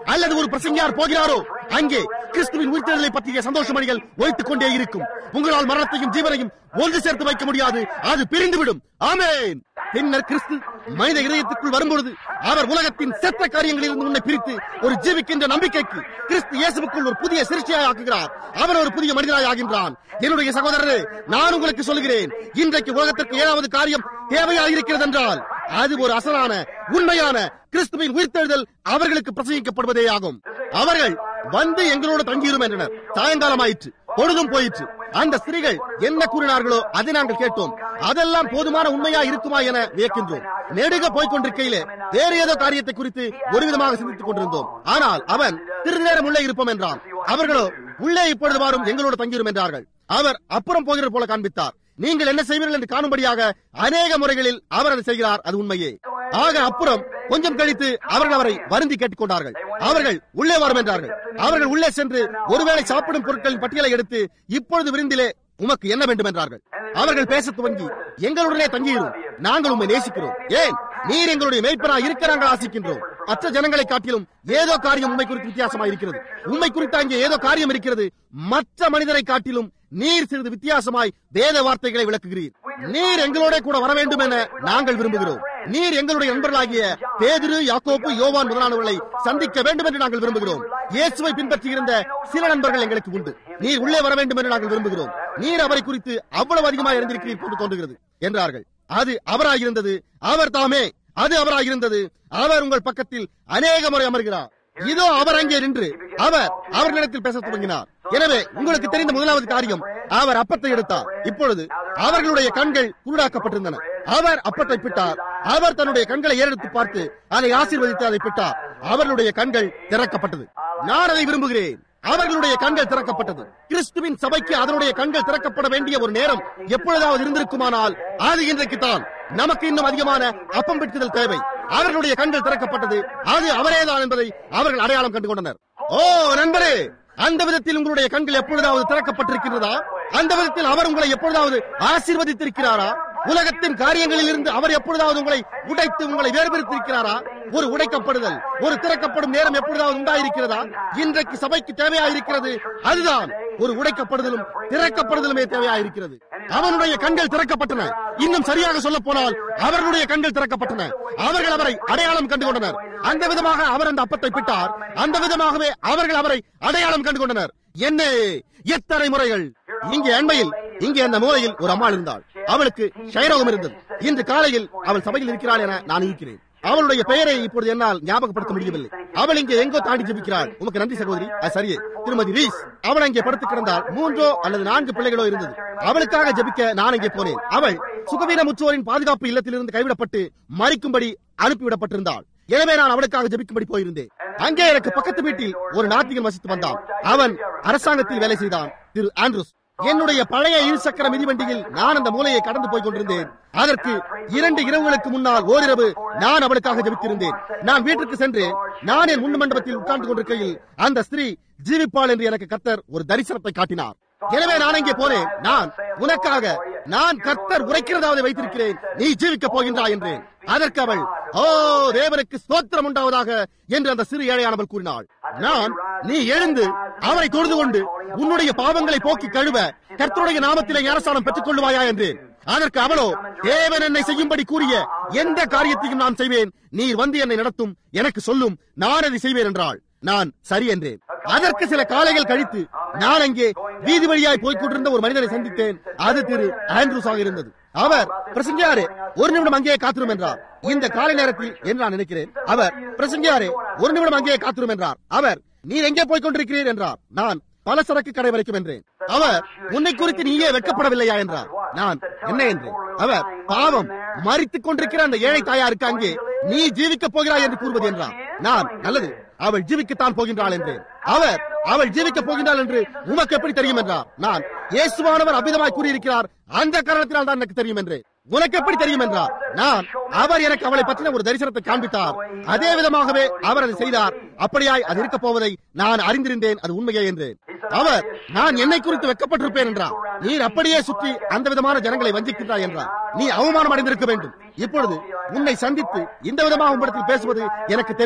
அல்லது ஒரு பிரசங்கியார் போகிறாரோ அங்கே கிறிஸ்துவின் உயிர்த்தெழுதலை பற்றிய சந்தோஷமணிகள் ஒழித்துக் கொண்டே இருக்கும் உங்களால் மரணத்தையும் ஜீவனையும் ஒன்று சேர்த்து வைக்க முடியாது அது பிரிந்துவிடும் ஆமென் பின்னர் கிறிஸ்து மனித இதயத்துக்குள் வரும்பொழுது அவர் உலகத்தின் செத்த காரியங்களிலிருந்து உன்னை பிரித்து ஒரு ஜீவிக்கின்ற நம்பிக்கைக்கு கிறிஸ்து இயேசுவுக்குள் ஒரு புதிய சிருஷ்டியாய் ஆக்குகிறார் அவன் ஒரு புதிய மனிதனாய் ஆகின்றான் என்னுடைய சகோதரரே நான் உங்களுக்கு சொல்கிறேன் இன்றைக்கு உலகத்திற்கு ஏதாவது காரியம் தேவையாக இருக்கிறது என்றால் அது ஒரு அசலான உண்மையான கிறிஸ்துவின் உயிர்த்தெழுதல் அவர்களுக்கு பிரசங்கிக்கப்படுவதே ஆகும் அவர்கள் வந்து எங்களோடு தங்கியிரும் என்றனர் சாயங்காலம் ஆயிற்று பொழுதும் போயிற்று அந்த ஸ்திரீகள் என்ன கூறினார்களோ அதை நாங்கள் கேட்டோம் அதெல்லாம் போதுமான உண்மையா இருக்குமா என வியக்கின்றோம் நெடுக போய்க் கொண்டிருக்கையிலே வேறு ஏதோ காரியத்தை குறித்து ஒரு விதமாக சிந்தித்துக் கொண்டிருந்தோம் ஆனால் அவன் சிறிது நேரம் உள்ளே இருப்போம் என்றான் அவர்களோ உள்ளே இப்பொழுது வாரும் எங்களோடு தங்கியிரும் என்றார்கள் அவர் அப்புறம் போகிறது போல காண்பித்தார் நீங்கள் என்ன செய்வீர்கள் என்று காணும்படியாக அநேக முறைகளில் அவர் அதை செய்கிறார் அது உண்மையே ஆக அப்புறம் கொஞ்சம் கழித்து அவர்கள் அவரை வருந்தி கேட்டுக்கொண்டார்கள் அவர்கள் உள்ளே வரும் என்றார்கள் அவர்கள் உள்ளே சென்று ஒருவேளை சாப்பிடும் பொருட்களின் பட்டியலை எடுத்து இப்பொழுது விருந்திலே உமக்கு என்ன வேண்டும் என்றார்கள் அவர்கள் பேச துவங்கி எங்களுடனே தங்கியிரும் நாங்கள் உண்மை நேசிக்கிறோம் ஏன் நீர் எங்களுடைய மேய்ப்பராக இருக்க நாங்கள் ஆசிக்கின்றோம் மற்ற ஜனங்களை காட்டிலும் ஏதோ காரியம் உண்மை குறித்து வித்தியாசமாக இருக்கிறது உண்மை குறித்து அங்கே ஏதோ காரியம் இருக்கிறது மற்ற மனிதரை காட்டிலும் நீர் சிறிது வித்தியாசமாய் வேத வார்த்தைகளை விளக்குகிறீர் நீர் எங்களோட கூட வர வேண்டும் என நாங்கள் விரும்புகிறோம் நீர் எங்களுடைய நண்பர்களாகிய பேதிரு யாக்கோப்பு யோவான் முதலானவர்களை சந்திக்க வேண்டும் என்று நாங்கள் விரும்புகிறோம் இயேசுவை பின்பற்றி இருந்த சில நண்பர்கள் எங்களுக்கு உண்டு நீர் உள்ளே வர வேண்டும் என்று நாங்கள் விரும்புகிறோம் நீர் அவரை குறித்து அவ்வளவு அதிகமாக இருந்திருக்கிறீர் போன்று தோன்றுகிறது என்றார்கள் அது அவராயிருந்தது அவர் தாமே அது அவராயிருந்தது அவர் உங்கள் பக்கத்தில் அநேக முறை அமர்கிறார் இதோ அவர் அங்கே நின்று அவர் அவர்களிடத்தில் பேச துவங்கினார் எனவே உங்களுக்கு தெரிந்த முதலாவது காரியம் அவர் அப்பத்தை எடுத்தார் இப்பொழுது அவர்களுடைய கண்கள் குருடாக்கப்பட்டிருந்தன அவர் அப்பத்தை பிட்டார் அவர் தன்னுடைய கண்களை ஏறெடுத்து பார்த்து அதை ஆசீர்வதித்து அதை பிட்டார் அவர்களுடைய கண்கள் திறக்கப்பட்டது நான் அதை விரும்புகிறேன் அவர்களுடைய கண்கள் திறக்கப்பட்டது கிறிஸ்துவின் சபைக்கு அதனுடைய கண்கள் திறக்கப்பட வேண்டிய ஒரு நேரம் எப்பொழுதாவது இருந்திருக்குமானால் அது இன்றைக்கு தான் நமக்கு இன்னும் அதிகமான அப்பம் பிடிக்குதல் தேவை அவர்களுடைய கண்கள் திறக்கப்பட்டது அது அவரேதான் என்பதை அவர்கள் அடையாளம் கண்டு கொண்டனர் ஓ நண்பரே அந்த விதத்தில் உங்களுடைய கண்கள் எப்பொழுதாவது திறக்கப்பட்டிருக்கிறதா அந்த விதத்தில் அவர் உங்களை எப்பொழுதாவது ஆசீர்வதித்திருக்கிறாரா உலகத்தின் காரியங்களில் இருந்து அவர் எப்பொழுதாவது உங்களை உடைத்து உங்களை வேறுபடுத்திருக்கிறாரா ஒரு உடைக்கப்படுதல் ஒரு திறக்கப்படும் நேரம் எப்பொழுதாவது உண்டாயிருக்கிறதா இன்றைக்கு சபைக்கு தேவையாயிருக்கிறது அதுதான் ஒரு உடைக்கப்படுதலும் திறக்கப்படுதலுமே தேவையாயிருக்கிறது அவனுடைய கண்கள் திறக்கப்பட்டன இன்னும் சரியாக சொல்ல போனால் அவர்களுடைய கண்கள் திறக்கப்பட்டன அவர்கள் அவரை அடையாளம் கண்டு கொண்டனர் அந்த விதமாக அவர் அந்த அப்பத்தை பிட்டார் அந்த விதமாகவே அவர்கள் அவரை அடையாளம் கண்டு கொண்டனர் என்ன எத்தனை முறைகள் இங்கே அண்மையில் இங்கே அந்த மூலையில் ஒரு அம்மாள் இருந்தாள் அவளுக்கு ஷைரோகம் இருந்தது இன்று காலையில் அவள் சபையில் இருக்கிறாள் என நான் இருக்கிறேன் அவளுடைய பெயரை இப்பொழுது என்னால் ஞாபகப்படுத்த முடியவில்லை அவள் இங்கே எங்கோ தாண்டி ஜெபிக்கிறாள் உமக்கு நன்றி சகோதரி அது சரியே திருமதி ரீஸ் அவள் அங்கே படுத்து கிடந்தால் மூன்றோ அல்லது நான்கு பிள்ளைகளோ இருந்தது அவளுக்காக ஜெபிக்க நான் அங்கே போனேன் அவள் சுகவீனமுற்றோரின் பாதுகாப்பு இல்லத்திலிருந்து கைவிடப்பட்டு மறிக்கும்படி அனுப்பிவிடப்பட்டிருந்தாள் எனவே நான் அவளுக்காக ஜெபிக்கும்படி போயிருந்தேன் அங்கே எனக்கு பக்கத்து வீட்டில் ஒரு நாத்திகன் வசித்து வந்தான் அவன் அரசாங்கத்தில் வேலை செய்தான் திரு ஆண்ட்ரூஸ் என்னுடைய பழைய இருசக்கர மிதிவண்டியில் நான் அந்த மூலையை கடந்து போய் கொண்டிருந்தேன் அதற்கு இரண்டு இரவுகளுக்கு முன்னால் ஓரிரவு நான் அவளுக்காக ஜெபித்திருந்தேன் நான் வீட்டுக்கு சென்று நான் என் முன் மண்டபத்தில் உட்கார்ந்து கொண்டிருக்கையில் அந்த ஸ்திரீ ஜீவிப்பாள் என்று எனக்கு கத்தர் ஒரு தரிசனத்தை காட்டினார் எனவே நான் அங்கே போனேன் நான் உனக்காக நான் கர்த்தர் உரைக்கிறதாவது வைத்திருக்கிறேன் நீ ஜீவிக்கப் போகின்றாய் என்றேன் அதற்கு அவள் ஓ தேவனுக்கு ஸ்தோத்திரம் உண்டாவதாக என்று அந்த சிறு ஏழையானவள் கூறினாள் நான் நீ எழுந்து அவரை தொழுது கொண்டு உன்னுடைய பாவங்களை போக்கி கழுவ கர்த்தருடைய நாமத்திலே ஞானஸ்தானம் பெற்றுக் கொள்வாயா என்றேன் அதற்கு அவளோ தேவன் என்னை செய்யும்படி கூறிய எந்த காரியத்தையும் நான் செய்வேன் நீர் வந்து என்னை நடத்தும் எனக்கு சொல்லும் நான் அதை செய்வேன் என்றாள் நான் சரி என்றேன் அதற்கு சில காலைகள் கழித்து நான் அங்கே வீதி வழியாய் போய்க் கொண்டிருந்த ஒரு மனிதனை சந்தித்தேன் அது திரு ஆண்ட்ரூஸாக இருந்தது அவர் பிரசங்கியாரே ஒரு நிமிடம் அங்கேயே காத்திரும் என்றார் இந்த காலை நேரத்தில் என்று நான் நினைக்கிறேன் அவர் பிரசங்கியாரே ஒரு நிமிடம் அங்கேயே காத்திரும் என்றார் அவர் நீர் எங்கே போய்க் கொண்டிருக்கிறீர் என்றார் நான் பல சரக்கு கடை வரைக்கும் என்றேன் அவர் உன்னை குறித்து நீயே வெட்கப்படவில்லையா என்றார் நான் என்ன என்றேன் அவர் பாவம் மறித்துக் கொண்டிருக்கிற அந்த ஏழை தாயாருக்கு அங்கே நீ ஜீவிக்கப் போகிறாய் என்று கூறுவது என்றார் நான் நல்லது அவள் ஜீவிக்கத்தான் போகின்றாள் என்றேன் அவர் அவள் ஜீவிக்கப் போகின்றாள் என்று உமக்கு எப்படி தெரியும் என்றார் நான் இயேசுவானவர் அபிதமாய் கூறியிருக்கிறார் அந்த காரணத்தினால் தான் எனக்கு தெரியும் என்று உனக்கு எப்படி தெரியும் என்றார் நான் அவர் எனக்கு அவளை பற்றின ஒரு தரிசனத்தை காண்பித்தார் அதே விதமாகவே அவர் அதை செய்தார் அப்படியாய் அது இருக்கப் போவதை நான் அறிந்திருந்தேன் அது உண்மையே என்று அவர் நான் என்னை குறித்து வெக்கப்பட்டிருப்பேன் என்றார் நீர் அப்படியே சுற்றி அந்த விதமான ஜனங்களை வஞ்சிக்கின்றாய் என்றார் நீ அவமானம் அடைந்திருக்க வேண்டும் இப்பொழுது உன்னை சந்தித்து இந்த விதமாக உங்களிடத்தில் பேசுவது எனக்கு தெரியும்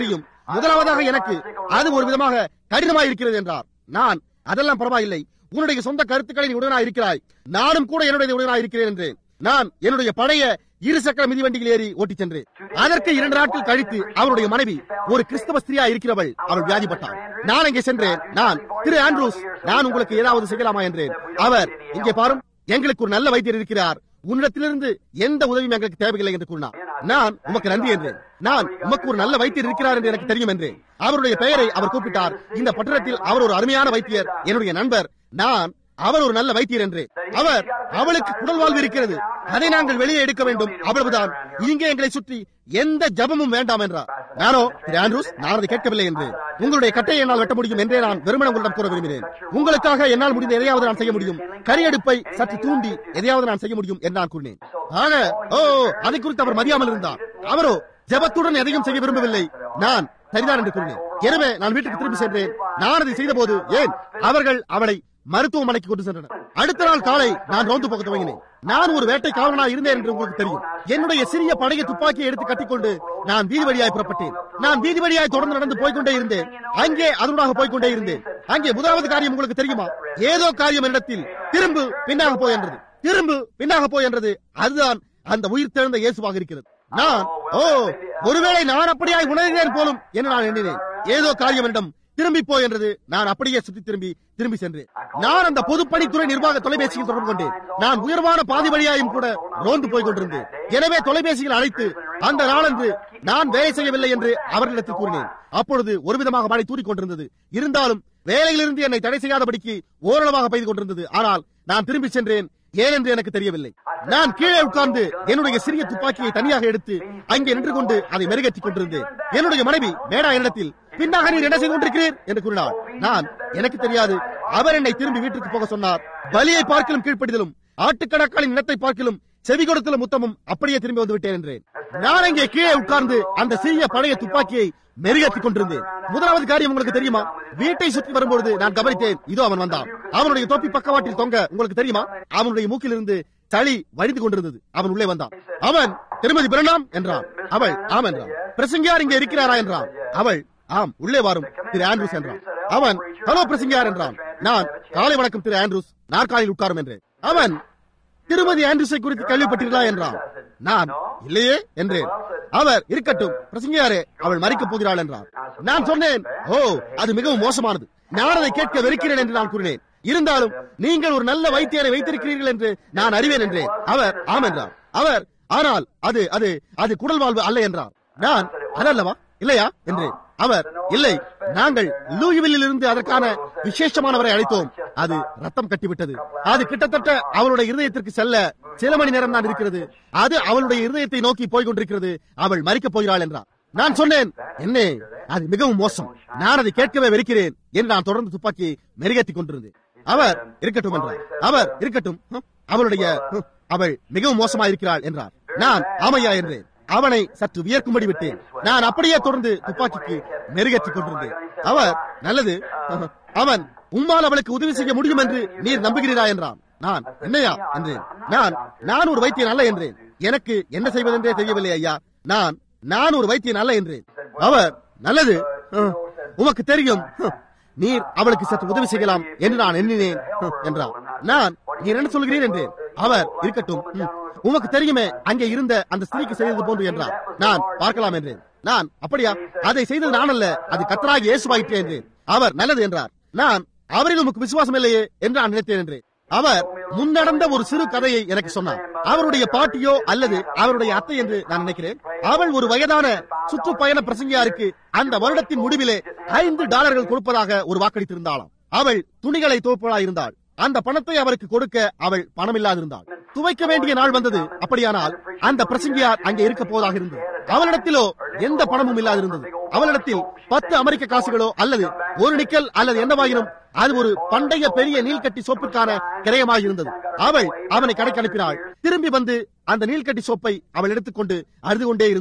முதலாவதாக எனக்கு அது ஒரு விதமாக கடினமாக இருக்கிறது என்றார் நான் அதெல்லாம் பரவாயில்லை உன்னுடைய சொந்த கருத்துக்களின் உடனாக இருக்கிறாய் நானும் கூட என்னுடைய உடனாக இருக்கிறேன் என்றேன் நான் என்னுடைய பழைய இருசக்கர மிதிவண்டியில் ஏறி ஓட்டிச் சென்றேன் அதற்கு இரண்டு நாட்கள் கழித்து அவருடைய மனைவி ஒரு கிறிஸ்தவ ஸ்திரியா இருக்கிறவள் அவள் வியாதிப்பட்டாள் நான் அங்கே சென்றேன் நான் திரு ஆண்ட்ரூஸ் நான் உங்களுக்கு ஏதாவது செய்யலாமா என்றேன் அவர் இங்கே பாரும் எங்களுக்கு ஒரு நல்ல வைத்தியர் இருக்கிறார் உன்னிடத்திலிருந்து எந்த உதவியும் எங்களுக்கு தேவையில்லை என்று கூறினார் நான் உமக்கு நன்றி என்றேன் நான் உமக்கு ஒரு நல்ல வைத்தியர் இருக்கிறார் என்று எனக்கு தெரியும் என்றேன் அவருடைய பெயரை அவர் கூப்பிட்டார் இந்த பட்டணத்தில் அவர் ஒரு அருமையான வைத்தியர் என்னுடைய நண்பர் நான் அவர் ஒரு நல்ல வைத்தியர் என்று அவர் அவளுக்கு குடல் வாழ்வு இருக்கிறது அதை நாங்கள் வெளியே எடுக்க வேண்டும் அவ்வளவுதான் இங்கே எங்களை சுற்றி எந்த ஜபமும் வேண்டாம் என்றார் நானோ திரு ஆண்ட்ரூஸ் நான் அதை கேட்கவில்லை என்று உங்களுடைய கட்டையை என்னால் வெட்ட முடியும் என்றே நான் வெறுமன உங்களிடம் கூற விரும்பினேன் உங்களுக்காக என்னால் முடிந்த எதையாவது நான் செய்ய முடியும் கரியடுப்பை சற்று தூண்டி எதையாவது நான் செய்ய முடியும் என்று நான் கூறினேன் ஆக ஓ அதை குறித்து அவர் மதியாமல் இருந்தார் அவரோ ஜபத்துடன் எதையும் செய்ய விரும்பவில்லை நான் சரிதான் என்று கூறினேன் எனவே நான் வீட்டுக்கு திரும்பி சென்றேன் நான் அதை செய்த போது ஏன் அவர்கள் அவளை மருத்துவமனைக்கு கொண்டு சென்றனர் அடுத்த நாள் காலை நான் ரோந்து போக துவங்கினேன் நான் ஒரு வேட்டை காவலனா இருந்தேன் என்று உங்களுக்கு தெரியும் என்னுடைய சிறிய பழைய துப்பாக்கியை எடுத்து கட்டிக்கொண்டு நான் வீதி வழியாய் புறப்பட்டேன் நான் வீதி வழியாய் தொடர்ந்து நடந்து போய்கொண்டே இருந்தேன் அங்கே அதனூடாக போய்கொண்டே இருந்தேன் அங்கே முதலாவது காரியம் உங்களுக்கு தெரியுமா ஏதோ காரியம் என்னிடத்தில் திரும்பு பின்னாக போய் என்றது திரும்பு பின்னாக போய் என்றது அதுதான் அந்த உயிர் தெழுந்த இயேசுவாக இருக்கிறது நான் ஓ ஒருவேளை நான் அப்படியாய் உணர்கிறேன் போலும் என்று நான் எண்ணினேன் ஏதோ காரியம் என்னிடம் திரும்பி போ என்றது நான் அப்படியே சுற்றி திரும்பி திரும்பி சென்றேன் நான் அந்த பொதுப்பணித்துறை நிர்வாக தொலைபேசியில் தொடர்பு கொண்டேன் நான் உயர்வான பாதி வழியாயும் கூட ரோந்து போய் கொண்டிருந்தேன் எனவே தொலைபேசியில் அழைத்து அந்த நாளன்று நான் வேலை செய்யவில்லை என்று அவர்களிடத்தில் கூறினேன் அப்பொழுது ஒரு விதமாக மழை தூறிக் கொண்டிருந்தது இருந்தாலும் வேலையிலிருந்து என்னை தடை செய்யாதபடிக்கு ஓரளவாக பெய்து கொண்டிருந்தது ஆனால் நான் திரும்பி சென்றேன் ஏனென்று எனக்கு தெரியவில்லை நான் கீழே உட்கார்ந்து என்னுடைய சிறிய துப்பாக்கியை தனியாக எடுத்து அங்கே நின்று கொண்டு அதை மெருகேற்றிக் கொண்டிருந்தேன் என்னுடைய மனைவி மேடா என்னிடத்தில் பின்னாக நீர் என்ன செய்து கொண்டிருக்கிறீர் என்று கூறினார் நான் எனக்கு தெரியாது அவர் என்னை திரும்பி வீட்டுக்கு போக சொன்னார் பலியை பார்க்கலும் கீழ்ப்படிதலும் ஆட்டுக்கடக்காலின் இனத்தை பார்க்கலும் செவி கொடுத்தலும் முத்தமும் அப்படியே திரும்பி வந்து விட்டேன் என்றேன் நான் அங்கே கீழே உட்கார்ந்து அந்த சிறிய பழைய துப்பாக்கியை மெருகேற்றிக் கொண்டிருந்தேன் முதலாவது காரியம் உங்களுக்கு தெரியுமா வீட்டை சுற்றி வரும்பொழுது நான் கவனித்தேன் இதோ அவன் வந்தான் அவனுடைய தொப்பி பக்கவாட்டில் தொங்க உங்களுக்கு தெரியுமா அவனுடைய மூக்கிலிருந்து சளி வடிந்து கொண்டிருந்தது அவன் உள்ளே வந்தான் அவன் திருமதி பிரணாம் என்றான் அவள் ஆம் என்றான் பிரசங்கியார் இங்கே இருக்கிறாரா என்றான் அவள் ஆம் உள்ளே வாரும் திரு ஆண்ட்ரூஸ் என்றான் அவன் ஹலோ பிரசங்கியார் என்றான் நான் காலை வணக்கம் திரு ஆண்ட்ரூஸ் நாற்காலில் உட்காரும் என்றேன் அவன் திருமதி ஆண்ட்ரூஸை குறித்து கேள்விப்பட்டீர்களா என்றான் நான் இல்லையே என்றேன் அவர் இருக்கட்டும் பிரசங்கியாரே அவள் மறிக்கப் போகிறாள் என்றார் நான் சொன்னேன் ஓ அது மிகவும் மோசமானது நான் அதை கேட்க வெறுக்கிறேன் என்று நான் கூறினேன் இருந்தாலும் நீங்கள் ஒரு நல்ல வைத்தியரை வைத்திருக்கிறீர்கள் என்று நான் அறிவேன் என்றேன் அவர் ஆம் என்றார் அவர் ஆனால் அது அது அது குடல் வாழ்வு அல்ல என்றார் நான் அதல்லவா இல்லையா என்றேன் அவர் இல்லை நாங்கள் லூயிவில்லில் இருந்து அதற்கான விசேஷமானவரை அழைத்தோம் அது ரத்தம் கட்டிவிட்டது அது கிட்டத்தட்ட அவளுடைய இருதயத்திற்கு செல்ல சில மணி நேரம் தான் இருக்கிறது அது அவளுடைய இருதயத்தை நோக்கி போய் கொண்டிருக்கிறது அவள் மறிக்கப் போகிறாள் என்றார் நான் சொன்னேன் என்ன அது மிகவும் மோசம் நான் அதை கேட்கவே வெறுக்கிறேன் என்று நான் தொடர்ந்து துப்பாக்கியை மெருகேற்றிக் கொண்டிருந்தேன் அவர் இருக்கட்டும் என்றார் அவர் இருக்கட்டும் ஹம், அவளுடைய ஹம், அவள் மிகவும் மோசமா இருக்கிறாள் என்றார் நான் ஆமையா என்றேன் அவனை சற்று வியர்க்கும்படி விட்டேன் நான் அப்படியே தொடர்ந்து துப்பாக்கிக்கு மெருகேற்றிக் கொண்டிருந்தேன் அவர் நல்லது ஹம், அவன் உம்மால் அவளுக்கு உதவி செய்ய முடியும் என்று நீர் நம்புகிறீரா என்றான் நான் என்னையா என்றேன் நான் நான் ஒரு வைத்தியன் அல்ல என்றேன் எனக்கு என்ன செய்வதென்றே தெரியவில்லை ஐயா நான் நான் ஒரு வைத்தியன் அல்ல என்றேன் அவர் நல்லது ஹம், உமக்கு தெரியும் ஹம், நீர் அவளுக்கு சற்று உதவி செய்யலாம் என்று நான் எண்ணினேன் ஹம், என்றார் நான் நீர் என்ன சொல்கிறீர் என்றேன் அவர் இருக்கட்டும் ஹம், உமக்கு தெரியுமே அங்கே இருந்த அந்த ஸ்திரீக்கு செய்தது போன்று என்றார் நான் பார்க்கலாம் என்றேன் நான் அப்படியா அதை செய்தது நான் அல்ல அது கத்தராகி இயேசுவாயிற்றே என்றேன் அவர் நல்லது என்றார் நான் அவரில் உமக்கு விசுவாசம் இல்லையே என்று நான் நினைத்தேன் என்றேன் அவர் முன்னடந்த ஒரு சிறு கதையை எனக்கு சொன்னார் அவருடைய பாட்டியோ அல்லது அவருடைய அத்தை என்று நான் நினைக்கிறேன் அவள் ஒரு வயதான சுற்றுப்பயண பிரசங்கியாருக்கு அந்த வருடத்தின் முடிவிலே ஐந்து டாலர்கள் கொடுப்பதாக ஒரு வாக்களித்திருந்தாளாம் அவள் துணிகளை துவப்பதாய் இருந்தாள் அந்த பணத்தை அவருக்கு கொடுக்க அவள் பணம் இல்லாதிருந்தாள் துவைக்க வேண்டிய நாள் வந்தது அப்படியானால் அந்த பிரசங்கியார் அங்கே இருக்க போவதாக இருந்தது அவளிடத்திலோ எந்த பணமும் இல்லாதிருந்தது அவளிடத்தில் பத்து அமெரிக்க காசுகளோ அல்லது ஒரு நிக்கல் அல்லது என்னவாயினும் அது ஒரு பண்டைய பெரிய நீல்கட்டி சோப்புக்கான கிரயமாக இருந்தது அவள் அவனை கடைக்கு அனுப்பினாள் திரும்பி வந்து அந்த நீல்கட்டி சோப்பை அவள் எடுத்துக்கொண்டு அழுது கொண்டே இருந்தாள்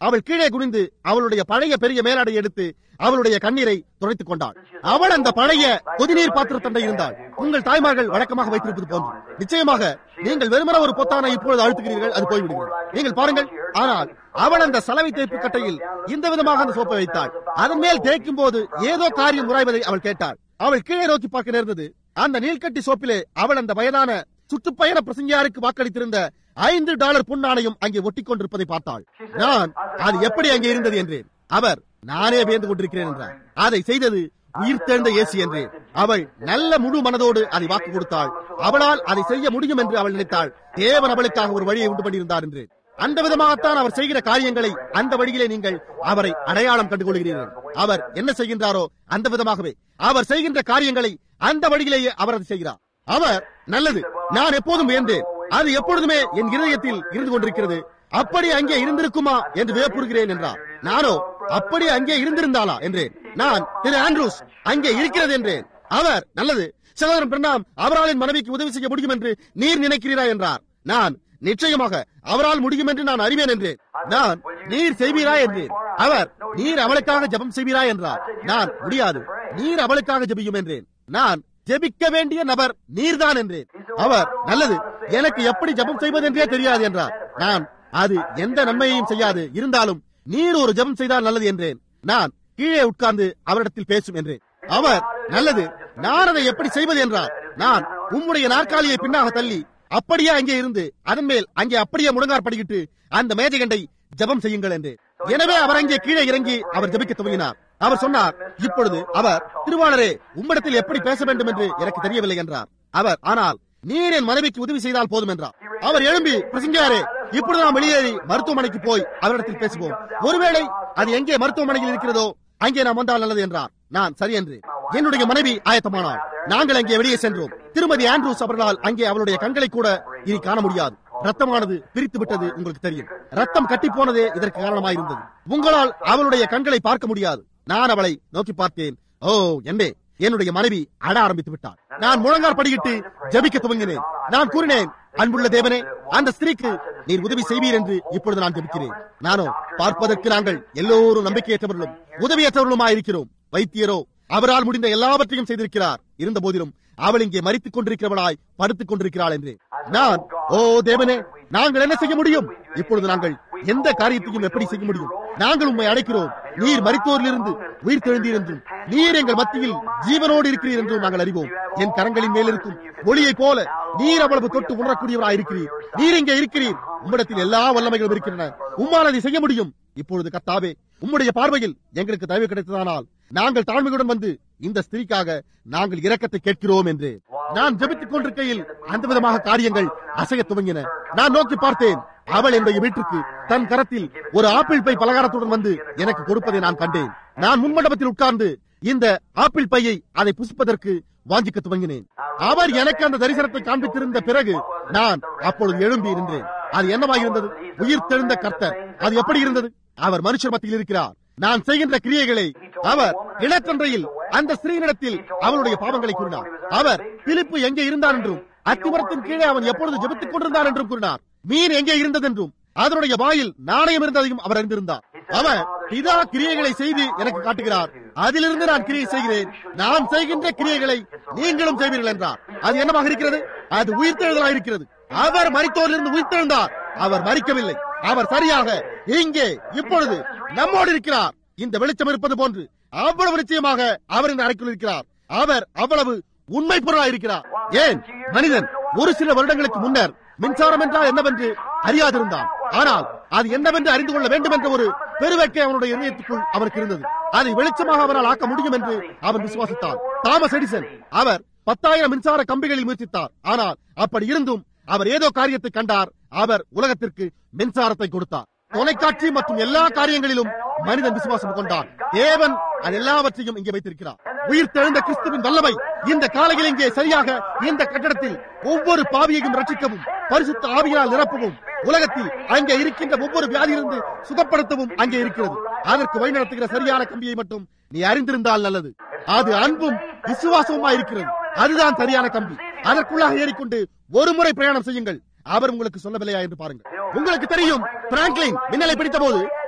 அவள் கீழே குனிந்து அவளுடைய பழைய பெரிய மேலாடை எடுத்து அவளுடைய கண்ணீரை துடைத்துக் கொண்டாள் அவள் அந்த பழைய கொதிநீர் பாத்திரத்தண்டை இருந்தாள் உங்கள் தாய்மார்கள் வழக்கமாக வைத்திருப்பது போன்று நிச்சயமாக நீங்கள் வெறுமன ஒரு பொத்தானை இப்பொழுது அழுத்துகிறீர்கள் அது போய்விடுகிறது நீங்கள் பாருங்கள் ஆனால் அவள் அந்த சலவை தேய்ப்பு கட்டையில் இந்த விதமாக அந்த சோப்பை வைத்தாள் அதன் மேல் தேய்க்கும் போது ஏதோ காரியம் உராய்வதை அவள் கேட்டாள் அவள் கீழே நோக்கி பார்க்க நேர்ந்தது அந்த நீள்கட்டி சோப்பிலே அவள் அந்த வயதான சுற்றுப்பயண பிரசங்கியாருக்கு வாக்களித்திருந்த ஐந்து டாலர் புண்ணாணையும் அங்கே ஒட்டிக் கொண்டிருப்பதை பார்த்தாள் நான் அது எப்படி அங்கே இருந்தது என்றேன் அவர் நானே வியந்து கொண்டிருக்கிறேன் என்றார் அதை செய்தது உயிர் தெழுந்த இயேசு என்றேன் அவள் நல்ல முழு மனதோடு அதை வாக்கு கொடுத்தாள் அவளால் அதை செய்ய முடியும் என்று அவள் நினைத்தாள் தேவன் அவளுக்காக ஒரு வழியை உண்டு பண்ணியிருந்தார் என்று அந்த விதமாகத்தான் அவர் செய்கிற காரியங்களை அந்த வழியிலே நீங்கள் அவரை அடையாளம் கண்டுகொள்கிறீர்கள் அவர் என்ன செய்கின்றாரோ அந்த விதமாகவே அவர் செய்கின்ற காரியங்களை அந்த வழியிலேயே அவர் அதை செய்கிறார் அவர் நல்லது நான் எப்போதும் வியந்தேன் அது எப்பொழுதுமே என் இருதயத்தில் இருந்து கொண்டிருக்கிறது அப்படி அங்கே இருந்திருக்குமா என்று வியப்புறுகிறேன் என்றார் நானோ அப்படி அங்கே இருந்திருந்தாளா என்றேன் நான் திரு ஆண்ட்ரூஸ் அங்கே இருக்கிறது என்றேன் அவர் நல்லது சகோதரன் பிரணாம் அவராலின் மனைவிக்கு உதவி செய்ய முடியும் என்று நீர் நினைக்கிறீரா என்றார் நான் நிச்சயமாக அவரால் முடியும் என்று நான் அறிவேன் என்றேன் நான் நீர் செய்வீரா என்றேன் அவர் நீர் அவளுக்காக ஜெபம் செய்வீரா என்றார் நான் முடியாது நீர் அவளுக்காக ஜெபியும் என்றேன் நான் ஜெபிக்க வேண்டிய நபர் நீர்தான் என்றேன் அவர் நல்லது எனக்கு எப்படி ஜெபம் செய்வது என்றே தெரியாது என்றார் நான் அது எந்த நன்மையையும் செய்யாது இருந்தாலும் நீர் ஒரு ஜெபம் செய்தால் நல்லது என்றேன் நான் கீழே உட்கார்ந்து அவரிடத்தில் பேசும் என்றேன் அவர் நல்லது நான் அதை எப்படி செய்வது என்றார் நான் உம்முடைய நாற்காலியை பின்னாக தள்ளி அப்படியே அங்கே இருந்து அதன் மேல் அங்கே அப்படியே முழங்கார் படிக்கிட்டு அந்த மேஜகண்டை ஜெபம் செய்யுங்கள் என்று எனவே அவர் அங்கே கீழே இறங்கி அவர் ஜெபிக்க துவங்கினார் அவர் சொன்னார் இப்பொழுது அவர் திருவாளரே உம்மிடத்தில் எப்படி பேச வேண்டும் என்று எனக்கு தெரியவில்லை என்றார் அவர் ஆனால் நீர் என் மனைவிக்கு உதவி செய்தால் போதும் என்றார் அவர் எழும்பி பிரசங்கியாரே இப்பொழுது நாம் வெளியேறி மருத்துவமனைக்கு போய் அவரிடத்தில் பேசுவோம் ஒருவேளை அது எங்கே மருத்துவமனையில் இருக்கிறதோ அங்கே நாம் வந்தால் நல்லது என்றார் நான் சரி என்று என்னுடைய மனைவி ஆயத்தமானாள் நாங்கள் அங்கே வெளியே சென்றோம் திருமதி ஆண்ட்ரூஸ் அவர்களால் அங்கே அவளுடைய கண்களை கூட இனி காண முடியாது ரத்தமானது பிரித்து விட்டது உங்களுக்கு தெரியும் ரத்தம் கட்டி போனதே இதற்கு காரணமாயிருந்தது உங்களால் அவளுடைய கண்களை பார்க்க முடியாது நான் அவளை நோக்கி பார்த்தேன் ஓ என்னே என்னுடைய மனைவி அட ஆரம்பித்து விட்டார் நான் முழங்கார் படியிட்டு ஜபிக்க துவங்கினேன் நான் கூறினேன் அன்புள்ள தேவனே அந்த ஸ்திரீக்கு நீர் உதவி செய்வீர் என்று இப்பொழுது நான் ஜபிக்கிறேன் நானோ பார்ப்பதற்கு நாங்கள் எல்லோரும் நம்பிக்கையற்றவர்களும் உதவியற்றவர்களுமாய் இருக்கிறோம் வைத்தியரோ அவரால் முடிந்த எல்லாவற்றையும் செய்திருக்கிறார் இருந்த போதிலும் அவள் இங்கே மறித்துக் கொண்டிருக்கிறவளாய் படுத்துக் கொண்டிருக்கிறாள் என்று நான் ஓ தேவனே நாங்கள் என்ன செய்ய முடியும் இப்பொழுது நாங்கள் எந்த காரியத்தையும் எப்படி செய்ய முடியும் நாங்கள் உண்மை அழைக்கிறோம் நீர் மறித்தோரிலிருந்து உயிர் தெழுந்தீர் என்றும் நீர் எங்கள் மத்தியில் ஜீவனோடு இருக்கிறீர் என்றும் நாங்கள் அறிவோம் என் கரங்களின் மேல் இருக்கும் ஒளியை போல நீர் அவ்வளவு தொட்டு உணரக்கூடியவராய் இருக்கிறீர் நீர் இங்கே இருக்கிறீர் உம்மிடத்தில் எல்லா வல்லமைகளும் இருக்கின்றன உம்மால் அதை செய்ய முடியும் இப்பொழுது கத்தாவே உம்முடைய பார்வையில் எங்களுக்கு தயவு கிடைத்ததானால் நாங்கள் தாழ்மையுடன் வந்து இந்த ஸ்திரீக்காக நாங்கள் இரக்கத்தை கேட்கிறோம் என்று நான் ஜெபித்துக் கொண்டிருக்கையில் அந்த விதமாக காரியங்கள் அசைய துவங்கின நான் நோக்கி பார்த்தேன் அவள் என்னுடைய வீட்டுக்கு தன் கரத்தில் ஒரு ஆப்பிள் பை பலகாரத்துடன் வந்து எனக்கு கொடுப்பதை நான் கண்டேன் நான் முன்மண்டபத்தில் உட்கார்ந்து இந்த ஆப்பிள் பையை அதை புசிப்பதற்கு வாஞ்சிக்க துவங்கினேன் அவர் எனக்கு அந்த தரிசனத்தை காண்பித்திருந்த பிறகு நான் அப்பொழுது எழும்பி இருந்தேன் அது என்னவாயிருந்தது உயிர் தெழுந்த கர்த்தர் அது எப்படி இருந்தது அவர் மனுஷர் மத்தியில் இருக்கிறார் நான் செய்கின்ற கிரியைகளை அவர் இளக்கன்றையில் அந்த ஸ்திரீனிடத்தில் அவளுடைய பாவங்களை கூறினார் அவர் பிலிப்பு எங்கே இருந்தான் என்றும் அத்திமரத்தின் கீழே அவன் எப்பொழுது ஜெபித்துக் கொண்டிருந்தான் என்றும் கூறினார் மீன் எங்கே இருந்தது என்றும் அதனுடைய வாயில் நாணயம் இருந்ததையும் அவர் அறிந்திருந்தார் அவர் பிதா கிரியைகளை செய்து எனக்கு காட்டுகிறார் அதிலிருந்து நான் கிரியை செய்கிறேன் நான் செய்கின்ற கிரியைகளை நீங்களும் செய்வீர்கள் என்றார் அது என்னவாக இருக்கிறது அது உயிர்த்தெழுதலாக இருக்கிறது அவர் மறித்தோரிலிருந்து உயிர்த்தெழுந்தார் அவர் மறிக்கவில்லை அவர் சரியாக இங்கே இப்பொழுது நம்மோடு இருக்கிறார் இந்த வெளிச்சம் இருப்பது போன்று அவ்வளவு நிச்சயமாக அவர் இந்த அறைக்குள் இருக்கிறார் அவர் அவ்வளவு உண்மை பொருளாக இருக்கிறார் ஏன் மனிதன் ஒரு சில வருடங்களுக்கு முன்னர் மின்சாரம் என்றால் என்னவென்று அறியாதிருந்தான் ஆனால் அது என்னவென்று அறிந்து கொள்ள வேண்டும் என்ற ஒரு பெருவேட்கை அவனுடைய இதயத்துக்குள் அவருக்கு இருந்தது அதை வெளிச்சமாக அவரால் ஆக்க முடியும் என்று அவன் விசுவாசித்தான் தாமஸ் எடிசன் அவர் பத்தாயிரம் மின்சார கம்பிகளில் முயற்சித்தார் ஆனால் அப்படி இருந்தும் அவர் ஏதோ காரியத்தை கண்டார் அவர் உலகத்திற்கு மின்சாரத்தை கொடுத்தார் தொலைக்காட்சி மற்றும் எல்லா காரியங்களிலும் மனிதன் விசுவாசம் கொண்டான் தேவன் அது எல்லாவற்றையும் இங்கே வைத்திருக்கிறார் உயிர் தெழுந்த கிறிஸ்துவின் வல்லமை இந்த காலையில் இங்கே சரியாக இந்த கட்டடத்தில் ஒவ்வொரு பாவியையும் ரட்சிக்கவும் பரிசுத்த ஆவியால் நிரப்பவும் உலகத்தில் அங்கே இருக்கின்ற ஒவ்வொரு வியாதியிலிருந்து சுகப்படுத்தவும் அங்கே இருக்கிறது அதற்கு வழிநடத்துகிற சரியான கம்பியை மட்டும் நீ அறிந்திருந்தால் நல்லது அது அன்பும் விசுவாசமுமா இருக்கிறது அதுதான் சரியான கம்பி அதற்குள்ளாக ஏறிக்கொண்டு ஒரு முறை பிரயாணம் செய்யுங்கள் அவர் உங்களுக்கு சொல்லவில்லையா என்று பாருங்கள் உங்களுக்கு தெரியும் பிராங்க்லின் மின்னலை பிடித்த போது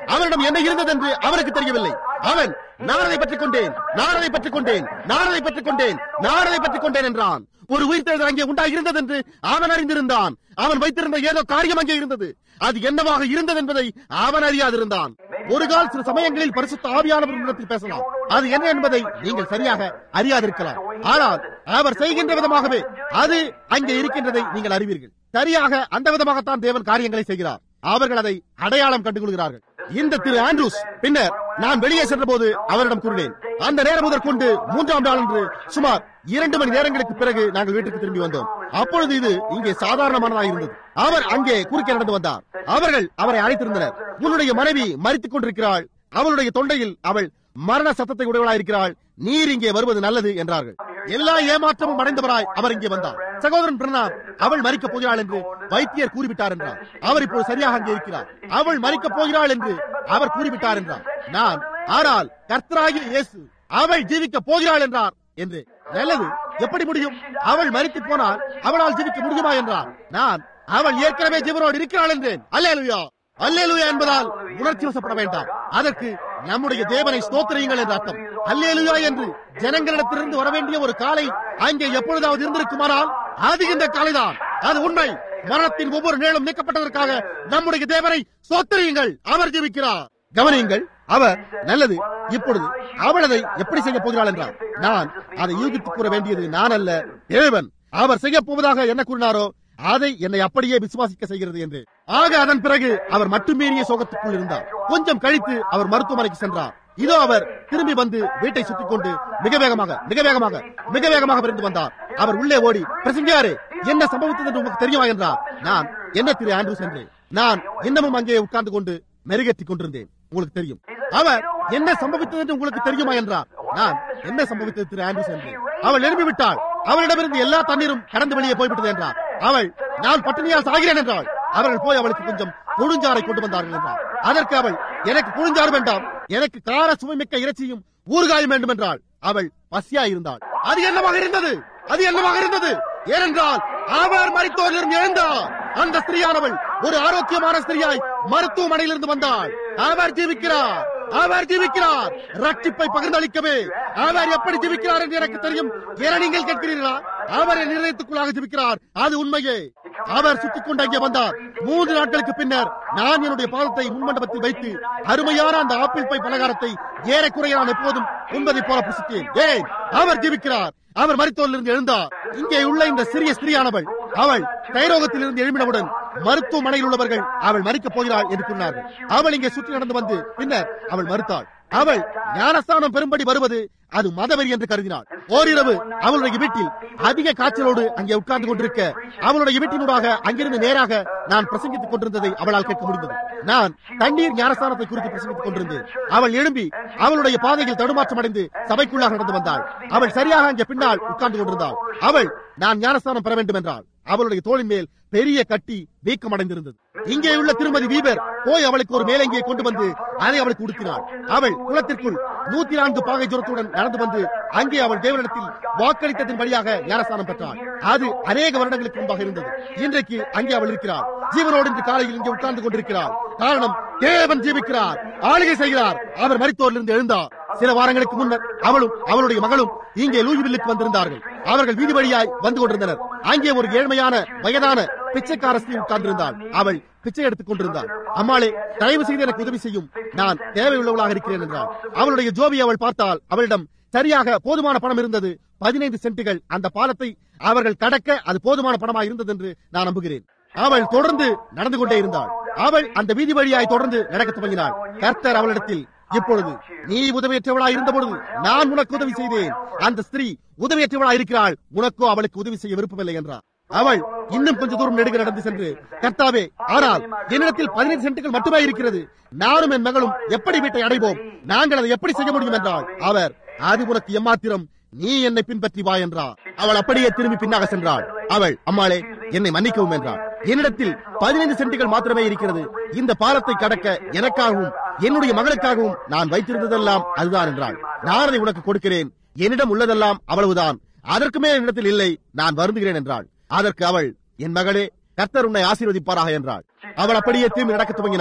அவனிடம் என்ன இருந்தது என்று அவனுக்கு தெரியவில்லை அவன் நான் அதை பற்றிக் கொண்டேன் நான் அதை பற்றிக் கொண்டேன் நான் அதை பற்றிக் கொண்டேன் நான் அதை பற்றிக் கொண்டேன் என்றான் ஒரு உயிர்த்தெழுதல் அங்கே உண்டாகி இருந்தது என்று அவன் அறிந்திருந்தான் அவன் வைத்திருந்த ஏதோ காரியம் அங்கே இருந்தது அது என்னவாக இருந்தது என்பதை அவன் அறியாதிருந்தான் ஒரு கால் சில சமயங்களில் பரிசுத்த ஆவியானவரிடத்தில் பேசலாம் அது என்ன என்பதை நீங்கள் சரியாக அறியாதிருக்கலாம் ஆனால் அவர் செய்கின்ற விதமாகவே அது அங்கே இருக்கின்றதை நீங்கள் அறிவீர்கள் சரியாக அந்த விதமாகத்தான் தேவன் காரியங்களை செய்கிறார் அவர்கள் அதை அடையாளம் கண்டுகொள்கிறார்கள் இந்த திரு ஆண்ட்ரூஸ் பின்னர் நான் வெளியே சென்றபோது அவரிடம் கூறினேன் அந்த நேரம் முதற்கொண்டு மூன்றாம் நாள் அன்று சுமார் இரண்டு மணி நேரங்களுக்கு பிறகு நாங்கள் வீட்டுக்கு திரும்பி வந்தோம் அப்பொழுது இது இங்கே சாதாரணமானதாக இருந்தது அவர் அங்கே குறுக்கே நடந்து வந்தார் அவர்கள் அவரை அழைத்திருந்தனர் உன்னுடைய மனைவி மறித்துக் கொண்டிருக்கிறாள் அவளுடைய தொண்டையில் அவள் மரண சத்தத்தை உடையவளாயிருக்கிறாள் நீர் இங்கே வருவது நல்லது என்றார்கள் எல்லா ஏமாற்றமும் அடைந்தவராய் அவர் இங்கே வந்தார் சகோதரன் பிரணாம் அவள் மறிக்கப் போகிறாள் என்று வைத்தியர் கூறிவிட்டார் என்றார் அவர் இப்போது சரியாக அங்கே இருக்கிறார் அவள் மறிக்கப் போகிறாள் என்று அவர் கூறிவிட்டார் என்றார் நான் ஆனால் கர்த்தராகிய இயேசு அவள் ஜீவிக்கப் போகிறாள் என்றார் என்று நல்லது எப்படி முடியும் அவள் மறித்து போனால் அவளால் ஜீவிக்க முடியுமா என்றார் நான் அவள் ஏற்கனவே ஜீவனோடு இருக்கிறாள் என்றேன் அல்லேலுயா அல்லேலுயா என்பதால் உணர்ச்சி வசப்பட வேண்டாம் அதற்கு நம்முடைய தேவனை ஸ்தோத்திரியுங்கள் என்று அர்த்தம் அல்லேலுயா என்று ஜனங்களிடத்திலிருந்து வர வேண்டிய ஒரு காலை அங்கே எப்பொழுதாவது இருந்திருக்குமானால் அது இந்த காலைதான் அது உண்மை மரணத்தின் ஒவ்வொரு நிழலும் நீக்கப்பட்டதற்காக நம்முடைய தேவனை ஸ்தோத்திரியுங்கள் அவர் ஜீவிக்கிறார் கவனியுங்கள் அவர் நல்லது இப்பொழுது அவள் அதை எப்படி செய்ய போகிறாள் என்றார் நான் அதை யூகித்து கூற வேண்டியது நான் அல்ல தேவன் அவர் செய்ய போவதாக என்ன கூறினாரோ அதை என்னை அப்படியே விசுவாசிக்க செய்கிறது என்று ஆக அதன் பிறகு அவர் மட்டுமீறிய சோகத்துக்குள் இருந்தார் கொஞ்சம் கழித்து அவர் மருத்துவமனைக்கு சென்றார் இதோ அவர் திரும்பி வந்து வீட்டை சுத்திக் கொண்டு மிக வேகமாக மிக வேகமாக மிக வேகமாக விரைந்து வந்தார் அவர் உள்ளே ஓடி பிரசங்கியாரே என்ன சம்பவித்தது என்று உங்களுக்கு தெரியுமா என்றார் நான் என்ன திரு ஆண்ட்ரூஸ் என்று நான் இன்னமும் அங்கே உட்கார்ந்து கொண்டு மெருகேற்றிக் கொண்டிருந்தேன் உங்களுக்கு தெரியும் அவர் என்ன சம்பவித்தது என்று உங்களுக்கு தெரியுமா என்றார் நான் என்ன சம்பவித்தது திரு ஆண்ட்ரூஸ் என்று அவள் எழுப்பி விட்டாள் அவளிடமிருந்து எல்லா தண்ணீரும் கடந்து வெளியே போய்விட்டது என்றார் அவள் நான் பட்டினியால் சாகிறேன் என்றாள் அவர்கள் போய் அவளுக்கு கொஞ்சம் குழுஞ்சாறை கொண்டு வந்தார்கள் என்றார் அதற்கு அவள் எனக்கு குழுஞ்சாறு வேண்டாம் எனக்கு கார சுவைமிக்க இறைச்சியும் ஊறுகாயும் வேண்டும் என்றாள் அவள் பசியா இருந்தாள் அது என்னவாக இருந்தது அது என்னவாக இருந்தது ஏனென்றால் அவர் மருத்துவரிலிருந்து எழுந்தார் அந்த ஸ்திரீயானவள் ஒரு ஆரோக்கியமான ஸ்திரீயாய் மருத்துவமனையிலிருந்து வந்தாள் அவர் ஜீவிக்கிறார் அவர் ஜீவிக்கிறார் ரட்சிப்பை பகிர்ந்தளிக்கவே அவர் எப்படி ஜீவிக்கிறார் என்று எனக்கு தெரியும் என நீங்கள் கேட்கிறீர்களா அவர் என் நிலையத்துக்குள்ளாக ஜீவிக்கிறார் அது உண்மையே அவர் சுத்திக் கொண்டு அங்கே வந்தார் மூன்று நாட்களுக்கு பின்னர் நான் என்னுடைய பாதத்தை முன்மண்டபத்தில் வைத்து அருமையான அந்த ஆப்பிள் பை பலகாரத்தை ஏறக்குறைய நான் எப்போதும் உண்பதை போல புசித்தேன் ஏன் அவர் ஜீவிக்கிறார் அவர் மருத்துவரிலிருந்து எழுந்தார் இங்கே உள்ள இந்த சிறிய ஸ்திரீயானவள் அவள் தைரோகத்தில் இருந்து எழுப்பினவுடன் மருத்துவமனையில் உள்ளவர்கள் அவள் மறிக்கப் போகிறாள் என்று கூறினார்கள் அவள் இங்கே சுற்றி நடந்து வந்து பின்னர் அவள் மறுத்தாள் அவள் ஞானஸ்தானம் பெறும்படி வருவது அது மதவெறி என்று கருதினாள் ஓரிரவு அவளுடைய வீட்டில் அதிக காய்ச்சலோடு அங்கே உட்கார்ந்து கொண்டிருக்க அவளுடைய வீட்டினூடாக அங்கிருந்து நேராக நான் பிரசங்கித்துக் கொண்டிருந்ததை அவளால் கேட்க முடிந்தது நான் தண்ணீர் ஞானஸ்தானத்தை குறித்து பிரசங்கித்துக் கொண்டிருந்தேன் அவள் எழும்பி அவளுடைய பாதையில் தடுமாற்றம் அடைந்து சபைக்குள்ளாக நடந்து வந்தாள் அவள் சரியாக அங்கே பின்னால் உட்கார்ந்து கொண்டிருந்தாள் அவள் நான் ஞானஸ்தானம் பெற வேண்டும் என்றாள் அவளுடைய தோளின் மேல் பெரிய கட்டி வீக்கம் அடைந்திருந்தது இங்கே உள்ள திருமதி வீபர் போய் அவளுக்கு ஒரு மேலங்கியை கொண்டு வந்து அதை அவளுக்கு உடுத்தினாள் அவள் குளத்திற்குள் நூத்தி நான்கு பாகை ஜுரத்துடன் நடந்து வந்து அங்கே அவள் தேவனிடத்தில் வாக்களித்ததின் வழியாக ஞானஸ்தானம் பெற்றாள் அது அநேக வருடங்களுக்கு முன்பாக இருந்தது இன்றைக்கு அங்கே அவள் இருக்கிறார் ஜீவனோடு இன்று காலையில் இங்கே உட்கார்ந்து கொண்டிருக்கிறார் காரணம் தேவன் ஜீவிக்கிறார் ஆளுகை செய்கிறார் அவர் மரித்தோரிலிருந்து எழுந்தார் சில வாரங்களுக்கு முன்னர் அவளும் அவளுடைய மகளும் இங்கே லூயிவில்லுக்கு வந்திருந்தார்கள் அவர்கள் வீதி வழியாய் வந்து கொண்டிருந்தனர் அங்கே ஒரு ஏழ்மையான வயதான பிச்சைக்கார ஸ்திரீ உட்கார்ந்திருந்தாள் அவள் பிச்சை எடுத்துக் கொண்டிருந்தாள் அம்மாளே தயவு செய்து எனக்கு உதவி செய்யும் நான் தேவையுள்ளவளாக இருக்கிறேன் என்றாள் அவளுடைய ஜோபி அவள் பார்த்தால் அவளிடம் சரியாக போதுமான பணம் இருந்தது பதினைந்து சென்ட்டுகள் அந்த பாலத்தை அவர்கள் கடக்க அது போதுமான பணமாக இருந்தது என்று நான் நம்புகிறேன் அவள் தொடர்ந்து நடந்து கொண்டே இருந்தாள் அவள் அந்த வீதி வழியாய் தொடர்ந்து நடக்க துவங்கினாள் கர்த்தர் அவளிடத்தில் இப்பொழுது நீ உதவியற்றவளா இருந்த பொழுது நான் உனக்கு உதவி செய்தேன் அந்த ஸ்திரீ உதவியற்றவளா இருக்கிறாள் உனக்கோ அவளுக்கு உதவி செய்ய விருப்பமில்லை என்றார் அவள் இன்னும் கொஞ்ச தூரம் நெடுக நடந்து சென்று கர்த்தாவே ஆனால் என்னிடத்தில் பதினைந்து சென்ட்டுகள் மட்டுமே இருக்கிறது நானும் என் மகளும் எப்படி வீட்டை அடைவோம் நாங்கள் அதை எப்படி செய்ய முடியும் என்றாள் அவர் அது உனக்கு எம்மாத்திரம் நீ என்னை பின்பற்றி வா என்றார் அவள் அப்படியே திரும்பி பின்னாக சென்றாள் அவள் அம்மாளே என்னை மன்னிக்கவும் என்றாள் என்னிடத்தில் பதினைந்து சென்ட்டுகள் மாத்திரமே இருக்கிறது இந்த பாலத்தை கடக்க எனக்காகவும் என்னுடைய மகளுக்காகவும் நான் வைத்திருந்ததெல்லாம் அதுதான் என்றாள் நான் அதை உனக்கு கொடுக்கிறேன் என்னிடம் உள்ளதெல்லாம் அவ்வளவுதான் அதற்கு மேல் என்னிடத்தில் இல்லை நான் வருந்துகிறேன் என்றாள் அதற்கு அவள் என் மகளே கர்த்தர் உன்னை ஆசீர்வதிப்பாராக என்றாள் அவள் அப்படியே திரும்பி நடக்க துவங்கினாள்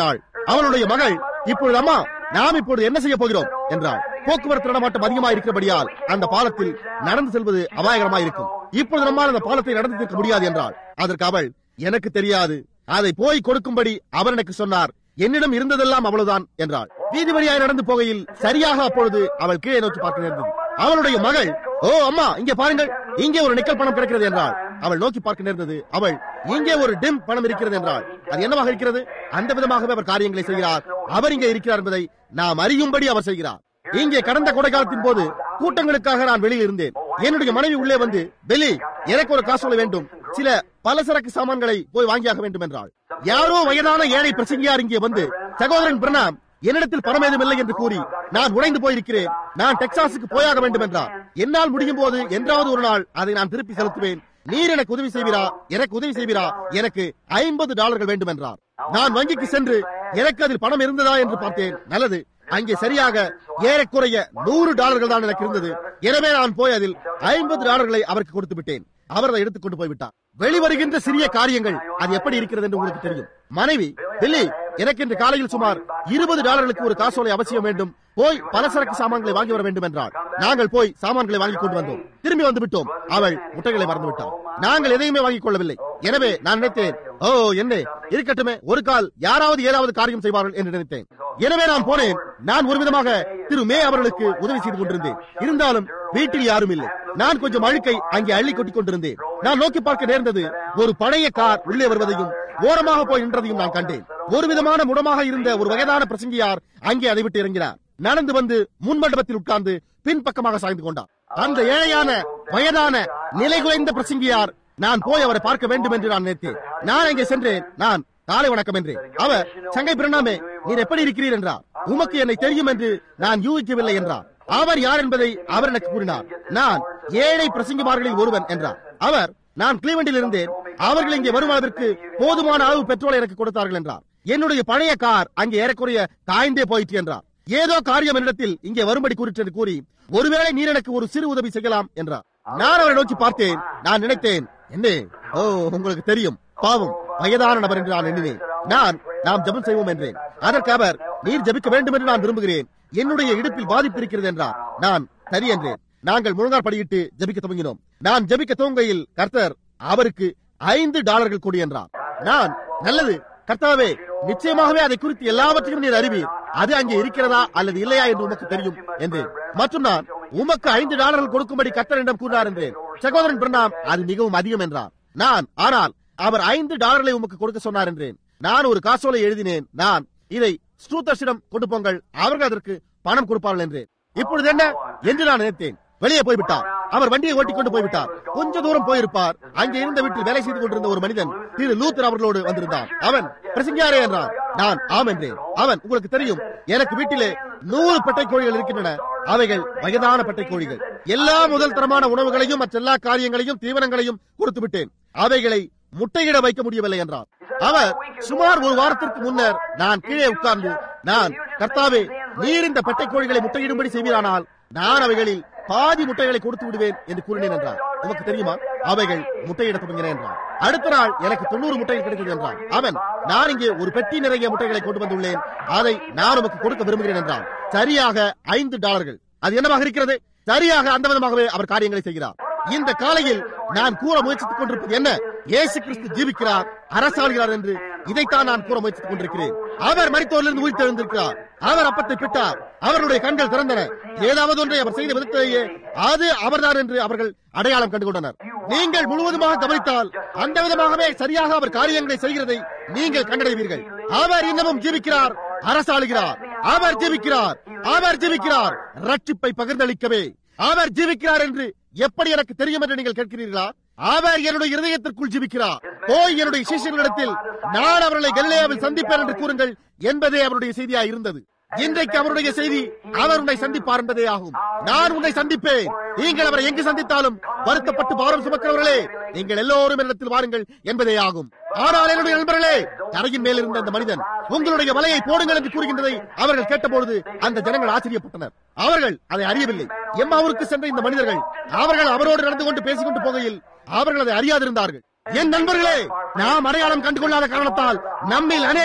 அவனுடைய மகள் இப்பொழுது அம்மா நாம் இப்பொழுது என்ன செய்ய போகிறோம் என்றாள் போக்குவரத்து நடமாட்டம் அதிகமாக இருக்கிறபடியால் அந்த பாலத்தில் நடந்து செல்வது அபாயகரமாக இருக்கும் இப்பொழுது நம்மால் அந்த பாலத்தை நடந்து தீர்க்க முடியாது என்றாள் அதற்கு அவள் எனக்கு தெரியாது அதை போய் கொடுக்கும்படி அவர் எனக்கு சொன்னார் என்னிடம் இருந்ததெல்லாம் அவ்வளவுதான் என்றாள் வீதி வழியாய் நடந்து போகையில் சரியாக அப்பொழுது அவள் கீழே நோக்கி பார்க்க நேர்ந்தது அவளுடைய மகள் ஓ அம்மா இங்கே பாருங்கள் இங்கே ஒரு நிக்கல் பணம் கிடைக்கிறது என்றாள் அவள் நோக்கி பார்க்க நேர்ந்தது அவள் இங்கே ஒரு டிம் பணம் இருக்கிறது என்றாள் அது என்னவாக இருக்கிறது அந்த விதமாகவே அவர் காரியங்களை செய்கிறார் அவர் இங்கே இருக்கிறார் என்பதை நாம் அறியும்படி அவர் செய்கிறார் இங்கே கடந்த கொடைக்காலத்தின் போது கூட்டங்களுக்காக நான் வெளியில் இருந்தேன் என்னுடைய மனைவி உள்ளே வந்து வெளி எனக்கு ஒரு காசோலை வேண்டும் சில பலசரக்கு சாமான்களை போய் வாங்கியாக வேண்டும் என்றாள் யாரோ வயதான ஏழை பிரசங்கியார் இங்கே வந்து சகோதரன் பிரணாம் என்னிடத்தில் பணம் ஏதும் இல்லை என்று கூறி நான் உடைந்து போயிருக்கிறேன் நான் டெக்சாஸுக்கு போயாக வேண்டும் என்றார் என்னால் முடியும் போது என்றாவது ஒரு நாள் அதை நான் திருப்பி செலுத்துவேன் நீர் எனக்கு உதவி செய்வீரா எனக்கு உதவி செய்வீரா எனக்கு ஐம்பது டாலர்கள் வேண்டும் என்றார் நான் வங்கிக்கு சென்று எனக்கு அதில் பணம் இருந்ததா என்று பார்த்தேன் நல்லது அங்கே சரியாக ஏறக்குறைய நூறு டாலர்கள் தான் எனக்கு இருந்தது எனவே நான் போய் அதில் ஐம்பது டாலர்களை அவருக்கு கொடுத்து விட்டேன் அவர் அதை எடுத்துக்கொண்டு போய்விட்டார் வெளிவருகின்ற சிறிய காரியங்கள் அது எப்படி இருக்கிறது என்று உங்களுக்கு தெரியும் மனைவி பில்லி எனக்கு இன்று காலையில் சுமார் இருபது டாலர்களுக்கு ஒரு காசோலை அவசியம் வேண்டும் போய் பலசரக்கு சாமான்களை வாங்கி வர வேண்டும் என்றார் நாங்கள் போய் சாமான்களை வாங்கி கொண்டு வந்தோம் திரும்பி வந்து விட்டோம் அவள் முட்டைகளை மறந்து விட்டார் நாங்கள் எதையுமே வாங்கிக் கொள்ளவில்லை எனவே நான் நினைத்தேன் ஓ என்ன இருக்கட்டுமே ஒரு கால் யாராவது ஏதாவது காரியம் செய்வார்கள் என்று நினைத்தேன் எனவே நான் போனேன் நான் ஒரு விதமாக திரு மே அவர்களுக்கு உதவி செய்து கொண்டிருந்தேன் இருந்தாலும் வீட்டில் யாரும் இல்லை நான் கொஞ்சம் அழுக்கை அங்கே அள்ளி கொட்டிக் கொண்டிருந்தேன் நான் நோக்கி பார்க்க நேர்ந்தது ஒரு பழைய கார் உள்ளே வருவதையும் ஓரமாக போய் நின்றதையும் நான் கண்டேன் ஒரு விதமான முடமாக இருந்த ஒரு வயதான பிரசங்கியார் அங்கே அதை விட்டு இறங்கினார் நடந்து வந்து முன்மண்டபத்தில் உட்கார்ந்து பின்பக்கமாக சாய்ந்து கொண்டார் அந்த ஏழையான வயதான நிலை குலைந்த பிரசங்கியார் நான் போய் அவரை பார்க்க வேண்டும் என்று நான் நினைத்தேன் நான் அங்கே சென்றேன் நான் காலை வணக்கம் என்றேன் அவர் சங்கை பிரணாமே நீர் எப்படி இருக்கிறீர் என்றார் உமக்கு என்னை தெரியும் என்று நான் யூகிக்கவில்லை என்றார் அவர் யார் என்பதை அவர் எனக்கு கூறினார் நான் ஏழை பிரசங்கிமார்களில் ஒருவன் என்றார் அவர் நான் கிளீவண்டில் இருந்தேன் அவர்கள் இங்கே வரும் அளவிற்கு போதுமான அளவு பெட்ரோல் எனக்கு கொடுத்தார்கள் என்றார் என்னுடைய பழைய கார் அங்கே ஏறக்குறைய காய்ந்தே போயிற்று என்றார் ஏதோ காரியம் என்னிடத்தில் இங்கே வரும்படி கூறிற்று என்று கூறி ஒருவேளை நீர் எனக்கு ஒரு சிறு உதவி செய்யலாம் என்றார் நான் அவரை நோக்கி பார்த்தேன் நான் நினைத்தேன் என்ன ஓ உங்களுக்கு தெரியும் பாவம் வயதான நபர் என்று நான் எண்ணினேன் நான் நாம் ஜெபம் செய்வோம் என்றேன் அதற்கு அவர் நீர் ஜெபிக்க வேண்டும் என்று நான் விரும்புகிறேன் என்னுடைய இடுப்பில் பாதிப்பு இருக்கிறது என்றார் நான் சரி என்றேன் நாங்கள் முழங்கால் படியிட்டு ஜெபிக்க துவங்கினோம் நான் ஜெபிக்க துவங்கையில் கர்த்தர் அவருக்கு ஐந்து டாலர்கள் கொடு என்றார் நான் நல்லது கர்த்தாவே நிச்சயமாகவே அதை குறித்து எல்லாவற்றையும் நீர் அறிவீர் அது அங்கே இருக்கிறதா அல்லது இல்லையா என்று உமக்கு தெரியும் என்று மற்றும் நான் உமக்கு ஐந்து டாலர்கள் கொடுக்கும்படி கர்த்தரிடம் கூறினார் என்றேன் சகோதரன் பிரணாம் அது மிகவும் அதிகம் என்றார் நான் ஆனால் அவர் ஐந்து டாலர்களை உமக்கு கொடுக்க சொன்னார் என்றேன் நான் ஒரு காசோலை எழுதினேன் நான் இதை ஸ்டூத்தர்ஸிடம் கொண்டு போங்கள் அவர்கள் அதற்கு பணம் கொடுப்பார்கள் என்றேன் இப்பொழுது என்ன என்று நான் நினைத்தேன் வெளியே போய்விட்டார் அவர் வண்டியை ஓட்டிக் கொண்டு போய்விட்டார் கொஞ்ச தூரம் போயிருப்பார் அங்கே இருந்த வீட்டில் வேலை செய்து கொண்டிருந்த ஒரு மனிதன் திரு லூத்தர் அவர்களோடு வந்திருந்தான் அவன் பிரசங்கியாரே என்றான் நான் ஆம் என்றேன் அவன் உங்களுக்கு தெரியும் எனக்கு வீட்டிலே நூறு பெட்டை கோழிகள் இருக்கின்றன அவைகள் வயதான பெட்டை கோழிகள் எல்லா முதல் தரமான உணவுகளையும் மற்ற எல்லா காரியங்களையும் தீவனங்களையும் கொடுத்து விட்டேன் அவைகளை முட்டையிட வைக்க முடியவில்லை என்றார் அவர் சுமார் ஒரு வாரத்திற்கு முன்னர் நான் கீழே உட்கார்ந்து நான் கர்த்தாவே நீர் இந்த பெட்டை கோழிகளை முட்டையிடும்படி செய்வீரானால் நான் அவைகளில் பாதி முட்டைகளை கொடுத்து விடுவேன் என்று கூறினேன் என்றார் உனக்கு தெரியுமா அவைகள் முட்டையிட தொடங்கின என்றார் அடுத்த நாள் எனக்கு தொண்ணூறு முட்டைகள் கிடைத்தது என்றார் அவன் நான் இங்கே ஒரு பெட்டி நிறைய முட்டைகளை கொண்டு வந்துள்ளேன் அதை நான் உமக்கு கொடுக்க விரும்புகிறேன் என்றான் சரியாக ஐந்து டாலர்கள் அது என்னவாக இருக்கிறது சரியாக அந்த விதமாகவே அவர் காரியங்களை செய்கிறார் இந்த காலையில் நான் கூற முயற்சித்துக் கொண்டிருப்பது என்ன இயேசு கிறிஸ்து ஜீவிக்கிறார் அரசாளுகிறார் என்று இதைத்தான் நான் கூற முயற்சித்துக் கொண்டிருக்கிறேன் அவர் மரித்தோரிலிருந்து உயிர்த்தெழுந்திருக்கிறார் அவர் அப்பத்தை பிட்டார் அவருடைய கண்கள் திறந்தன ஏதாவது ஒன்றை அவர் செய்த விதத்திலேயே அது அவர்தான் என்று அவர்கள் அடையாளம் கண்டுகொண்டனர் நீங்கள் முழுவதுமாக கவனித்தால் அந்த விதமாகவே சரியாக அவர் காரியங்களை செய்கிறதை நீங்கள் கண்டடைவீர்கள் அவர் இன்னமும் ஜீவிக்கிறார் அரசாளுகிறார் அவர் ஜீவிக்கிறார் அவர் ஜீவிக்கிறார் ரட்சிப்பை பகிர்ந்தளிக்கவே அவர் ஜீவிக்கிறார் என்று எப்படி எனக்கு தெரியும் என்று நீங்கள் கேட்கிறீர்களா அவர் என்னுடைய இருதயத்திற்குள் ஜீவிக்கிறார் போய் என்னுடைய சிஷியர்களிடத்தில் நான் அவர்களை கல்லேயாவில் சந்திப்பேன் என்று கூறுங்கள் என்பதே அவருடைய செய்தியாக இருந்தது இன்றைக்கு அவருடைய செய்தி அவர் உன்னை சந்திப்பார் என்பதே ஆகும் நான் உன்னை சந்திப்பேன் நீங்கள் அவரை எங்கு சந்தித்தாலும் வருத்தப்பட்டு பாரம் சுமக்கிறவர்களே நீங்கள் எல்லோரும் என்னிடத்தில் வாருங்கள் என்பதே ஆகும் ஆனால் என்னுடைய நண்பர்களே தரையின் மேல் இருந்த அந்த மனிதன் உங்களுடைய வலையை போடுங்கள் என்று கூறுகின்றதை அவர்கள் கேட்டபொழுது அந்த ஜனங்கள் ஆச்சரியப்பட்டனர் அவர்கள் அதை அறியவில்லை எம்மாவூருக்கு சென்ற இந்த மனிதர்கள் அவர்கள் அவரோடு நடந்து கொண்டு பேசிக் கொண்டு போகையில் அவர்கள் அதை அறியாதிருந்தார்கள் என் நண்பர்களே நாம் அடையாளம் கண்டுகொள்ளாத காரணத்தால் நம்மில் அநேகர்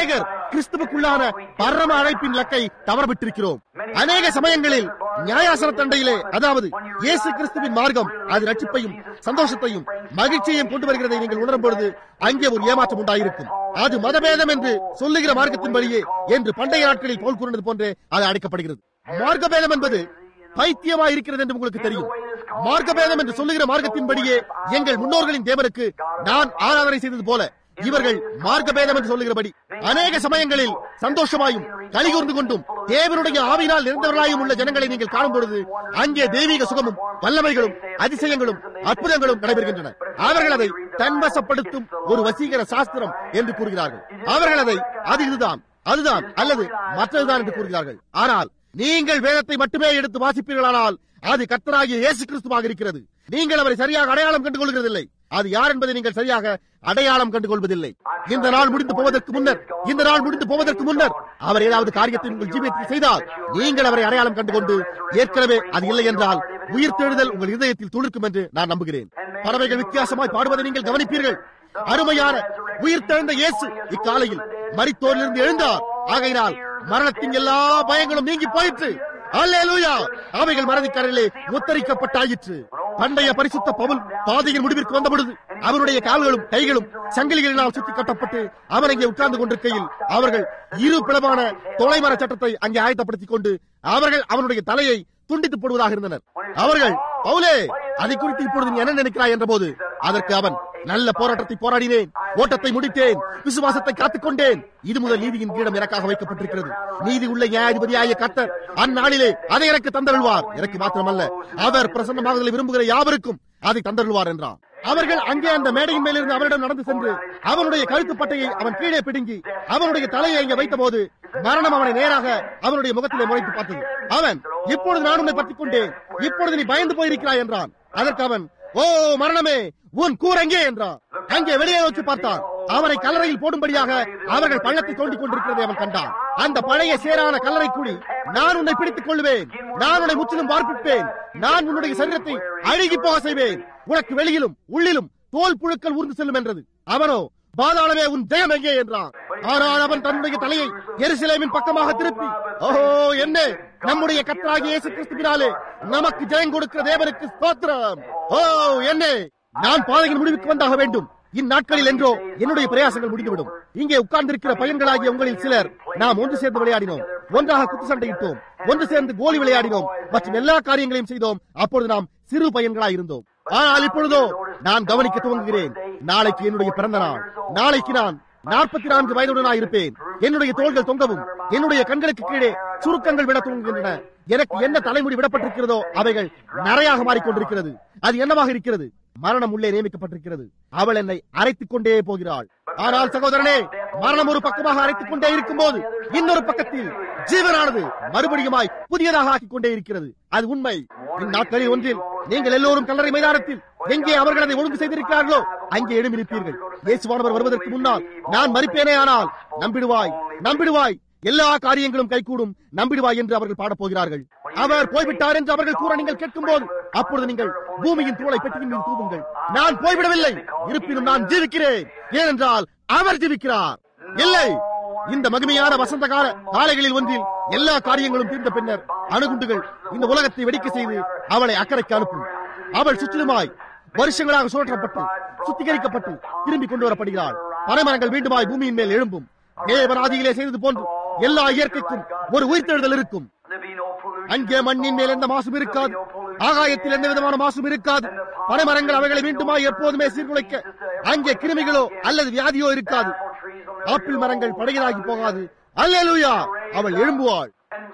கிறிஸ்துவுக்குள்ளான பரம அழைப்பின் இலக்கை தவறவிட்டிருக்கிறோம் அநேக சமயங்களில் நியாயாசன தண்டையிலே அதாவது இயேசு கிறிஸ்துவின் மார்க்கம் அது ரட்சிப்பையும் சந்தோஷத்தையும் மகிழ்ச்சியையும் கொண்டு வருகிறதை நீங்கள் உணரும் பொழுது அங்கே ஒரு ஏமாற்றம் உண்டாயிருக்கும் அது மதபேதம் என்று சொல்லுகிற மார்க்கத்தின் வழியே என்று பண்டைய நாட்களில் போல் கூறினது போன்றே அது அழைக்கப்படுகிறது மார்க்கபேதம் என்பது பைத்தியமா இருக்கிறது என்று உங்களுக்கு தெரியும் மார்க்கபேதம் என்று சொல்லுகிற மார்க்கத்தின்படியே எங்கள் முன்னோர்களின் தேவனுக்கு நான் ஆராதனை செய்தது போல இவர்கள் மார்க்கபேதம் என்று சொல்லுகிறபடி அநேக சமயங்களில் சந்தோஷமாயும் கலிகூர்ந்து கொண்டும் தேவனுடைய ஆவினால் நிறைந்தவர்களாயும் உள்ள ஜனங்களை நீங்கள் காணும் பொழுது அங்கே தெய்வீக சுகமும் வல்லமைகளும் அதிசயங்களும் அற்புதங்களும் நடைபெறுகின்றன அவர்கள் அதை தன்வசப்படுத்தும் ஒரு வசீகர சாஸ்திரம் என்று கூறுகிறார்கள் அவர்கள் அதை அது இதுதான் அதுதான் அல்லது மற்றதுதான் என்று கூறுகிறார்கள் ஆனால் நீங்கள் வேதத்தை மட்டுமே எடுத்து வாசிப்பீர்களானால் அது கர்த்தராகிய இயேசு கிறிஸ்துவாக இருக்கிறது நீங்கள் அவரை சரியாக அடையாளம் கண்டு கொள்கிறதில்லை அது யார் என்பதை நீங்கள் சரியாக அடையாளம் கண்டு கொள்வதில்லை இந்த நாள் முடிந்து போவதற்கு முன்னர் இந்த நாள் முடிந்து போவதற்கு முன்னர் அவர் ஏதாவது காரியத்தை உங்கள் ஜீவியத்தில் செய்தால் நீங்கள் அவரை அடையாளம் கண்டு கொண்டு ஏற்கனவே அது இல்லை என்றால் உயிர்த்தெழுதல் உங்கள் இதயத்தில் துளிர்க்கும் என்று நான் நம்புகிறேன் பறவைகள் வித்தியாசமாய் பாடுவதை நீங்கள் கவனிப்பீர்கள் அருமையான உயிர்த்தெழுந்த இயேசு இக்காலையில் மரித்தோரிலிருந்து எழுந்தார் ஆகையினால் மரணத்தின் எல்லா பயங்களும் நீங்கி போயிற்று அல்லேலூயா அவைகள் மறதிக்கரையிலே முத்தரிக்கப்பட்டாயிற்று பண்டைய பரிசுத்த பவுல் பாதையின் முடிவிற்கு வந்தபொழுது அவருடைய கால்களும் கைகளும் சங்கிலிகளினால் சுற்றி கட்டப்பட்டு அவர் அங்கே உட்கார்ந்து கொண்டிருக்கையில் அவர்கள் இரு பிளவான தொலைமர சட்டத்தை அங்கே ஆயத்தப்படுத்திக் கொண்டு அவர்கள் அவனுடைய தலையை துண்டித்து போடுவதாக இருந்தனர் அவர்கள் பவுலே அதை குறித்து இப்பொழுது நீ என்ன நினைக்கிறாய் என்ற போது அதற்கு அவன் நல்ல போராட்டத்தை போராடினேன் ஓட்டத்தை முடித்தேன் விசுவாசத்தை காத்துக் கொண்டேன் இது முதல் நீதியின் கீழம் எனக்காக வைக்கப்பட்டிருக்கிறது நீதி உள்ள நியாயாதிபதியாய கர்த்தர் அந்நாளிலே அதை எனக்கு தந்தருள்வார் எனக்கு மாத்திரமல்ல அவர் பிரசன்னமாக விரும்புகிற யாவருக்கும் அதை தந்தருள்வார் என்றார் அவர்கள் அங்கே அந்த மேடையின் மேலிருந்து அவரிடம் நடந்து சென்று அவனுடைய கழுத்துப்பட்டையை அவன் கீழே பிடுங்கி அவனுடைய தலையை அங்கே வைத்தபோது மரணம் அவனை நேராக அவனுடைய முகத்திலே முறைத்து பார்த்தது அவன் இப்பொழுது நான் உன்னை பற்றிக் கொண்டேன் இப்பொழுது நீ பயந்து போயிருக்கிறாய் என்றான் அதற்கு அவன் ஓ மரணமே உன் கூரங்கே என்றான் அங்கே வெளியே நோக்கி பார்த்தான் அவனை கல்லறையில் போடும்படியாக அவர்கள் பள்ளத்தை தோண்டிக் கொண்டிருக்கிறதை அவன் கண்டான் அந்த பழைய சேரான கல்லறை குழி நான் உன்னை பிடித்துக் கொள்வேன் நான் உன்னை முற்றிலும் பார்ப்பிப்பேன் நான் உன்னுடைய சரீரத்தை அழுகி போக செய்வேன் உனக்கு வெளியிலும் உள்ளிலும் தோல் புழுக்கள் ஊர்ந்து செல்லும் என்றது அவனோ பாதாளமே உன் ஜெயம் எங்கே என்றான் ஆனால் அவன் தன்னுடைய தலையை எருசலேமின் பக்கமாக திருப்பி ஓஹோ என்ன நம்முடைய கத்தராகிய இயேசு கிறிஸ்துவினாலே நமக்கு ஜெயம் கொடுக்கிற தேவனுக்கு ஸ்தோத்திரம் ஓ என்ன நான் பாதையின் முடிவுக்கு வந்தாக வேண்டும் இந்நாட்களில் என்றோ என்னுடைய பிரயாசங்கள் முடிந்துவிடும் இங்கே உட்கார்ந்திருக்கிற பையன்களாகிய உங்களில் சிலர் நாம் ஒன்று சேர்ந்து விளையாடினோம் ஒன்றாக குத்து சண்டையிட்டோம் ஒன்று சேர்ந்து கோலி விளையாடினோம் மற்றும் எல்லா காரியங்களையும் செய்தோம் அப்பொழுது நாம் சிறு பையன்களாய் இருந்தோம் ஆனால் இப்பொழுதோ நான் கவனிக்க துவங்குகிறேன் நாளைக்கு என்னுடைய பிறந்த நாள் நாளைக்கு நான் நாற்பத்தி நான்கு வயதுடனாய் இருப்பேன் என்னுடைய தோள்கள் தொங்கவும் என்னுடைய கண்களுக்கு கீழே சுருக்கங்கள் விட துவங்குகின்றன எனக்கு என்ன தலைமுடி விடப்பட்டிருக்கிறதோ அவைகள் நிறையாக மாறிக்கொண்டிருக்கிறது அது என்னவாக இருக்கிறது மரணம் உள்ளே நியமிக்கப்பட்டிருக்கிறது அவள் என்னை அரைத்துக் கொண்டே போகிறாள் ஆனால் சகோதரனே மரணம் ஒரு பக்கமாக அரைத்துக் கொண்டே இருக்கும் போது இன்னொரு பக்கத்தில் ஜீவனானது மறுபடியுமாய் புதியதாக ஆக்கிக் கொண்டே இருக்கிறது அது உண்மை இந்நாட்களில் ஒன்றில் நீங்கள் எல்லோரும் கல்லறை மைதானத்தில் எங்கே அவர்கள் அதை ஒழுங்கு செய்திருக்கிறார்களோ அங்கே எழுமிருப்பீர்கள் இயேசுவானவர் வருவதற்கு முன்னால் நான் மறிப்பேனே ஆனால் நம்பிடுவாய் நம்பிடுவாய் எல்லா காரியங்களும் கைகூடும் நம்பிடுவாய் என்று அவர்கள் பாடப் போகிறார்கள் அவர் போய்விட்டார் என்று அவர்கள் கூற நீங்கள் கேட்கும் போது அப்பொழுது நீங்கள் பூமியின் தூளை பெட்டியின் மீது தூவுங்கள் நான் போய்விடவில்லை இருப்பினும் நான் ஜீவிக்கிறேன் ஏனென்றால் அவர் ஜீவிக்கிறார் இல்லை இந்த மகிமையான வசந்த கால காலைகளில் ஒன்றில் எல்லா காரியங்களும் தீர்ந்த பின்னர் அணுகுண்டுகள் இந்த உலகத்தை வெடிக்க செய்து அவளை அக்கறைக்கு அனுப்பும் அவள் சுற்றிலுமாய் வருஷங்களாக சுழற்றப்பட்டு சுத்திகரிக்கப்பட்டு திரும்பி கொண்டு வரப்படுகிறாள் பனைமரங்கள் மீண்டுமாய் பூமியின் மேல் எழும்பும் தேவராதியிலே செய்தது போன்று எல்லா இயற்கைக்கும் ஒரு உயிர்த்தெழுதல் இருக்கும் அங்கே மண்ணின் மேல் எந்த மாசும் இருக்காது ஆகாயத்தில் எந்த விதமான மாசும் இருக்காது பனைமரங்கள் அவைகளை மீண்டுமாய் எப்போதுமே சீர்குலைக்க அங்கே கிருமிகளோ அல்லது வியாதியோ இருக்காது ஆப்பிள் மரங்கள் படையலாகி போகாது அல்லேலூயா அவள் எழும்புவாள்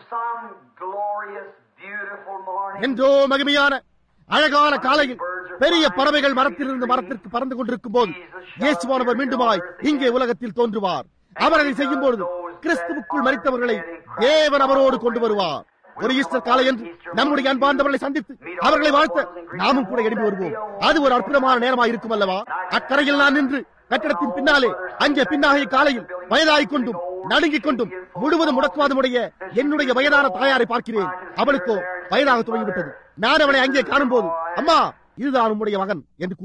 என்றோ மகிமையான அழகான காலையில் பெரிய பறவைகள் மரத்திலிருந்து மரத்திற்கு பறந்து கொண்டிருக்கும் போது இயேசுவானவர் மீண்டுமாய் இங்கே உலகத்தில் தோன்றுவார் அவர் அதை செய்யும் பொழுது கிறிஸ்துவுக்குள் மறித்தவர்களை தேவன் அவரோடு கொண்டு வருவார் ஒரு ஈஸ்டர் காலை என்று நம்முடைய அன்பார்ந்தவர்களை சந்தித்து அவர்களை வாழ்த்த நாமும் கூட எழுப்பி வருவோம் அது ஒரு அற்புதமான நேரமாக இருக்கும் அல்லவா அக்கரையில் நான் நின்று கட்டிடத்தின் பின்னாலே அங்கே பின்னாகிய காலையில் வயதாகிக் கொண்டும் நடுங்கிக் கொண்டும் முழுவதும் முடக்குவாதமுடைய என்னுடைய வயதான தாயாரை பார்க்கிறேன் அவளுக்கோ வயதாக துவங்கிவிட்டது நான் அவளை அங்கே காணும் போது அம்மா இதுதான் உம்முடைய மகன் என்று கூறுவேன்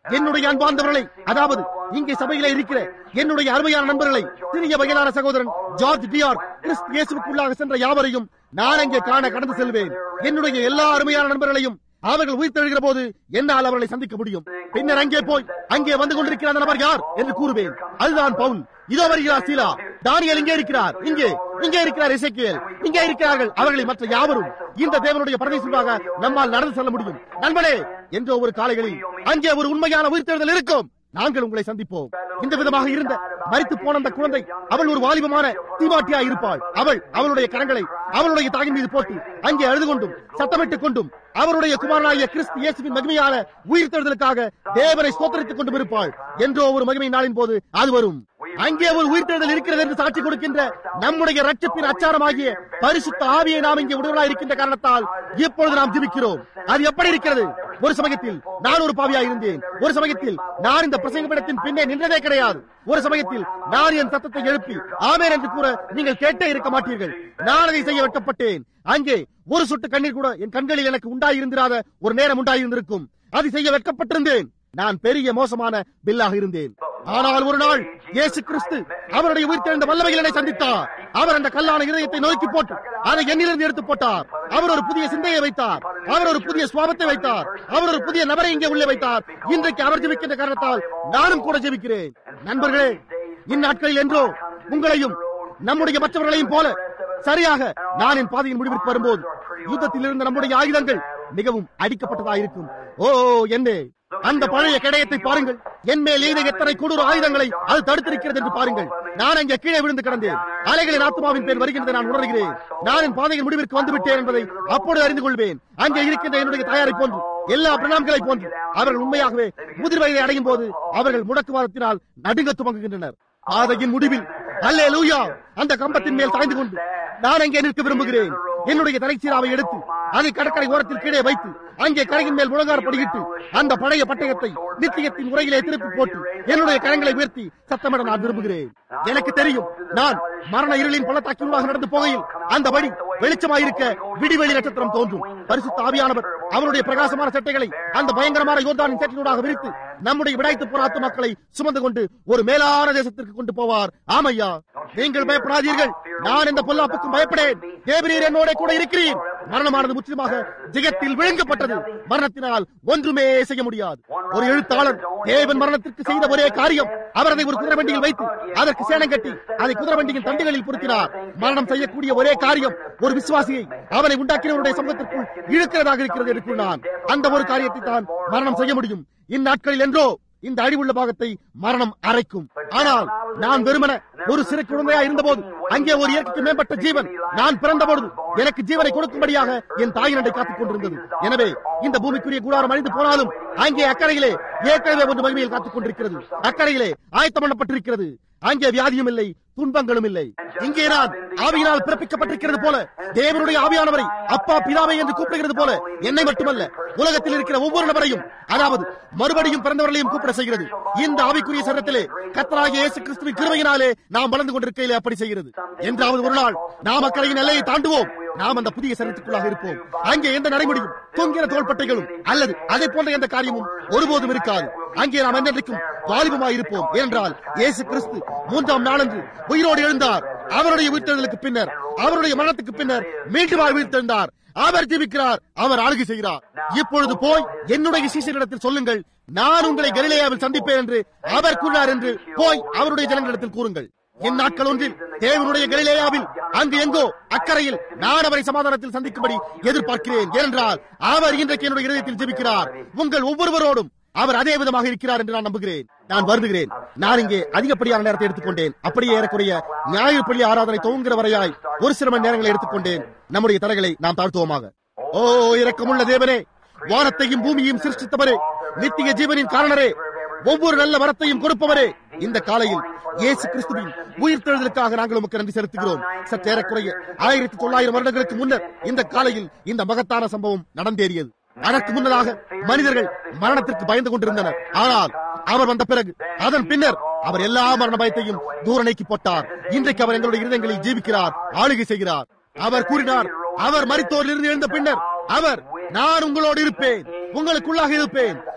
என்னுடைய அன்பார்ந்தவர்களை அதாவது இங்கே சபையில இருக்கிற என்னுடைய அருமையான நண்பர்களை சிறிய வயதான சகோதரன் ஜார்ஜ் டிஆர் கிறிஸ்து இயேசுக்குள்ளாக சென்ற யாவரையும் நான் அங்கே காண கடந்து செல்வேன் என்னுடைய எல்லா அருமையான நண்பர்களையும் அவர்கள் உயிர்த்தெழுகிற போது என்னால் அவர்களை சந்திக்க முடியும் பின்னர் அங்கே போய் அங்கே வந்து கொண்டிருக்கிற அந்த நபர் யார் என்று கூறுவேன் அதுதான் பவுல் இதோ வருகிறார் சீலா தானியல் இங்கே இருக்கிறார் இங்கே இங்கே இருக்கிறார் இசைக்கியல் இங்கே இருக்கிறார்கள் அவர்களை மற்ற யாவரும் இந்த தேவனுடைய பிரதேசமாக நம்மால் நடந்து செல்ல முடியும் நண்பனே என்ற ஒரு காலைகளில் அங்கே ஒரு உண்மையான உயிர்த்தெழுதல் இருக்கும் நாங்கள் உங்களை சந்திப்போம் இந்த விதமாக இருந்த மறித்து போன அந்த குழந்தை அவள் ஒரு வாலிபமான தீமாட்டியா இருப்பாள் அவள் அவளுடைய கரங்களை அவளுடைய தாயின் மீது போட்டு அங்கே அழுது கொண்டும் சத்தமிட்டுக் கொண்டும் அவருடைய குமாரனாகிய கிறிஸ்து இயேசுவின் மகிமையான உயிர்த்தெழுதலுக்காக தேவனை ஸ்தோத்தரித்துக் கொண்டும் இருப்பாள் என்றோ ஒரு மகிமை நாளின் போது அது வரும் அங்கே ஒரு உயிர்த்தெழுதல் இருக்கிறது என்று சாட்சி கொடுக்கின்ற நம்முடைய ரட்சத்தின் அச்சாரமாகிய பரிசுத்த ஆவியை நாம் இங்கே உடலாக இருக்கின்ற காரணத்தால் இப்பொழுது நாம் ஜிபிக்கிறோம் அது எப்படி இருக்கிறது ஒரு சமயத்தில் நான் ஒரு பாவியா இருந்தேன் ஒரு சமயத்தில் நான் இந்த பிரசங்கப்படத்தின் பின்னே நின்றதே கிடையாது ஒரு சமயத்தில் நான் என் சத்தத்தை எழுப்பி ஆமேன் என்று கூற நீங்கள் கேட்டே இருக்க மாட்டீர்கள் நான் அதை செய்ய வெட்டப்பட்டேன் அங்கே ஒரு சொட்டு கண்ணீர் கூட என் கண்களில் எனக்கு உண்டாயிருந்திராத ஒரு நேரம் உண்டாயிருந்திருக்கும் அதை செய்ய வெட்கப்பட்டிருந்தேன் நான் பெரிய மோசமான பில்லாக இருந்தேன் ஆனால் ஒரு நாள் இயேசு கிறிஸ்து அவருடைய உயிர்த்தெழுந்த வல்லமையில் என்னை சந்தித்தார் அவர் அந்த கல்லான இதயத்தை நோக்கி போட்டு அதை என்னிலிருந்து எடுத்து போட்டார் அவர் ஒரு புதிய சிந்தையை வைத்தார் அவர் ஒரு புதிய சுவாபத்தை வைத்தார் அவர் ஒரு புதிய நபரை இங்கே உள்ளே வைத்தார் இன்றைக்கு அவர் ஜெபிக்கின்ற காரணத்தால் நானும் கூட ஜெபிக்கிறேன் நண்பர்களே இந்நாட்களில் என்றோ உங்களையும் நம்முடைய மற்றவர்களையும் போல சரியாக நான் என் பாதையின் முடிவிற்கு வரும்போது யுத்தத்தில் இருந்த நம்முடைய ஆயுதங்கள் மிகவும் அடிக்கப்பட்டதா இருக்கும் ஓ என்னே அந்த பழைய கடையத்தை பாருங்கள் என் மேல் எய்த எத்தனை கொடூர ஆயுதங்களை அது தடுத்திருக்கிறது என்று பாருங்கள் நான் அங்கே கீழே விழுந்து கிடந்தேன் அலைகளின் ஆத்மாவின் பேர் வருகின்றதை நான் உணர்கிறேன் நான் என் பாதையின் முடிவிற்கு வந்து விட்டேன் என்பதை அப்பொழுது அறிந்து கொள்வேன் அங்கே இருக்கின்ற என்னுடைய தயாரை போன்று எல்லா பிரணாம்களை போன்று அவர்கள் உண்மையாகவே முதிர் வயதை அடையும் போது அவர்கள் முடக்குவாதத்தினால் நடுங்க துவங்குகின்றனர் பாதையின் முடிவில் அல்லே லூயா அந்த கம்பத்தின் மேல் சாய்ந்து கொண்டு நான் அங்கே நிற்க விரும்புகிறேன் என்னுடைய தலைச்சீராவை எடுத்து அதை கடற்கரை ஓரத்தில் கீழே வைத்து அங்கே கரையின் மேல் முழங்கார் படியிட்டு அந்த பழைய பட்டயத்தை நித்தியத்தின் உரையிலே திருப்பி போட்டு என்னுடைய கரங்களை உயர்த்தி சத்தமிட நான் விரும்புகிறேன் எனக்கு தெரியும் நான் மரண இருளின் பள்ளத்தாக்கினூடாக நடந்து போகையில் அந்த வழி வெளிச்சமாயிருக்க விடிவெளி நட்சத்திரம் தோன்றும் பரிசுத்த ஆவியானவர் அவருடைய பிரகாசமான சட்டைகளை அந்த பயங்கரமான யோர்தானின் சேற்றினூடாக விரித்து நம்முடைய விடாய்த்து போராத்த மக்களை சுமந்து கொண்டு ஒரு மேலான தேசத்திற்கு கொண்டு போவார் ஆமையா நீங்கள் பயப்படாதீர்கள் நான் இந்த பொல்லாப்புக்கும் பயப்படேன் தேவரீர் என்னோட கூட இருக்கிறீர் மரணமானது முற்றிலுமாக ஜெகத்தில் விழுங்கப்பட்டது மரணத்தினால் ஒன்றுமே செய்ய முடியாது ஒரு எழுத்தாளர் தேவன் மரணத்திற்கு செய்த ஒரே காரியம் அவர் அதை ஒரு குதிரை வண்டியில் வைத்து அதற்கு சேனம் கட்டி அதை குதிரை வண்டியின் தண்டுகளில் பொருத்தினார் மரணம் செய்யக்கூடிய ஒரே காரியம் ஒரு விசுவாசியை அவனை உண்டாக்கினவருடைய சமூகத்திற்குள் இழுக்கிறதாக இருக்கிறது என்று கூறினான் அந்த ஒரு காரியத்தை தான் மரணம் செய்ய முடியும் இந்நாட்களில் என்றோ இந்த அழிவுள்ள பாகத்தை மரணம் அரைக்கும் ஆனால் நான் வெறுமன ஒரு சிறு குழந்தையா இருந்தபோது அங்கே ஒரு இயற்கைக்கு மேம்பட்ட ஜீவன் நான் பிறந்த பொழுது எனக்கு ஜீவனை கொடுக்கும்படியாக என் தாயினண்டை காத்துக் கொண்டிருந்தது எனவே இந்த பூமிக்குரிய கூடாரம் அழிந்து போனாலும் அங்கே அக்கறையிலே ஏற்கனவே ஒன்று மகிமையில் காத்துக் கொண்டிருக்கிறது அக்கறையிலே ஆயத்தம் பண்ணப்பட்டிருக்கிறது அங்கே வியாதியும் இல்லை துன்பங்களும் இல்லை இங்கே நான் ஆவியினால் பிறப்பிக்கப்பட்டிருக்கிறது போல தேவனுடைய ஆவியானவரை அப்பா பிதாவை என்று கூப்பிடுகிறது போல என்னை மட்டுமல்ல உலகத்தில் இருக்கிற ஒவ்வொரு நபரையும் அதாவது மறுபடியும் பிறந்தவர்களையும் கூப்பிட செய்கிறது இந்த ஆவிக்குரிய சரத்திலே கத்தராகிய இயேசு கிறிஸ்துவின் கிருமையினாலே நாம் வளர்ந்து கொண்டிருக்கையிலே அப்படி செய்கிறது என்றாவது ஒரு நாள் நாம் அக்கறையின் எல்லையை தாண்டுவோம் நாம் அந்த புதிய சரத்துக்குள்ளாக இருப்போம் அங்கே எந்த நடைமுடியும் தொங்கிற தோள்பட்டைகளும் அல்லது அதை போன்ற எந்த காரியமும் ஒருபோதும் இருக்காது அங்கே நாம் என்றைக்கும் வாலிபமாய் இருப்போம் ஏனென்றால் இயேசு கிறிஸ்து மூன்றாம் நாளன்று உயிரோடு எழுந்தார் அவருடைய உயிர்த்தெழுதலுக்கு பின்னர் அவருடைய மரணத்துக்கு பின்னர் மீண்டும் உயிர்த்தெழுந்தார் அவர் ஜீவிக்கிறார் அவர் ஆளுகை செய்கிறார் இப்பொழுது போய் என்னுடைய சீசரிடத்தில் சொல்லுங்கள் நான் உங்களை கலிலேயாவில் சந்திப்பேன் என்று அவர் கூறினார் என்று போய் அவருடைய ஜனங்களிடத்தில் கூறுங்கள் என் நாட்கள் ஒன்றில் தேவனுடைய கலிலேயாவில் அங்கு எங்கோ அக்கறையில் நான் அவரை சமாதானத்தில் சந்திக்கும்படி எதிர்பார்க்கிறேன் ஏனென்றால் அவர் இன்றைக்கு என்னுடைய இதயத்தில் ஜெபிக்கிறார் உங்கள் ஒவ்வொருவரோடும் அவர் அதே விதமாக இருக்கிறார் என்று நான் நம்புகிறேன் நான் வருந்துகிறேன் நான் இங்கே அதிகப்படியான நேரத்தை எடுத்துக்கொண்டேன் அப்படியே ஏறக்குறைய ஞாயிறு பள்ளி ஆராதனை துவங்குகிற வரையாய் ஒரு சில மணி நேரங்களை எடுத்துக்கொண்டேன் நம்முடைய தலைகளை நாம் தாழ்த்துவோமாக ஓ இரக்கமுள்ள தேவனே வானத்தையும் பூமியையும் சிருஷ்டித்தவரே நித்திய ஜீவனின் காரணரே ஒவ்வொரு நல்ல வரத்தையும் கொடுப்பவரே இந்த காலையில் இயேசு கிறிஸ்துவின் உயிர்த்தெழுதலுக்காக நாங்கள் உமக்கு நன்றி செலுத்துகிறோம் சற்றேறக்குறைய ஆயிரத்தி தொள்ளாயிரம் வருடங்களுக்கு முன்னர் இந்த காலையில் இந்த மகத்தான சம்பவம் நடந்தேறியது அதற்கு முன்னதாக மனிதர்கள் மரணத்திற்கு பயந்து கொண்டிருந்தனர் ஆனால் அவர் வந்த பிறகு அதன் பின்னர் அவர் எல்லா மரண பயத்தையும் தூர நீக்கி போட்டார் இன்றைக்கு அவர் எங்களுடைய இருதயங்களில் ஜீவிக்கிறார் ஆளுகை செய்கிறார் அவர் கூறினார் அவர் மரித்தோரிலிருந்து எழுந்த பின்னர் அவர் நான் உங்களோடு இருப்பேன் உங்களுக்குள்ளாக இருப்பேன்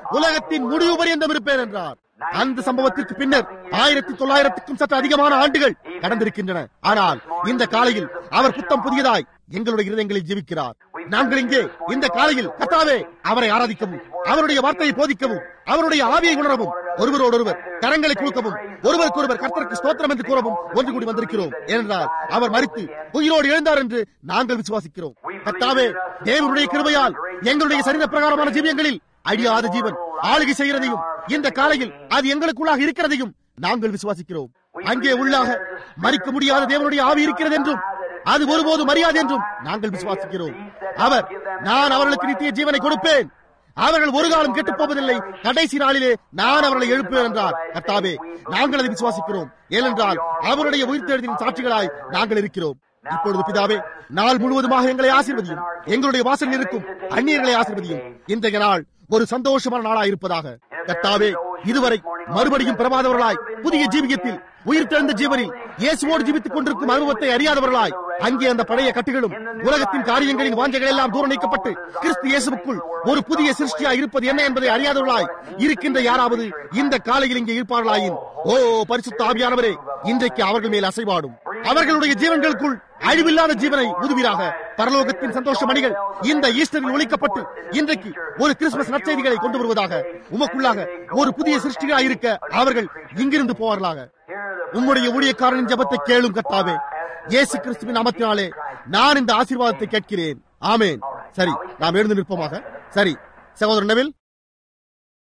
உலகத்தின் முடிவு பரியந்தம் இருப்பேன் என்றார் அந்த சம்பவத்திற்கு பின்னர் ஆயிரத்தி தொள்ளாயிரத்துக்கும் சற்று அதிகமான ஆண்டுகள் கடந்திருக்கின்றன ஆனால் இந்த காலையில் அவர் புத்தம் புதியதாய் எங்களுடைய இருதயங்களில் ஜீவிக்கிறார் நாங்கள் இங்கே இந்த காலையில் கத்தாவே அவரை ஆராதிக்கவும் அவருடைய வார்த்தையை போதிக்கவும் அவருடைய ஆவியை உணரவும் ஒருவரோடொருவர் கரங்களை குழுக்கவும் ஒருவருக்கொருவர் கர்த்தருக்கு ஸ்தோத்திரம் என்று கூறவும் ஒன்று கூடி வந்திருக்கிறோம் ஏனென்றால் அவர் மறித்து உயிரோடு எழுந்தார் என்று நாங்கள் விசுவாசிக்கிறோம் கத்தாவே தேவனுடைய கிருபையால் எங்களுடைய சரீர பிரகாரமான ஜீவியங்களில் அழியாத ஜீவன் ஆளுகை செய்கிறதையும் இந்த காலையில் அது எங்களுக்குள்ளாக இருக்கிறதையும் நாங்கள் விசுவாசிக்கிறோம் அங்கே உள்ளாக மறிக்க முடியாத தேவனுடைய ஆவி இருக்கிறது என்றும் அது ஒருபோது மரியாதை என்றும் நாங்கள் விசுவாசிக்கிறோம் அவர் நான் அவர்களுக்கு நித்திய ஜீவனை கொடுப்பேன் அவர்கள் ஒரு காலம் கெட்டுப் போவதில்லை கடைசி நாளிலே நான் அவர்களை எழுப்பேன் என்றார் கர்த்தாவே நாங்கள் அதை விசுவாசிக்கிறோம் ஏனென்றால் அவருடைய உயிர்த்தெழுதின் சாட்சிகளாய் நாங்கள் இருக்கிறோம் இப்பொழுது பிதாவே நாள் முழுவதுமாக எங்களை ஆசீர்வதியும் எங்களுடைய வாசலில் இருக்கும் அந்நியர்களை ஆசீர்வதியும் இன்றைய நாள் ஒரு சந்தோஷமான நாளாய் இருப்பதாக கர்த்தாவே இதுவரை மறுபடியும் பிரமாதவர்களாய் புதிய ஜீவியத்தில் உயிர்த்தெழுந்த ஜீவனில் இயேசுவோடு ஜீவித்துக் கொண்டிருக்கும் அனுபவத்தை அறியாதவர்களாய் அங்கே அந்த பழைய கட்டுகளும் உலகத்தின் காரியங்களின் வாஞ்சைகள் எல்லாம் தூரம் நீக்கப்பட்டு கிறிஸ்து இயேசுக்குள் ஒரு புதிய சிருஷ்டியா இருப்பது என்ன என்பதை அறியாதவர்களாய் இருக்கின்ற யாராவது இந்த காலையில் இங்கே இருப்பார்களாயின் ஓ பரிசுத்த ஆவியானவரே இன்றைக்கு அவர்கள் மேல் அசைவாடும் அவர்களுடைய ஜீவன்களுக்குள் அழிவில்லாத ஜீவனை உதுவீராக பரலோகத்தின் சந்தோஷ மணிகள் இந்த ஈஸ்டரில் ஒழிக்கப்பட்டு இன்றைக்கு ஒரு கிறிஸ்துமஸ் நற்செய்திகளை கொண்டு வருவதாக உமக்குள்ளாக ஒரு புதிய சிருஷ்டிகளாக இருக்க அவர்கள் இங்கிருந்து போவார்களாக உம்முடைய ஊழியக்காரனின் ஜபத்தை கேளும் கத்தாவே இயேசு கிறிஸ்துவின் நாமத்தினாலே நான் இந்த ஆசீர்வாதத்தை கேட்கிறேன் ஆமேன் சரி நாம் எழுந்து நிற்போமாக சரி சகோதரன் நவில்